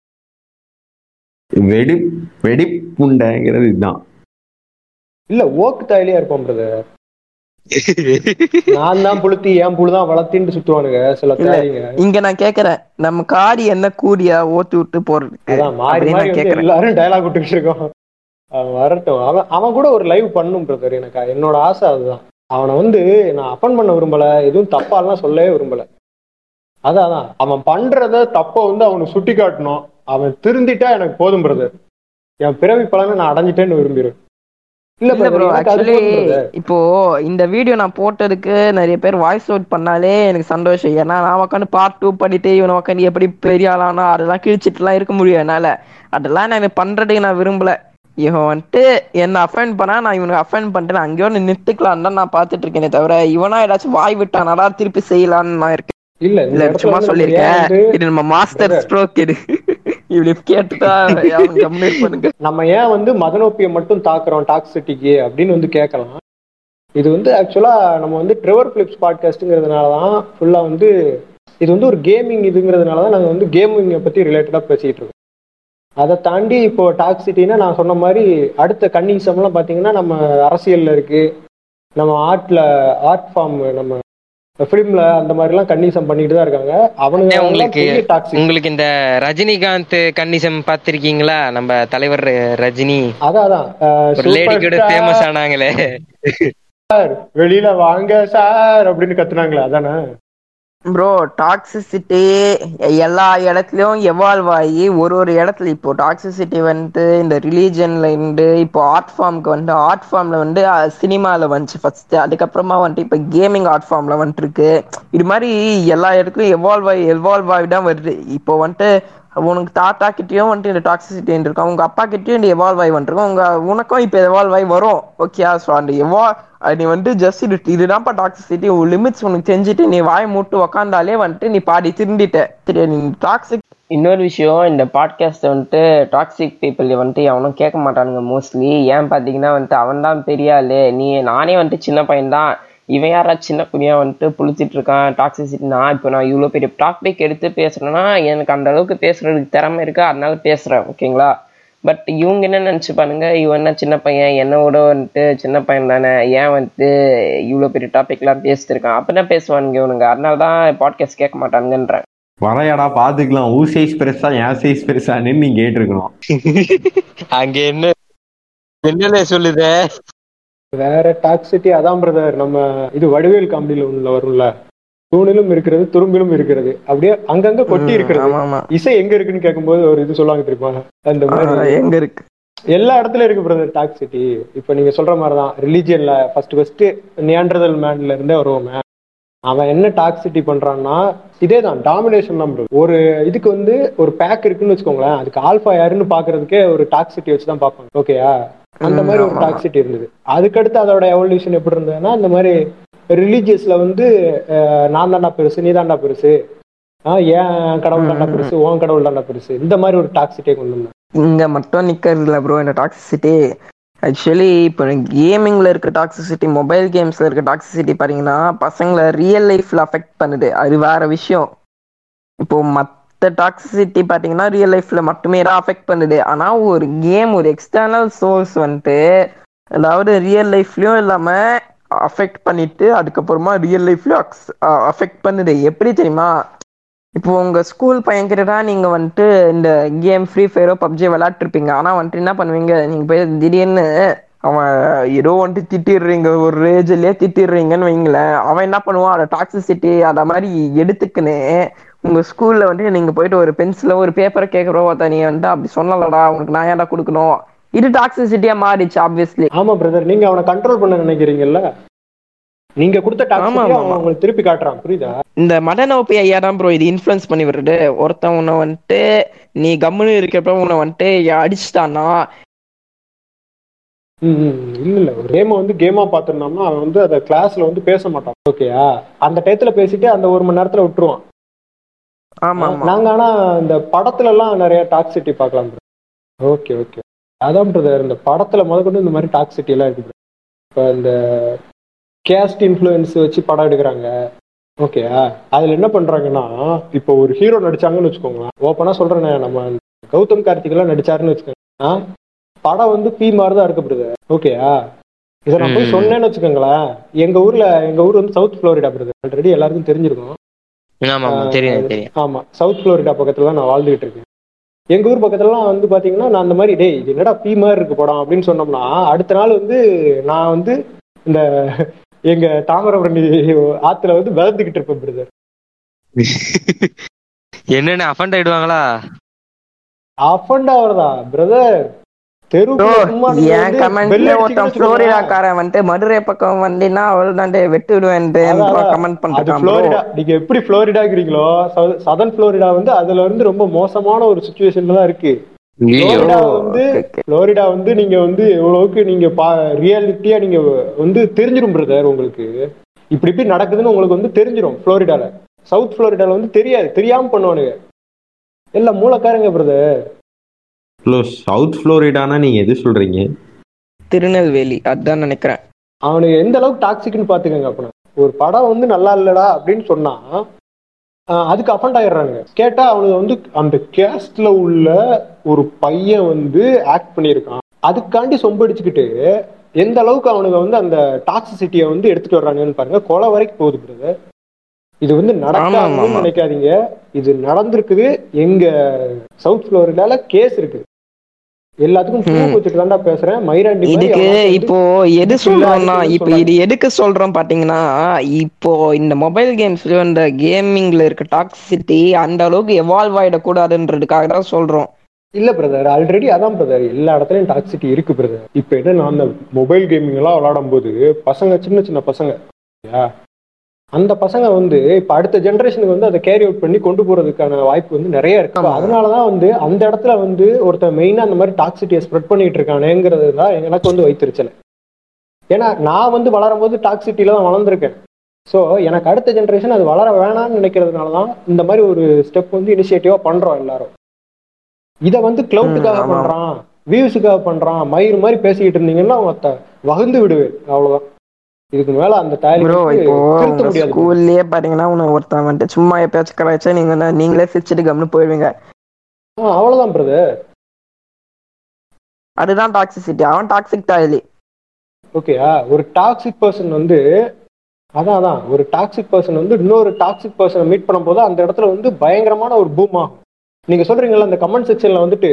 D: வெடி வெடிப்புண்டைங்கிறது இதுதான்
B: இல்ல ஓக்கு தாயிலே இருப்பான் பிரதர் நான் தான் புளுத்தி என் புழு தான் வளர்த்தின்னு சுத்துவானுங்க சில
A: இல்ல.
B: தாயிங்க
A: இங்க நான் கேக்குறேன் நம்ம காடி என்ன கூடியா ஓத்தி விட்டு போறதுக்கு
B: அதான் மாறி
A: அப்படின்னு
B: மாறி
A: நான்
B: வந்து
A: கேக்குறேன்
B: எல்லாரும் டயலாக் விட்டுக்கிட்டு இருக்கோம் அவன் வரட்டும் அவன் அவன் கூட ஒரு லைவ் பண்ணும் பிரதர் எனக்கு என்னோட ஆசை அதுதான் அவனை வந்து நான் அப்பன் பண்ண விரும்பல எதுவும் தப்பாலாம் சொல்லவே விரும்பல அதான் அதான் அவன் பண்றத தப்ப வந்து அவனுக்கு சுட்டி காட்டணும் அவன் திருந்திட்டா எனக்கு போதும் பிரதர் என் பிறவி பலனை நான் அடைஞ்சிட்டேன்னு விரும்பிடுவேன் இல்ல
A: இல்ல
B: brother,
A: ப்ரோ
B: எனக்கு அது
A: ஆக்சுவலி
B: போதும் brother.
A: இப்போ இந்த வீடியோ நான் போட்டதுக்கு நிறைய பேர் வாய்ஸ் அவுட் பண்ணாலே எனக்கு சந்தோஷம் ஏன்னா நான் உட்காந்து பார்ட் டூ பண்ணிட்டு இவனை உட்காந்து எப்படி பெரிய ஆளானோ அதெல்லாம் கிழிச்சிட்டுலாம் இருக்க முடியும் என்னால அதெல்லாம் நான் பண்றதுக்கு நான் விரும்பல இவன் வந்துட்டு என்ன அஃபெண்ட் பண்ணா நான் இவனுக்கு அஃபெண்ட் பண்ணிட்டு நான் அங்கேயோ நிறுத்திக்கலாம் தான் நான் பார்த்துட்டு இருக்கேனே தவிர இவனா ஏதாச்சும் வாய் விட்டானடா திருப்பி செய்யலாம்னு நான் இருக்கேன்
B: இல்ல இந்த
A: இல்ல
B: இடத்துல
A: சும்மா
B: வந்து நம்ம
A: சொல்லியிருக்கேன்
B: ஏன் வந்து-
A: இது நம்ம மாஸ்டர் ஸ்ட்ரோக் இது இப்படி கேட்டுட்டா யாரும் கம்முனு இருப்பானுங்க
B: நம்ம ஏன் வந்து மதனோப்பியை மட்டும் தாக்குறோம் டாக்ஸிட்டிக்கு அப்படின்னு வந்து கேட்கலாம் இது வந்து ஆக்சுவலா நம்ம வந்து ட்ரெவர் பிலிப்ஸ் பாட்காஸ்ட்டுங்கிறதுனால தான் ஃபுல்லா வந்து இது வந்து ஒரு கேமிங் இதுங்கிறதுனால தான் நாங்கள் வந்து கேமிங்கை பத்தி ரிலேட்டடா பேசிட்டு இருக்கோம் அதை தாண்டி இப்போ டாக்ஸிட்டினா நான் சொன்ன மாதிரி அடுத்த கன்னிங்ஸம்லாம் பார்த்தீங்கன்னா நம்ம அரசியல்ல இருக்கு நம்ம ஆர்ட்ல ஆர்ட் ஃபார்ம் நம்ம ஃபிலிம்ல அந்த மாதிரி எல்லாம் கன்னிசம் பண்ணிட்டு தான் இருக்காங்க அவனுங்க
C: ஏன் உங்களுக்கு
B: டாக்ஸிக்
C: உங்களுக்கு இந்த ரஜினிகாந்த் கன்னிசம் பாத்திருக்கீங்களா நம்ம தலைவர் ரஜினி
B: அதான் அதான் அஹ்,
C: ஒரு லேடி
B: super
C: கூட
B: star,
C: ஃபேமஸ் ஆனாங்களே
B: வெளியில வாங்க சார் அப்படின்னு கத்துனாங்களே அதானே
A: ப்ரோ டாக்ஸிசிட்டி எல்லா இடத்துலயும் எவால்வ் ஆகி ஒரு ஒரு இடத்துல இப்போ டாக்ஸிசிட்டி வந்து இந்த ரிலீஜன்ல இருந்து இப்போ ஆர்ட் ஃபார்முக்கு வந்து ஆர்ட் ஃபார்ம்ல வந்து சினிமால வந்துச்சு ஃபர்ஸ்ட் அதுக்கப்புறமா வந்துட்டு இப்போ கேமிங் ஆர்ட் ஃபார்ம்ல வந்துட்டு இருக்கு இது மாதிரி எல்லா இடத்துலயும் எவால்வ் ஆகி எவால்வ் ஆகி தான் வருது இப்போ வந்துட்டு உனக்கு தாத்தா கிட்டயும் வந்துட்டு இந்த டாக்ஸிசிட்டி இருக்கும் உங்க அப்பா கிட்டயும் இந்த எவால்வ் ஆகி வந்துருக்கும் உங்க உனக்கும் இப்போ எவால்வ் ஆகி வரும் ஓகே ஸோ அந்த எவா அது நீ வந்து ஜஸ்ட் இது இதுதான்ப்பா டாக்ஸிசிட்டி உன் லிமிட்ஸ் உனக்கு தெரிஞ்சுட்டு நீ வாய் மூட்டு உக்காந்தாலே வந்துட்டு நீ பாடி திருந்திட்ட சரி நீ டாக்ஸிக்
E: இன்னொரு விஷயம் இந்த பாட்காஸ்ட் வந்துட்டு டாக்ஸிக் பீப்புள் வந்துட்டு எவனும் கேட்க மாட்டானுங்க மோஸ்ட்லி ஏன் பார்த்தீங்கன்னா வந்துட்டு அவன் தான் பெரிய ஆளு நீ நானே வந்துட்டு சின்ன பையன் தான் இவன் யாரா சின்ன குடியா வந்துட்டு புளிச்சிட்டு இருக்கான் டாக்ஸிசிட்டி நான் இப்போ நான் இவ்வளோ பெரிய டாபிக் எடுத்து பேசுறேன்னா எனக்கு அந்த அளவுக்கு பேசுறதுக்கு திறமை இருக்கு அதனால பேசுறேன் ஓகேங்களா பட் இவங்க என்ன நினச்சிப்பானுங்க இவன் என்ன சின்ன பையன் என்னோட வந்துட்டு சின்ன பையன் தானே ஏன் வந்துட்டு இவ்வளோ பெரிய டாபிக்லாம் பேசிட்டு இருக்கான் அப்படின்னா பேசுவானுங்க இவனுங்க அதனால தான் பாட்காஸ்ட் கேட்க மாட்டானுங்கன்றேன்
D: வரையாடா பாத்துக்கலாம் ஊ சைஸ் பெருசா என் சைஸ் பெருசான்னு நீ கேட்டிருக்கணும்
C: அங்க என்ன என்னல சொல்லுதே
B: வேற டாக்ஸிட்டி அதான் பிரதர் நம்ம இது வடிவேல் காமெடியில உள்ள வரும்ல தூணிலும் இருக்கிறது துரும்பிலும் இருக்கிறது அப்படியே அங்கங்க கொட்டி இருக்கிறது
A: ஆமா ஆமா
B: இசை எங்க இருக்குன்னு கேட்கும்போது ஒரு இது சொல்லுவாங்க தெரியுமா அந்த மாதிரி
A: ஆ, எங்க இருக்கு
B: எல்லா இடத்துலயும் இருக்கு பிரதர் டாக்ஸிட்டி இப்ப நீங்க சொல்ற மாதிரிதான் ரிலீஜியன்ல ஃபர்ஸ்ட் ஃபர்ஸ்ட் நியாண்டர்தல் மேன்ல இருந்தே வருவோமே அவன் என்ன டாக்ஸிட்டி பண்றான்னா இதே தான் டாமினேஷன் தான் bro. ஒரு இதுக்கு வந்து ஒரு பேக் இருக்குன்னு வச்சுக்கோங்களேன் அதுக்கு ஆல்பா யாருன்னு பாக்குறதுக்கே ஒரு டாக்ஸிட்டி வச்சு தான் பார்ப்பாங்க ஓகேயா அந்த மாதிரி ஒரு டாக்ஸிட்டி இருந்தது அதுக்கடுத்து அதோட எவல்யூஷன் எப்படி இருந்ததுன்னா இந்த மாதிரி ரிலீஜியஸ்ல வந்து அஹ், நான் தாண்டா பெருசு நீ தாண்டா பெருசு ஆஹ் ஏன் கடவுள் தாண்டா பெருசு உன் கடவுள் தாண்டா பெருசு இந்த மாதிரி ஒரு டாக்ஸிட்டியை கொண்டு வந்தாங்க
A: இங்க மட்டும் நிக்கிறது இல்ல ப்ரோ இந்த டாக்ஸிசிட்டி ஆக்சுவலி இப்போ கேமிங்ல இருக்க டாக்ஸிசிட்டி மொபைல் கேம்ஸ்ல இருக்க டாக்ஸிசிட்டி பாத்தீங்கன்னா பசங்களை ரியல் லைஃப்ல அஃபெக்ட் பண்ணுது அது வேற விஷயம் இப்போ மத்த டாக்ஸிசிட்டி பாத்தீங்கன்னா ரியல் லைஃப்ல மட்டுமே தான் அஃபெக்ட் பண்ணுது ஆனா ஒரு கேம் ஒரு எக்ஸ்டர்னல் சோர்ஸ் வந்துட்டு அதாவது ரியல் லைஃப்லயும் இல்லாம அஃபெக்ட் பண்ணிட்டு அதுக்கப்புறமா ரியல் லைஃப்லயும் அஃபெக்ட் பண்ணுது எப்படி தெரியுமா இப்போ உங்க ஸ்கூல் பையன்கிட்ட தான் நீங்க வந்துட்டு இந்த கேம் ஃப்ரீ ஃபயரோ பப்ஜி விளையாட்டுருப்பீங்க ஆனா வந்துட்டு என்ன பண்ணுவீங்க நீங்க போய் திடீர்னு அவன் ஏதோ வந்துட்டு திட்டிடுறீங்க ஒரு ரேஜ்லயே திட்டிடுறீங்கன்னு வைங்களேன் அவன் என்ன பண்ணுவான் அதை டாக்ஸிசிட்டி அத மாதிரி எடுத்துக்கின்னு உங்க ஸ்கூல்ல வந்துட்டு நீங்க போயிட்டு ஒரு பென்சில ஒரு பேப்பரை கேட்கறோம் ஒருத்த நீ வந்துட்டு அப்படி சொன்னலடா உனக்கு நான் ஏன்டா கொடுக்கணும் இது டாக்ஸிசிட்டியா மாறிச்சு ஆப்வியஸ்லி
B: ஆமா பிரதர் நீங்க அவனை கண்ட்ரோல் பண்ண நினைக்கிறீங்கல்ல நீங்க கொடுத்த
A: ஆமா,
B: டாக்ஸிட்டி
A: ஆமா,
B: அவன் உங்களுக்கு திருப்பி காட்டுறான் புரியுதா
A: இந்த மடனோப்பி ஐயா தான் ப்ரோ இது இன்ஃப்ளூயன்ஸ் பண்ணி விடுறது ஒருத்தன் உன்னை வந்துட்டு நீ கம்முன்னு இருக்கப்ப உன்னை வந்துட்டு அடிச்சுட்டான்னா
B: ம், ம், இல்ல இல்ல ஒரு கேமை வந்து கேமா பாத்துருந்தோம்னா அவன் வந்து அதை கிளாஸ்ல வந்து பேச மாட்டான் ஓகேயா அந்த டயத்துல பேசிட்டு அந்த ஒரு மணி நேரத்துல விட்டுருவான்
A: ஆமா ஆமா
B: நாங்க ஆனா இந்த படத்துல எல்லாம் நிறைய டாக்ஸிட்டி பார்க்கலாம் ஓகே ஓகே அதான் பிரதர் இந்த படத்துல முதற்கொண்டு இந்த மாதிரி டாக்ஸிட்டி எல்லாம் இருக்கு bro. இப்ப இந்த கேஸ்ட் இன்ஃப்ளூயன்ஸ் வச்சு படம் எடுக்கிறாங்க ஓகேயா அதுல என்ன பண்றாங்கன்னா இப்போ ஒரு ஹீரோ நடிச்சாங்கன்னு வச்சுக்கோங்களேன் ஓப்பனா சொல்றேனே நம்ம கௌதம் கார்த்திக் எல்லாம் நடிச்சாருன்னு வச்சுக்கோங்க படம் வந்து பி மாதிரி தான் இருக்கப்படுது ஓகேயா இதை நான் போய்
C: ம்.
B: சொன்னேன்னு வச்சுக்கோங்களேன் எங்க ஊர்ல எங்க ஊர் வந்து சவுத் ஃப்ளோரிடா பிரதர் ஆல்ரெடி எல்லாருக்கும் தெரிஞ்சிருக்கும்
C: ஆமா ஆமா தெரியும் தெரியும்
B: ஆமா சவுத் ஃப்ளோரிடா பக்கத்துல தான் நான் வாழ்ந்துகிட்டு இருக்கேன் எங்க ஊர் பக்கத்துலலாம் வந்து பாத்தீங்கன்னா நான் அந்த மாதிரி டேய் இது என்னடா பீ மாதிரி இருக்கு படம் அப்படின்னு சொன்னோம்னா அடுத்த நாள் வந்து நான் வந்து இந்த எங்க தாமிரபரணி ஆத்துல வந்து விளந்துகிட்டு இருப்பேன் பிரதர்
C: என்னென்ன அஃபண்ட் ஆயிடுவாங்களா
B: அஃபண்ட் ஆவறதா பிரதர் தெரு
A: Bro, என் கமெண்ட்ல ஒருத்தன் புளோரிடாக்காரன் வந்துட்டு மதுரை பக்கம் வந்தீங்கன்னா அவள் தான் வெட்டு விடுவேன் கமெண்ட்
B: அது
A: பண்ணிருக்கான் bro.
B: புளோரிடா நீங்க எப்படி புளோரிடாங்கிறீங்களோ சதன் புளோரிடா வந்து அதுல இருந்து ரொம்ப மோசமான ஒரு சுச்சுவேஷன்ல தான் இருக்கு புளோரிடா வந்து
A: okay, okay.
B: புளோரிடா வந்து நீங்க வந்து எவ்வளவுக்கு நீங்க பா ரியாலிட்டியா நீங்க வந்து தெரிஞ்சிரும் பிரதர் உங்களுக்கு இப்படி இப்படி நடக்குதுன்னு உங்களுக்கு வந்து தெரிஞ்சிரும் புளோரிடால சவுத் புளோரிடால வந்து தெரியாது தெரியாம பண்ணுவானுங்க எல்லாம் மூலக்காரங்க பிரதர்
D: சவுத் ஃப்ளோரிடானா நீங்க எது சொல்றீங்க
A: திருநெல்வேலி அதான் நினைக்கிறேன்
B: அவனுக்கு எந்த அளவுக்கு டாக்ஸிக்னு பாத்துக்கோங்க அப்ப ஒரு படம் வந்து நல்லா இல்லடா அப்படின்னு சொன்னா ஆஹ் அதுக்கு அஃபண்ட் ஆயிடுறாங்க கேட்டா அவனுக்கு வந்து அந்த கேஸ்ட்ல உள்ள ஒரு பையன் வந்து ஆக்ட் பண்ணியிருக்கான் அதுக்காண்டி சொம்படிச்சுக்கிட்டு எந்த அளவுக்கு அவனுங்க வந்து அந்த டாக்ஸிசிட்டியை வந்து எடுத்துட்டு வர்றாங்கன்னு பாருங்க கொலை வரைக்கும் போகுது பிரதர் இது வந்து
A: ஆமா,
B: நடக்காதுன்னு
A: ஆமா.
B: நினைக்காதீங்க இது நடந்திருக்குது எங்க சவுத் ஃப்ளோரிடால கேஸ் இருக்கு எல்லாத்துக்கும் ப்ரூஃப் வச்சுட்டு தான்டா பேசுறேன் மயிராண்டி மாதிரி
A: இதுக்கு
B: அவன் வந்து
A: இப்போ எது
B: இல்ல,
A: சொல்றோம்னா
B: அதுக்கு
A: இப்போ
B: சொல்ல-
A: இது எதுக்கு சொல்றோம் பாத்தீங்கன்னா இப்போ இந்த மொபைல் கேம்ஸ்ல இந்த கேமிங்ல இருக்க டாக்ஸிசிட்டி அந்த அளவுக்கு எவால்வ் ஆயிடக்கூடாதுன்றதுக்காக தான் சொல்றோம்
B: இல்ல பிரதர் ஆல்ரெடி அதான் பிரதர் எல்லா இடத்துலயும் டாக்ஸிட்டி இருக்கு பிரதர் இப்ப என்ன அந்த மொபைல் கேமிங் எல்லாம் விளையாடும் போது பசங்க சின்ன சின்ன பசங்க சரியா? அந்த பசங்க வந்து இப்ப அடுத்த ஜெனரேஷனுக்கு வந்து அதை கேரி அவுட் பண்ணி கொண்டு போறதுக்கான வாய்ப்பு வந்து நிறைய இருக்கு
A: ஆமா.
B: அதனாலதான் வந்து அந்த இடத்துல வந்து ஒருத்தன் மெயினா அந்த மாதிரி டாக்ஸிட்டியை ஸ்ப்ரெட் பண்ணிட்டு இருக்கானேங்கிறது தான் எனக்கு வந்து வைத்திருச்சல ஏன்னா நான் வந்து வளரும் போது டாக்ஸிட்டில தான் வளர்ந்துருக்கேன் ஸோ எனக்கு அடுத்த ஜெனரேஷன் அது வளர வேணாம்னு நினைக்கிறதுனால தான் இந்த மாதிரி ஒரு ஸ்டெப் வந்து இனிஷியேட்டிவா பண்றோம் எல்லாரும் இதை வந்து கிளவுட்டுக்காக
A: ம், ஆமா.
B: பண்றான் வியூஸுக்காக பண்றான் மயிர் மாதிரி பேசிக்கிட்டு இருந்தீங்கன்னா மொத்த வகுந்து விடுவேன் அவ்வளவுதான் இதுக்கு மேல அந்த தாலி
A: ப்ரோ
B: வந்து
A: இப்போ
B: திருத்த
A: உங்க
B: முடியாது
A: ஸ்கூல்லயே பாத்தீங்கன்னா உன்னை ஒருத்தன் வந்துட்டு சும்மா எப்பயாச்சும் கலாய்ச்சா நீங்க என்ன- நீங்களே சிரிச்சுட்டு கம்னு போயிடுவீங்க
B: ஆ, அவ்வளவுதான் பிரதர்
A: அதுதான் டாக்ஸிசிட்டி அவன் டாக்ஸிக் தாயலி
B: ஓகேயா ஒரு டாக்ஸிக் பர்சன் வந்து அதான் அதான் ஒரு டாக்ஸிக் பர்சன் வந்து இன்னொரு டாக்ஸிக் பர்சனை மீட் பண்ணும்போது அந்த இடத்துல வந்து பயங்கரமான ஒரு பூம் ஆகும் நீங்க சொல்றீங்கல்ல அந்த கமெண்ட் செக்ஷன்ல வந்துட்டு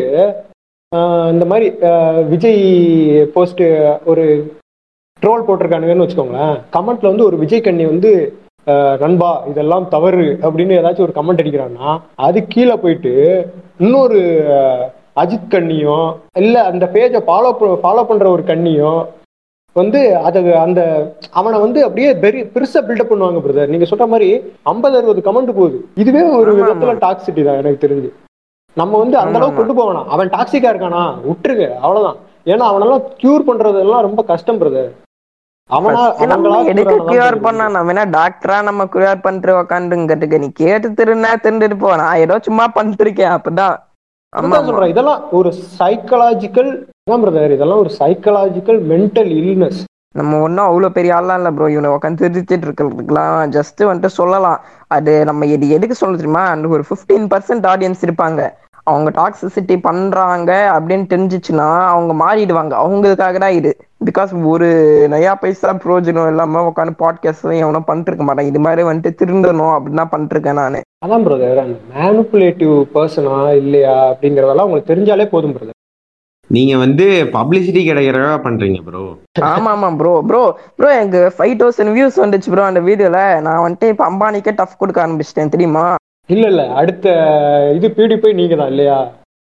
B: ஆஹ், இந்த மாதிரி ஆஹ், விஜய் போஸ்ட் ஒரு ட்ரோல் போட்டிருக்கானுங்கன்னு வச்சுக்கோங்களேன் கமெண்ட்ல வந்து ஒரு விஜய் கண்ணி வந்து ஆஹ், நண்பா இதெல்லாம் தவறு அப்படின்னு ஏதாச்சும் ஒரு கமெண்ட் அடிக்கிறான்னா அது கீழே போயிட்டு இன்னொரு ஆஹ், அஜித் கண்ணியும் இல்ல அந்த பேஜை ஃபாலோ ஃபாலோ பண்ற ஒரு கண்ணியும் வந்து அது அந்த அவனை வந்து அப்படியே பெரிய பெருசா பில்டப் பண்ணுவாங்க பிரதர் நீங்க சொல்ற மாதிரி ஐம்பது அறுபது கமெண்ட் போகுது இதுவே ஒரு
A: ஆமா,
B: விதத்துல
A: ஆமா.
B: டாக்ஸிட்டி தான் எனக்கு தெரிஞ்சு நம்ம வந்து அந்த
A: ஆமா,
B: அளவுக்கு
A: ஆமா.
B: கொண்டு போவேணாம் அவன் டாக்ஸிக்கா இருக்கானா விட்டுருங்க அவ்வளவுதான் ஏன்னா அவனெல்லாம் கியூர் பண்றதெல்லாம் ரொம்ப கஷ்டம் பிரதர் அவனா
A: First நம்ம
B: அவங்களா
A: எதுக்கு
B: cure ஆனதான்
A: கியூர்
B: தெரியும்.
A: பண்ணா நம்ம என்ன டாக்டரா நம்ம கியூர் பண்ணிட்டு உக்காந்துங்கிறதுக்கு நீ கேட்டு திருநா திருந்துட்டு போ நான் ஏதோ சும்மா பண்ணிட்டு இருக்கேன் அப்பதான் ஆமா
B: அதுதான் சொல்றேன் இதெல்லாம் ஒரு சைக்கலாஜிக்கல் தான் பிரதர் இதெல்லாம் ஒரு சைக்கலாஜிக்கல் மென்டல் இல்னஸ்
A: நம்ம ஒன்றும் அவ்வளோ பெரிய ஆள்லாம் இல்லை ப்ரோ இவனை உட்காந்து திருத்திட்டு இருக்கிறதுக்குலாம் ஜஸ்ட் வந்துட்டு சொல்லலாம் அது நம்ம இது எதுக்கு சொல்ல தெரியுமா அந்த ஒரு ஃபிஃப்டீன் பர்சன்ட் ஆடியன்ஸ் இருப்பாங்க அவங்க டாக்ஸிசிட்டி பண்றாங்க அப்படின்னு தெரிஞ்சிச்சுன்னா அவங்க மாறிடுவாங்க அவங்களுக்காக தான் இது பிகாஸ் ஒரு நயா பைசா பிரோஜனம் இல்லாம உட்காந்து பாட்காஸ்ட் எவனும் பண்ணிட்டு இருக்க மாட்டான் இது மாதிரி வந்துட்டு திருந்தணும் அப்படின்னு தான் பண்ணிட்டு இருக்கேன் நான்
B: அதான் பிரதர் அந்த மேனுப்புலேட்டிவ் பர்சனா இல்லையா அப்படிங்கறதெல்லாம் உங்களுக்கு தெரிஞ்சாலே போதும் பிரதர்
D: நீங்க வந்து பப்ளிசிட்டி கிடைக்கிறதா பண்றீங்க ப்ரோ
A: ஆமா ஆமா ப்ரோ ப்ரோ ப்ரோ எனக்கு ஃபைவ் தௌசண்ட் வியூஸ் வந்துச்சு ப்ரோ அந்த வீடியோல நான் வந்துட்டு இப்போ அம்பானிக்கே டஃப் கொடுக்க ஆரம்பிச்சிட்டேன் தெரியுமா
B: இல்ல இல்ல அடுத்த இது பீடி போய் நீங்க தான் இல்லையா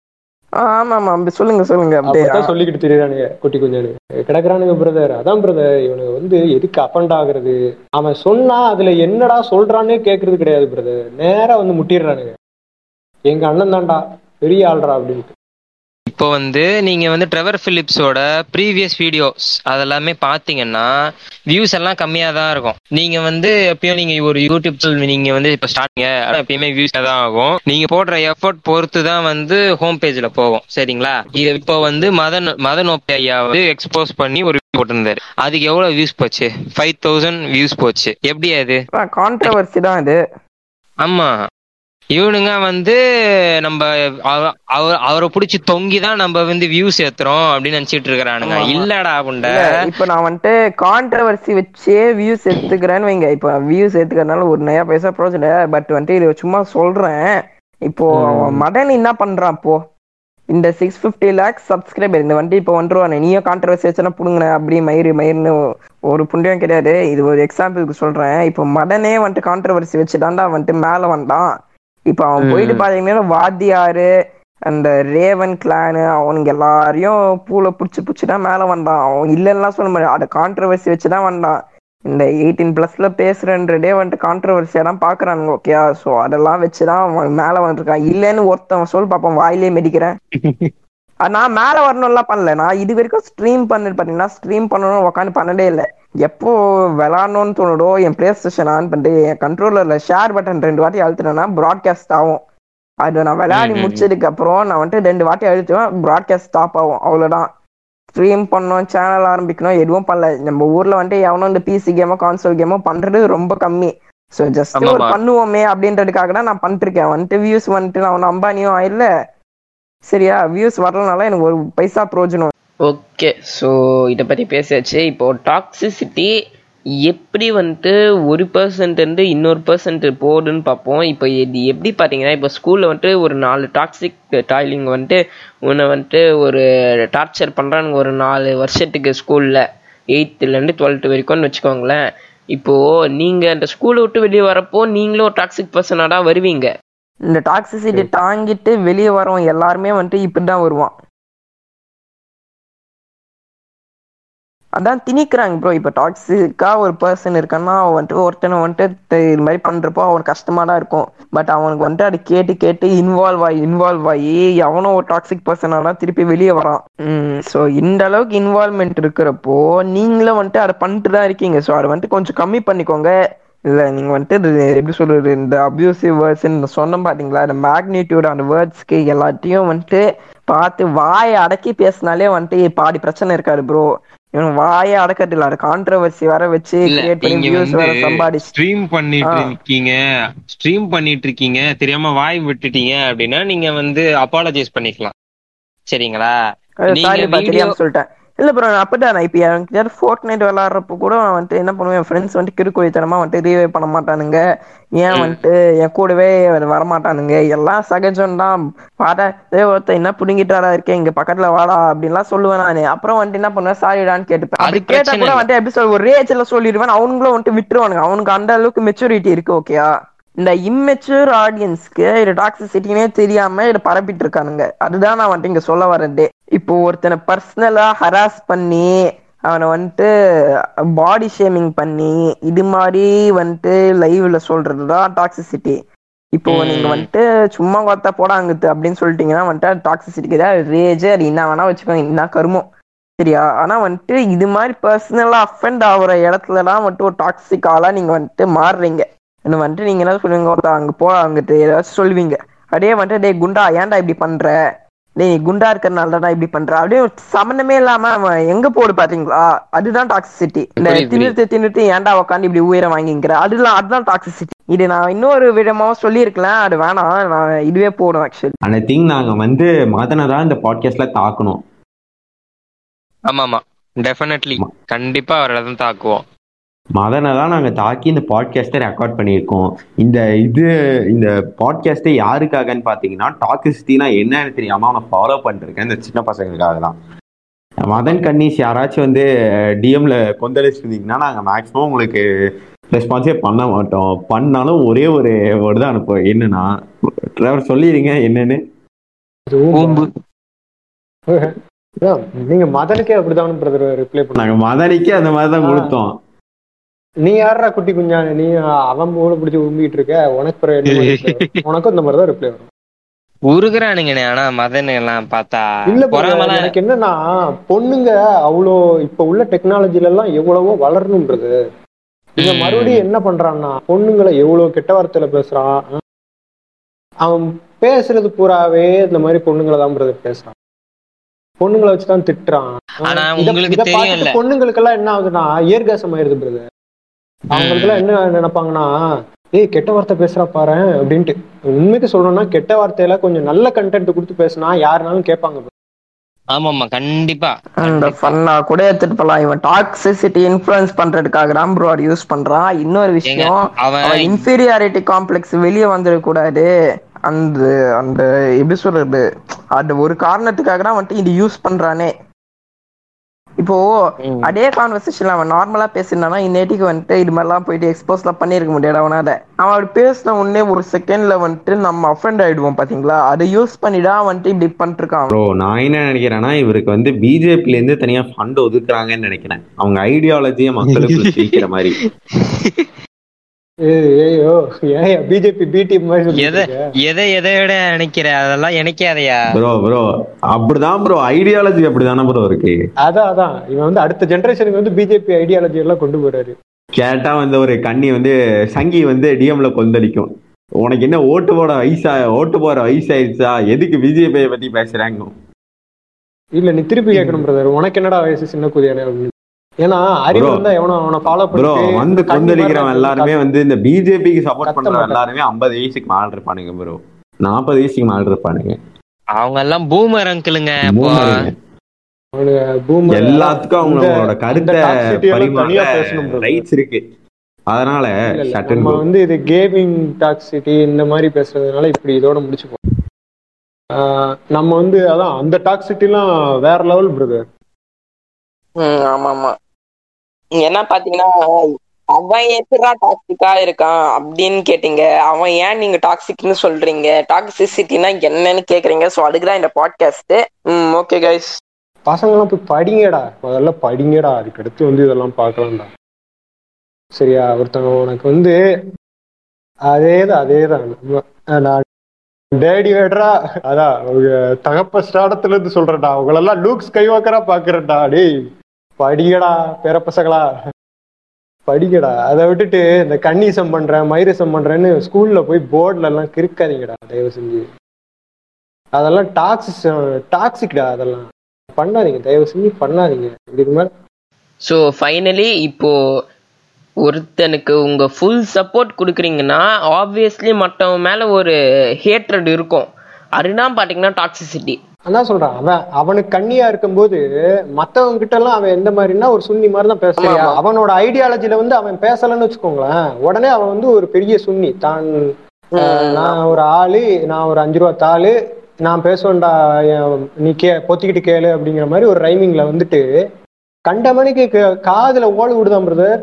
A: ஆ, ஆமா ஆமா அப்படி சொல்லுங்க சொல்லுங்க அப்படியே
B: அப்பதான் சொல்லிக்கிட்டு தெரியுறானுங்க குட்டி குஞ்சானு கிடக்குறானுங்க பிரதர் அதான் பிரதர் இவனுக்கு வந்து எதுக்கு அஃபண்ட் ஆகுறது அவன் சொன்னா அதுல என்னடா சொல்றான்னே கேக்குறது கிடையாது பிரதர் நேரா வந்து முட்டிடுறானுங்க எங்க அண்ணன் தான்டா பெரிய ஆள்றா அப்படின்ட்டு
C: இப்போ வந்து நீங்க வந்து ட்ரெவர் பிலிப்ஸோட ப்ரீவியஸ் வீடியோஸ் அதெல்லாமே பாத்தீங்கன்னா வியூஸ் எல்லாம் கம்மியா தான் இருக்கும் நீங்க வந்து எப்பயும் நீங்க ஒரு யூடியூப் சேனல் நீங்க வந்து இப்ப ஸ்டார்டிங்க எப்பயுமே வியூஸ் தான் ஆகும் நீங்க போடுற எஃபர்ட் பொறுத்து தான் வந்து ஹோம் பேஜ்ல போகும் சரிங்களா இது இப்போ வந்து மதன் மதன் ஓப்பி ஐயா வந்து எக்ஸ்போஸ் பண்ணி ஒரு video போட்டிருந்தாரு அதுக்கு எவ்வளவு வியூஸ் போச்சு ஃபைவ் தௌசண்ட் வியூஸ் போச்சு எப்படி அது
A: கான்ட்ரவர்சி தான் இது
C: ஆமா இவனுங்க வந்து நம்ம அவ- அவ- அவரை பிடிச்சி தொங்கி தான் நம்ம வந்து வியூஸ் ஏத்துறோம் அப்படின்னு நினைச்சிட்டு இருக்கிறானுங்க
A: ஆமா, ஆமா.
C: இல்லடா புண்ட
A: இல்ல, இப்ப நான் வந்துட்டு கான்ட்ரவர்சி வச்சே வியூஸ் எடுத்துக்கிறேன்னு வைங்க இப்ப வியூஸ் எடுத்துக்கிறதுனால ஒரு நயா பைசா ப்ரோஜன பட் வந்துட்டு இது சும்மா சொல்றேன் இப்போ மதன் என்ன பண்றான் இப்போ இந்த சிக்ஸ் பிப்டி லேக்ஸ் சப்ஸ்கிரைபர் இந்த வண்டி இப்போ வந்துருவானே நீயும் கான்ட்ரவர்சி வச்சுனா புடுங்கின அப்படி மயிறு மயிர்னு ஒரு புண்ணியம் கிடையாது இது ஒரு எக்ஸாம்பிளுக்கு சொல்றேன் இப்போ மதனே வந்துட்டு கான்ட்ரவர்சி வச்சு தாண்டா வந்துட்டு மேல வந்தான் இப்போ அவன் போயிட்டு பாத்தீங்கன்னா வாத்தியாரு அந்த ரேவன் கிளானு அவனுங்க எல்லாரையும் பூல புடிச்சு புடிச்சு தான் மேல வந்தான் அவன் இல்லைன்னா சொல்ல முடியாது அதை கான்ட்ரவர்சி வச்சு தான் வந்தான் இந்த எயிட்டீன் பிளஸ்ல பேசுறன்றதே வந்துட்டு கான்ட்ரவர்சியா தான் பாக்குறானுங்க ஓகேயா சோ அதெல்லாம் வச்சுதான் அவன் மேல வந்திருக்கான் இல்லைன்னு ஒருத்தன் சொல் பாப்போம் வாயிலே மெடிக்கிறேன் அது நான் மேல வரணும்லாம் பண்ணல நான் இது வரைக்கும் ஸ்ட்ரீம் பண்ணது பாத்தீங்கன்னா ஸ்ட்ரீம் பண்ணணும் உட்காந்து பண்ணதே இல்லை எப்போ விளாடணும்னு தோணுதோ என் பிளே ஸ்டேஷன் ஆன் பண்ணிட்டு என் கண்ட்ரோலர்ல ஷேர் பட்டன் ரெண்டு வாட்டி அழுத்தினேன்னா ப்ராட்காஸ்ட் ஆகும் அது நான் விளையாடி
C: ம், ம், ம்.
A: முடிச்சதுக்கு அப்புறம் நான் வந்துட்டு ரெண்டு வாட்டி அழுத்துவேன் ப்ராட்காஸ்ட் ஸ்டாப் ஆகும் அவ்வளவுதான் ஸ்ட்ரீம் பண்ணோம் சேனல் ஆரம்பிக்கணும் எதுவும் பண்ணல நம்ம ஊர்ல வந்துட்டு எவனும் இந்த பிசி கேமோ கான்சோல் கேமோ பண்றது ரொம்ப கம்மி ஸோ ஜஸ்ட் ஒரு
C: ஆமாமா.
A: பண்ணுவோமே அப்படின்றதுக்காக தான் நான் பண்ணிட்டு இருக்கேன் வந்துட்டு வியூஸ் வந்துட்டு நான் ஒன்றும் அம்பானியும் இல்ல சரியா வியூஸ் வரலனால எனக்கு ஒரு பைசா பிரயோஜனம்
E: ஓகே ஸோ இதை பற்றி பேசியாச்சு இப்போ டாக்ஸிசிட்டி எப்படி வந்துட்டு ஒரு பர்சன்ட் இருந்து இன்னொரு பர்சன்ட் போகுதுன்னு பார்ப்போம் இப்போ இது எப்படி பார்த்தீங்கன்னா இப்போ ஸ்கூலில் வந்துட்டு ஒரு நாலு டாக்ஸிக் டாய்லிங் வந்துட்டு உன்னை வந்துட்டு ஒரு டார்ச்சர் பண்ணுறானுங்க ஒரு நாலு வருஷத்துக்கு ஸ்கூலில் எயித்துலேருந்து டுவெல்த்து வரைக்கும்னு வச்சுக்கோங்களேன் இப்போது நீங்கள் அந்த ஸ்கூலை விட்டு வெளியே வரப்போ நீங்களும் ஒரு டாக்ஸிக் பர்சனாக தான் வருவீங்க
A: இந்த டாக்ஸிசிட்டி தாங்கிட்டு வெளியே வரவன் எல்லாருமே வந்துட்டு இப்படிதான் வருவான் அதான் திணிக்கிறாங்க ப்ரோ இப்போ டாக்ஸிக்கா ஒரு பர்சன் இருக்கான்னா அவன் வந்துட்டு ஒருத்தனை வந்துட்டு இது மாதிரி பண்றப்போ அவனுக்கு கஷ்டமா தான் இருக்கும் பட் அவனுக்கு வந்துட்டு அது கேட்டு கேட்டு இன்வால்வ் ஆகி இன்வால்வ் ஆகி அவனும் ஒரு டாக்ஸிக் பர்சனாக தான் திருப்பி வெளியே வரான் ஸோ இந்த அளவுக்கு இன்வால்மெண்ட் இருக்கிறப்போ நீங்களும் வந்துட்டு அதை பண்ணிட்டு தான் இருக்கீங்க ஸோ அதை வந்துட்டு கொஞ்சம் கம்மி பண்ணிக்கோங்க இல்ல நீங்க வந்துட்டு இது எப்படி சொல்றது இந்த அபியூசிவ் வேர்ட்ஸ் சொன்னோம் பாத்தீங்களா இந்த மேக்னிடியூட் அந்த வேர்ட்ஸ்க்கு எல்லாத்தையும் வந்துட்டு பார்த்து வாயை அடக்கி பேசினாலே வந்துட்டு பாதி பிரச்சனை இருக்காது ப்ரோ இவன் வாயை அடக்கறது இல்ல அது கான்ட்ரவர்சி வர வச்சு
C: இல்ல
A: கிரியேட் பண்ணி
C: நீங்க
A: வியூஸ் வேற
C: வந்து
A: சம்பாதிச்சு
C: ஸ்ட்ரீம் பண்ணிட்டு
A: ஆ.
C: இருக்கீங்க ஸ்ட்ரீம் பண்ணிட்டு இருக்கீங்க தெரியாம வாய் விட்டுட்டீங்க அப்படின்னா நீங்க வந்து அப்பாலஜைஸ் பண்ணிக்கலாம் சரிங்களா நீங்க
A: சாரி பா
C: வீடியோ
A: தெரியாம சொல்லிட்டேன் இல்ல ப்ரோ நான் அப்படிதான் நான் இப்போ எனக்கு ஃபோர்ட் நைட் விளாட்றப்ப கூட நான் வந்துட்டு என்ன பண்ணுவேன் ஃப்ரெண்ட்ஸ் வந்துட்டு கிறுக்குழித்தனமா வந்துட்டு ரீவே பண்ண மாட்டானுங்க ஏன்
C: ம்.
A: வந்துட்டு என் கூடவே வரமாட்டானுங்க எல்லாம் சகஜம் தான் வாடா ஏ ஒருத்தன் என்ன புடுங்கிட்டாரா இருக்கேன் இங்க பக்கத்துல வாடா அப்படின்லாம் சொல்லுவேன் நானு அப்புறம் வந்துட்டு என்ன பண்ணுவேன் சாரிடான்னு கேட்டுப்பேன்
C: அது
A: அப்படி கேட்டா
C: பிரச்சனை
A: கூட
C: இல்ல.
A: வந்துட்டு எப்படி சொல்ல ஒரு ரேஜ்ல சொல்லிடுவேன் அவங்களும் வந்துட்டு விட்டுருவானுங்க அவனுக்கு அந்த அளவுக்கு மெச்சூரிட்டி இருக்கு ஓகேயா இந்த இம்மெச்சூர் ஆடியன்ஸ்க்கு இது டாக்ஸிசிட்டினே தெரியாம இதை பரப்பிட்டு இருக்கானுங்க அதுதான் நான் வந்துட்டு இங்க சொல்ல வரதே இப்போ ஒருத்தனை பர்சனலா ஹராஸ் பண்ணி அவனை வந்துட்டு பாடி ஷேமிங் பண்ணி இது மாதிரி வந்துட்டு லைவ்ல சொல்றதுதான் டாக்ஸிசிட்டி இப்போ
C: ம்.
A: நீங்க வந்துட்டு சும்மா பார்த்தா போடாங்குது அப்படின்னு சொல்லிட்டீங்கன்னா வந்துட்டு டாக்ஸிசிட்டிக்கு தான் ரேஜ் அது என்ன வேணா வச்சுக்கோங்க என்ன கருமம் சரியா ஆனா வந்துட்டு இது மாதிரி பர்சனலா அஃபெண்ட் ஆகுற இடத்துலலாம் வந்துட்டு ஒரு டாக்ஸிக் ஆளா நீங்க வந்துட்டு மாறுறீங்க இன்னும் வந்துட்டு நீங்க என்ன சொல்லுவீங்க ஒருத்தன் அங்க போ அங்கிட்டு ஏதாச்சும் சொல்லுவீங்க அப்படியே வந்துட்டு டேய் குண்டா ஏன்டா இப்படி பண்ற டேய் குண்டா இருக்கிறனால தான் இப்படி பண்ற அப்படியே ஒரு சம்மந்தமே இல்லாம அவன் எங்க போடு பாத்தீங்களா அதுதான் டாக்ஸிசிட்டி இந்த
C: புரியுது,
A: திணித்து திணித்து ஏன்டா உட்காந்து இப்படி உயிரை வாங்கிங்கிற அதுதான் அதுதான் டாக்ஸிசிட்டி இது நான் இன்னொரு விதமாவும் சொல்லியிருக்கலாம் அது வேணாம் நான் இதுவே போடும் ஆக்சுவலி
D: அந்த திங் நாங்க வந்து மதனை தான் இந்த பாட்காஸ்ட்ல தாக்கணும்
C: ஆமா ஆமா டெஃபினெட்லி கண்டிப்பா அவரை தான் தாக்குவோம்
D: மதனை தான் நாங்க தாக்கி இந்த பாட்காஸ்ட்டை ரெக்கார்ட் பண்ணியிருக்கோம் இந்த இது இந்த பாட்காஸ்ட்டை யாருக்காகன்னு பார்த்தீங்கன்னா டாக்ஸிசிட்டினா என்னன்னு தெரியாம அவனை ஃபாலோ பண்ணிருக்கேன் இந்த சின்ன பசங்களுக்காக தான் மதன் கன்னிஸ் யாராச்சும் வந்து டிஎம்ல கொந்தளிச்சிருந்தீங்கன்னா நாங்கள் மேக்ஸிமம் உங்களுக்கு ரெஸ்பான்ஸே பண்ண மாட்டோம் பண்ணாலும் ஒரே ஒரு வேர்டு தான் அனுப்புவோம் என்னன்னா டிரைவர் சொல்லிடுங்க என்னன்னு
C: கூம்பு
B: அதான், நீங்க மதனுக்கே அப்படிதான் பிரதர் ரிப்ளை பண்ணாங்க
D: நாங்கள் மதனிக்கே அந்த மாதிரி தான் கொடுத்தோம்
B: நீ யாரா குட்டி குஞ்சா நீ அவன் மூணு பிடிச்சி உம்பிட்டு இருக்க உனக்கு பிறகு என்ன மாதிரி reply? உனக்கும் இந்த மாதிரி தான் ரிப்ளை வரும்
C: உருகுறானுங்கண்ணே ஆனா மதன் எல்லாம் பார்த்தா
B: இல்ல brother,
C: பொறாமலாம்
B: எனக்கு என்னன்னா பொண்ணுங்க அவ்வளோ இப்ப உள்ள டெக்னாலஜில எல்லாம் எவ்வளவோ வளரணும்ன்றது இங்க
C: ம்.
B: மறுபடியும் என்ன பண்றான்னா பொண்ணுங்களை எவ்வளவு கெட்ட வார்த்தையில பேசுறான் அவன் பேசுறது பூராவே இந்த மாதிரி பொண்ணுங்களை தான் பிரதர் பேசுறான் பொண்ணுங்களை வச்சுதான் திட்டுறான்
C: ஆனா
B: இத-
C: உங்களுக்கு
B: இத
C: தெரியும்ல.
B: பார்த்துட்டு பொண்ணுங்களுக்கு எல்லாம் என்ன ஆகுதுன்னா ஏர்காசம் ஆயிருது பிரதர் அவங்களுக்கு எல்லாம் என்ன நினைப்பாங்கன்னா ஏய் கெட்ட வார்த்தை பேசுறா பாரு அப்படின்ட்டு உண்மைக்கு சொல்லணும்னா கெட்ட வார்த்தையில கொஞ்சம் நல்ல கண்டென்ட் கொடுத்து பேசினா யாருனாலும் கேட்பாங்க bro.
C: ஆமாமா கண்டிப்பா
A: அந்த ஃபன்னா கூட எடுத்துட்டு போலாம் இவன் டாக்ஸிசிட்டி இன்ஃபுளுன்ஸ் பண்றதுக்காக தான் ப்ரோ அது யூஸ் பண்றான் இன்னொரு
C: ஏங்க,
A: விஷயம்
C: அவன்
A: அவன் இன்ஃபீரியாரிட்டி காம்ப்ளெக்ஸ் வெளியே வந்துடக்கூடாது அந்த அந்த எப்படி சொல்றது அந்த ஒரு காரணத்துக்காக தான் வந்துட்டு இது யூஸ் பண்றானே இப்போ
C: ம்.
A: அதே கான்வர்சேஷன்ல அவன் நார்மலா பேசினானா இந்நேட்டிக்கு வந்துட்டு இது மாதிரிலாம் போயிட்டு எக்ஸ்போஸ்லாம் பண்ணிருக்க முடியாது அவனால அவன் அப்படி பேசின உடனே ஒரு செகண்ட்ல வந்துட்டு நம்ம அஃபெண்ட் ஆயிடுவோம் பாத்தீங்களா அதை யூஸ் பண்ணிதான் வந்துட்டு இப்படி பண்ணிருக்கான்
D: ப்ரோ நான் என்ன நினைக்கிறேன்னா இவருக்கு வந்து பிஜேபில இருந்து தனியா ஃபண்ட் ஒதுக்குறாங்கன்னு நினைக்கிறேன் அவங்க ஐடியாலஜியை மக்களுக்கு திணிக்கிற மாதிரி
B: ஏய், ஏய்யோ ஏன் பிஜேபி பிடிஎம் மாதிரி சொல்லிட்டு
C: எதை
B: இருக்க?
C: எதை எதை விட நினைக்கிற அதெல்லாம் நினைக்காதயா
D: ப்ரோ ப்ரோ அப்படிதான் ப்ரோ ஐடியாலஜி அப்படிதானே ப்ரோ இருக்கு
B: அதான் அதான் இவன் வந்து அடுத்த ஜெனரேஷனுக்கு வந்து பிஜேபி ஐடியாலஜி எல்லாம் கொண்டு போறாரு
D: கேட்டா வந்து ஒரு கண்ணி வந்து சங்கி வந்து டிஎம்ல கொந்தளிக்கும் உனக்கு என்ன ஓட்டு போட வயசா ஓட்டு போற வயசாயிருச்சா எதுக்கு பிஜேபியை பத்தி பேசுறாங்க
B: இல்ல நீ திருப்பி கேட்கணும் பிரதர் உனக்கு என்னடா வயசு சின்ன குதியானே அப்படின்னு ஏன்னா அறிவு
D: Bro.
B: இருந்தா எவனோ அவனை ஃபாலோ
D: ப்ரோ
B: பண்ணி
D: வந்து கொந்தளிக்கிறவன் எல்லாருமே வந்து இந்த பிஜேபிக்கு சப்போர்ட்
B: கத்த
D: பண்ற
B: மாட்டான்.
D: எல்லாருமே ஐம்பது வயசுக்கு மேல இருப்பானுங்க ப்ரோ நாற்பது வயசுக்கு மேல இருப்பானுங்க
C: அவங்க எல்லாம் பூமர் அங்கிளுங்க இப்போ
D: மூணு
B: அவனுங்க boomer
D: எல்லாத்துக்கும் அவங்க
B: இந்த-
D: அவங்களோட
B: அந்த
D: கருத்தை
B: toxicity எல்லாம் தனியா
D: பரிமாற
B: பேசணும் brother.
D: ரைட்ஸ் இருக்கு அதனால
B: இல்ல, இல்ல,
D: shut and
B: நம்ம
D: go.
B: வந்து இது கேமிங் டாக்ஸிட்டி இந்த மாதிரி பேசுறதுனால இப்படி இதோட முடிச்சுப்போம் ஆஹ் நம்ம வந்து அதான் அந்த டாக்ஸிட்டிலாம் வேற லெவல் பிரதர்
A: ம் ஆமா ஆமா என்ன பாத்தீங்கன்னா அவன் எப்படா டாக்ஸிக்கா இருக்கான் அப்படின்னு கேட்டீங்க அவன் ஏன் நீங்க டாக்ஸிக்னு சொல்றீங்க டாக்ஸிசிட்டினா என்னன்னு கேக்குறீங்க சோ அதுக்குதான் இந்த பாட்காஸ்ட் ம் ஓகே கைஸ்
B: பசங்களாம் போய் படிங்கடா முதல்ல படிங்கடா அதுக்கு அடுத்து வந்து இதெல்லாம் பார்க்கலாம்டா சரியா ஒருத்தவங்க உனக்கு வந்து அதேதான் அதேதான் நம்ம- அஹ் நான் டேடி வேடரா அதான் அவங்க தகப்ப ஸ்டாடத்துல இருந்து சொல்றேன்டா அவங்களெல்லாம் லூக் ஸ்கைவாக்கரா பாக்குறேன்டா டேய் படிங்கடா பேர பசங்களா படிக்கடா அதை விட்டுட்டு இந்த கன்னிசம் பண்றேன் மைரிசம் பண்றேன்னு ஸ்கூல்ல போய் போர்ட்ல எல்லாம் கிறுக்காதீங்கடா தயவு செஞ்சு அதெல்லாம் டாக்ஸிஸ் டாக்ஸிக்டா அதெல்லாம் பண்ணாதீங்க தயவு செஞ்சு பண்ணாதீங்க இதுக்கு மேல
E: ஸோ ஃபைனலி இப்போ ஒருத்தனுக்கு உங்க ஃபுல் சப்போர்ட் கொடுக்குறீங்கன்னா ஆப்வியஸ்லி மற்றவன் மேல ஒரு ஹேட்ரட் இருக்கும் அதுதான் பாத்தீங்கன்னா டாக்ஸிசிட்டி
B: அதான் சொல்றான் அவன் அவனுக்கு கண்ணியா இருக்கும்போது மத்தவங்க கிட்ட எல்லாம் அவன் எந்த மாதிரின்னா ஒரு சுன்னி மாதிரி தான் பேசுறியா
A: ஆமா.
B: அவனோட ஐடியாலஜில வந்து அவன் பேசலன்னு வச்சுக்கோங்களேன் உடனே அவன் வந்து ஒரு பெரிய சுன்னி தான் அஹ், நான் ஒரு ஆளு நான் ஒரு அஞ்சு ரூபா தாளு நான் பேசுவேன்டா என் நீ கே பொத்திக்கிட்டு கேளு அப்படிங்கிற மாதிரி ஒரு ரைமிங்ல வந்துட்டு கண்ட மணிக்கு க- காதுல ஓடு விடுதான் பிரதர்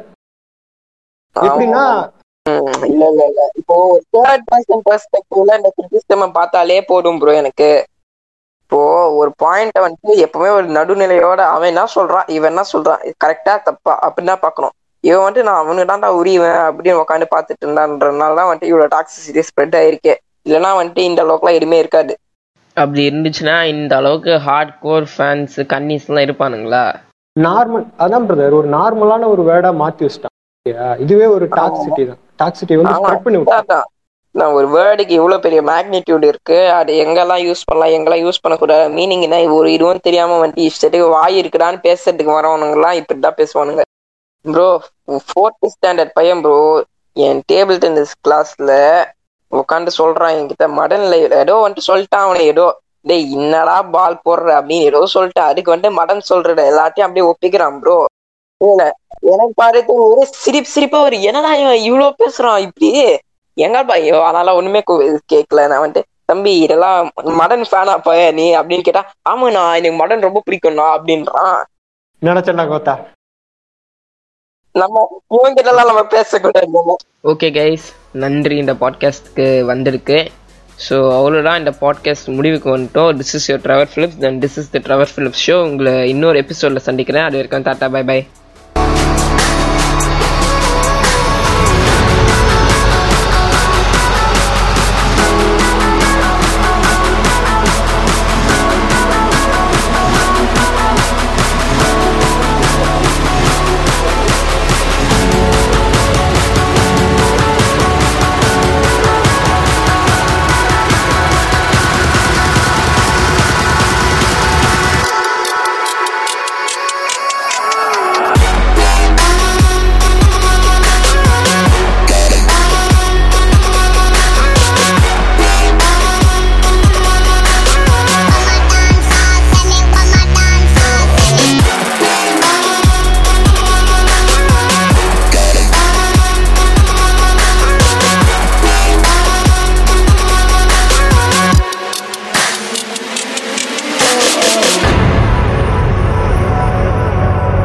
B: எப்படின்னா
A: ம், இல்ல இல்ல இல்ல இப்போ தேர்ட் பர்சன் பெர்ஸ்பெக்டிவ்ல இந்த சிஸ்டம் பார்த்தாலே போதும் ப்ரோ எனக்கு இப்போ ஒரு பாயிண்ட வந்துட்டு எப்பவுமே ஒரு நடுநிலையோட அவன் என்ன சொல்றான் இவன் என்ன சொல்றான் கரெக்டா தப்பா அப்படின்னு தான் பார்க்கணும் இவன் வந்துட்டு நான் அவனுக்கு தான்டா உரிவேன் அப்படின்னு உட்காந்து பார்த்துட்டு இருந்தான்றதுனால தான் வந்துட்டு இவ்வளவு டாக்ஸிசிட்டி ஸ்ப்ரெட் ஆயிருக்கு இல்லைன்னா வந்துட்டு இந்த அளவுக்குலாம் எதுவுமே இருக்காது
E: அப்படி இருந்துச்சுன்னா இந்த அளவுக்கு ஹார்ட் கோர் ஃபேன்ஸ் கன்னிஸ்லாம் இருப்பானுங்களா
B: நார்மல் அதான் பிரதர் ஒரு நார்மலான ஒரு வேர்டா மாத்தி வச்சிட்டான் சரியா? இதுவே ஒரு டாக்ஸிட்டி தான் டாக்ஸிட்டி வந்து
A: ஆமா.
B: ஸ்ப்ரெட் பண்ணி விட்டான்
A: அதான் நான் ஒரு வேர்டுக்கு இவ்வளவு பெரிய மேக்னிடியூட் இருக்கு அது எங்கெல்லாம் யூஸ் பண்ணலாம் எங்கெல்லாம் யூஸ் பண்ணக்கூடாது மீனிங் என்ன ஒரு இதுவும் தெரியாம வந்துட்டு இஷ்டத்துக்கு வாய் இருக்குடான்னு பேசுறதுக்கு வரவனுங்க எல்லாம் இப்படிதான் பேசுவானுங்க ப்ரோ ஃபோர்த் ஸ்டாண்டர்ட் பையன் ப்ரோ என் டேபிள் டென்னிஸ் கிளாஸ்ல உட்காந்து சொல்றான் என்கிட்ட மடன்ல ஏதோ வந்துட்டு சொல்லிட்டான் அவனை ஏதோ டேய் என்னடா பால் போடுற அப்படின்னு ஏதோ சொல்லிட்டு அதுக்கு வந்துட்டு மடன் சொல்றத எல்லாத்தையும் அப்படியே ஒப்பிக்கிறான் ப்ரோ இல்ல எனக்கு பாருது ஒரே சிரிப்பு சிரிப்பா ஒரு என்னடா இவன் இவ்வளவு பேசுறான் இப்படி எங்கப்பா ஐயோ அதனால ஒண்ணுமே கு- கேட்கல நான் வந்துட்டு தம்பி இதெல்லாம் மடன் ஃபேனாப்பா நீ அப்படின்னு கேட்டா ஆமாண்ணா எனக்கு மடன் ரொம்ப பிடிக்கும்ண்ணா அப்படின்றான்
B: நினைச்சேன்டா கோத்தா
A: நம்ம இவங்க கிட்ட எல்லாம் நம்ம பேசக்கூடாது
E: ஓகே கைஸ் நன்றி இந்த பாட்காஸ்ட்க்கு வந்திருக்கு ஸோ அவ்வளோதான் இந்த பாட்காஸ்ட் முடிவுக்கு வந்துட்டோம் this is your Trevor Philips then this is the Trevor Philips show உங்களை இன்னொரு எபிசோடில் சந்திக்கிறேன் அது வரைக்கும் டாட்டா பை பை